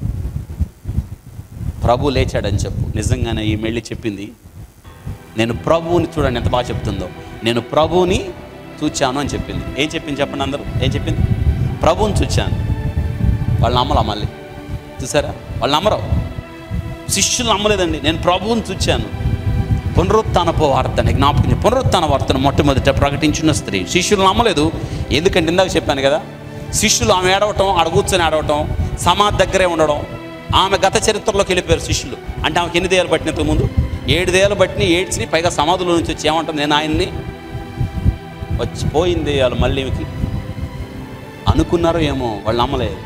ప్రభు లేచాడని చెప్పు నిజంగానే ఈ వెళ్ళి చెప్పింది నేను ప్రభువుని చూడండి ఎంత బాగా చెప్తుందో నేను ప్రభువుని చూచాను అని చెప్పింది ఏం చెప్పింది చెప్పండి అందరూ ఏం చెప్పింది ప్రభువుని చూచాను వాళ్ళు నమ్మలా మళ్ళీ చూసారా వాళ్ళు నమ్మరు శిష్యులు నమ్మలేదండి నేను ప్రభువుని చూచాను పునరుత్నపు వార్తని జ్ఞాపకం చే- పునరుత్థాన వార్తను మొట్టమొదట ప్రకటించిన స్త్రీ శిష్యులు నమ్మలేదు ఎందుకంటే ఇందాక చెప్పాను కదా శిష్యులు ఆమె ఏడవటం ఆడ కూర్చొని ఏడవటం సమాధి దగ్గరే ఉండడం ఆమె గత చరిత్రలోకి వెళ్ళిపోయారు శిష్యులు అంటే ఆమెకి ఎన్ని దేయాలు పట్టిన ఇంతకు ముందు ఏడు దేయాలు పట్టిన ఏడ్చి పైగా సమాధుల నుంచి వచ్చి ఏమంటాం నేను ఆయన్ని వచ్చి పోయింది వాళ్ళు మళ్ళీ ఈమెకి అనుకున్నారో ఏమో వాళ్ళు నమ్మలేదు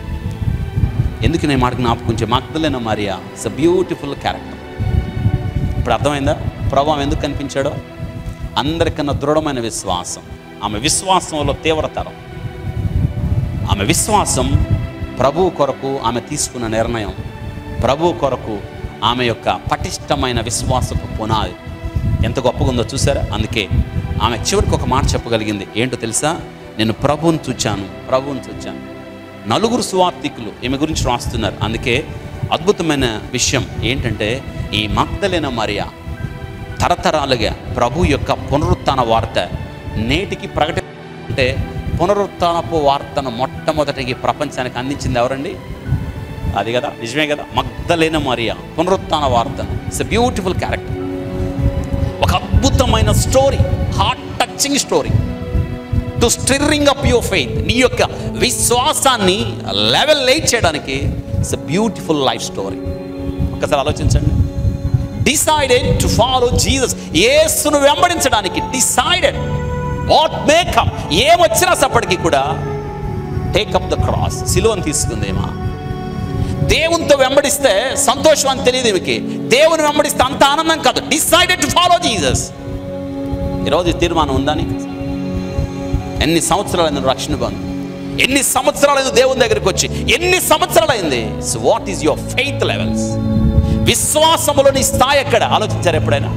ఎందుకు నేను మాట జ్ఞాపకం చే Magdalene Maria it's a beautiful character ఇప్పుడు అర్థమైందా ప్రభావం ఎందుకు కనిపించాడో అందరికన్నా దృఢమైన విశ్వాసం ఆమె విశ్వాసంలో తీవ్రతరం ఆమె విశ్వాసం ప్రభు కొరకు ఆమె తీసుకున్న నిర్ణయం ప్రభు కొరకు ఆమె యొక్క పటిష్టమైన విశ్వాసపు పునాది ఎంత గొప్పగా ఉందో చూసారా అందుకే ఆమె చివరికి ఒక మాట చెప్పగలిగింది ఏంటో తెలుసా నేను ప్రభువుని చూచాను ప్రభువుని చూచాను నలుగురు సువార్థికులు ఈమె గురించి రాస్తున్నారు అందుకే అద్భుతమైన విషయం ఏంటంటే ఈ మగ్ధలైన మరియా తరతరాలుగా ప్రభు యొక్క పునరుత్థాన వార్త నేటికి ప్రకటి అంటే పునరుత్థానపు వార్తను మొట్టమొదటికి ప్రపంచానికి అందించింది ఎవరండి అది కదా నిజమే కదా మగ్ధలైన మరియా పునరుత్థాన వార్తను ఇట్స్ ఎ బ్యూటిఫుల్ క్యారెక్టర్ ఒక అద్భుతమైన story heart touching story to stirring up your faith నీ యొక్క విశ్వాసాన్ని లెవెల్ లైట్ చేయడానికి it's a beautiful life story ఒకసారి ఆలోచించండి డిసైడెడ్ టు ఫాలో జీసస్ యేసును వెంబడించడానికి డిసైడెడ్ వాట్ మేకమ్ ఏమొచ్చినా సప్పటికి కూడా టేకప్ ద క్రాస్ సిలువను తీసుకుందేమా దేవునితో వెంబడిస్తే సంతోషం అని తెలియదు ఈమెకి దేవుని వెంబడిస్తే అంత ఆనందం కాదు డిసైడెడ్ టు ఫాలో జీసస్ ఈరోజు ఈ తీర్మానం ఉందా నీకు ఎన్ని సంవత్సరాలైంది రక్షణ బంధు ఎన్ని సంవత్సరాలైంది దేవుని దగ్గరికి వచ్చి ఎన్ని సంవత్సరాలైంది so what is your faith levels విశ్వాసములోని స్థాయి ఎక్కడ ఆలోచించారు ఎప్పుడైనా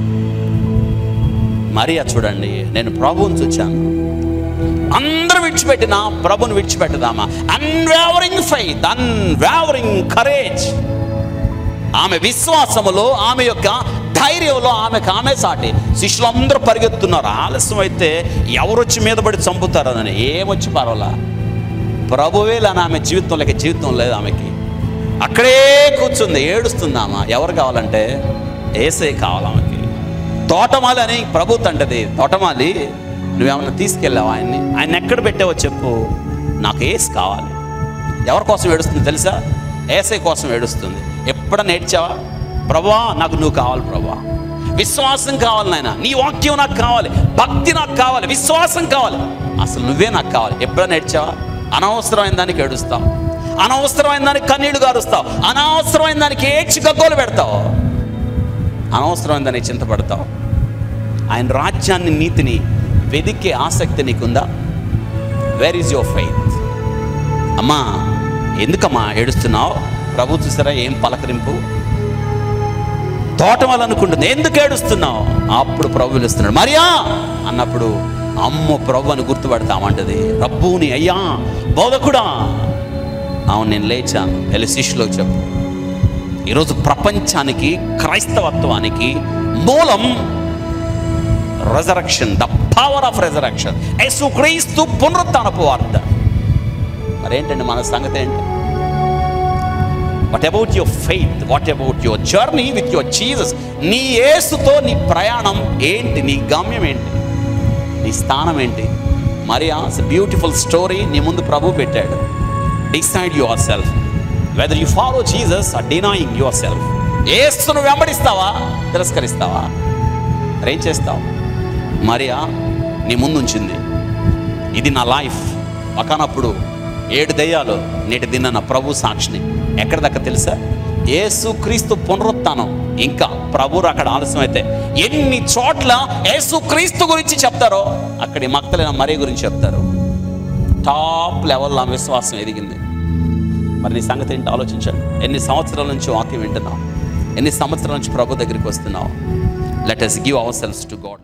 మరియా చూడండి నేను ప్రభువుని చూచాను అందరూ విడిచిపెట్టినా ప్రభుని విడిచిపెట్టదామా అన్వేవరింగ్ ఫైత్ అన్వేవరింగ్ కరేజ్ ఆమె విశ్వాసములో ఆమె యొక్క ధైర్యంలో ఆమెకు ఆమె సాటి శిష్యులందరూ పరిగెత్తున్నారు ఆలస్యం అయితే ఎవరొచ్చి మీద పడి చంపుతారని ఏమొచ్చి పర్వాలా ప్రభువే లేని ఆమె జీవితంలోకి జీవితం లేదు ఆమెకి అక్కడే కూర్చుంది ఏడుస్తుంది ఆమె ఎవరు కావాలంటే ఏసే కావాలి ఆమెకి తోటమాలి అని ప్రభు తంటది తోటమాలి నువ్వేమన్నా తీసుకెళ్ళావు ఆయన్ని ఆయన ఎక్కడ పెట్టావో చెప్పు నాకు ఏసు కావాలి ఎవరి కోసం ఏడుస్తుంది తెలుసా ఏసై కోసం ఏడుస్తుంది ఎప్పుడన్నా ఏడ్చావా ప్రభా నాకు నువ్వు కావాలి ప్రభా విశ్వాసం కావాలి నాయన నీ వాక్యం నాకు కావాలి భక్తి నాకు కావాలి విశ్వాసం కావాలి అసలు నువ్వే నాకు కావాలి ఎప్పుడన్నా ఏడ్చావా అనవసరమైన దానికి ఏడుస్తావు అనవసరమైన దానికి కన్నీళ్లు గారుస్తావు అనవసరమైన దానికి ఏడ్చి గగ్గోలు పెడతావు అనవసరమైన దానికి చింతపడతావు ఆయన రాజ్యాన్ని నీతిని వెదికే ఆసక్తి నీకుందా వేర్ ఈజ్ యువర్ ఫెయిత్ అమ్మా ఎందుకమ్మా ఏడుస్తున్నావు ప్రభు చూసారా ఏం పలకరింపు తోటమాలు అనుకుంటుంది ఎందుకు ఏడుస్తున్నావు అప్పుడు ప్రభు పిలుస్తున్నాడు మరియా అన్నప్పుడు అమ్మ ప్రభు అని గుర్తుపడతామంటది రబ్బుని అయ్యా బోధకుడా అవును నేను లేచాను వెళ్ళి శిష్యులకు చెప్పు ఈరోజు ప్రపంచానికి క్రైస్తవత్వానికి మూలం resurrection the power of resurrection యేసు క్రీస్తు పునరుత్నపు వార్త మరేంటండి మన సంగతి ఏంటి what about your faith what about your journey with your Jesus నీ యేసుతో నీ ప్రయాణం ఏంటి నీ గమ్యం ఏంటి నీ స్థానం ఏంటి మరియా బ్యూటిఫుల్ స్టోరీ నీ ముందు ప్రభు పెట్టాడు decide yourself whether you follow Jesus or denying yourself ఏసును వెంబడిస్తావా తిరస్కరిస్తావా మరేం చేస్తావు మరియా నీ ముందు ఉంచింది ఇది నా లైఫ్ ఒకనప్పుడు ఏడు దయ్యాలు నేటి దిన్న నా ప్రభు సాక్షిని ఎక్కడ దాకా తెలుసా యేసు క్రీస్తు పునరుత్నం ఇంకా ప్రభు అక్కడ ఆలస్యం అయితే ఎన్ని చోట్ల యేసు క్రీస్తు గురించి చెప్తారో అక్కడి మక్తలైన మరీ గురించి చెప్తారు టాప్ లెవెల్లో ఆ విశ్వాసం ఎదిగింది మరి నీ సంగతి ఏంటి ఆలోచించండి ఎన్ని సంవత్సరాల నుంచి వాక్యం వింటున్నావు ఎన్ని సంవత్సరాల నుంచి ప్రభు దగ్గరికి వస్తున్నావు let us give our selves to God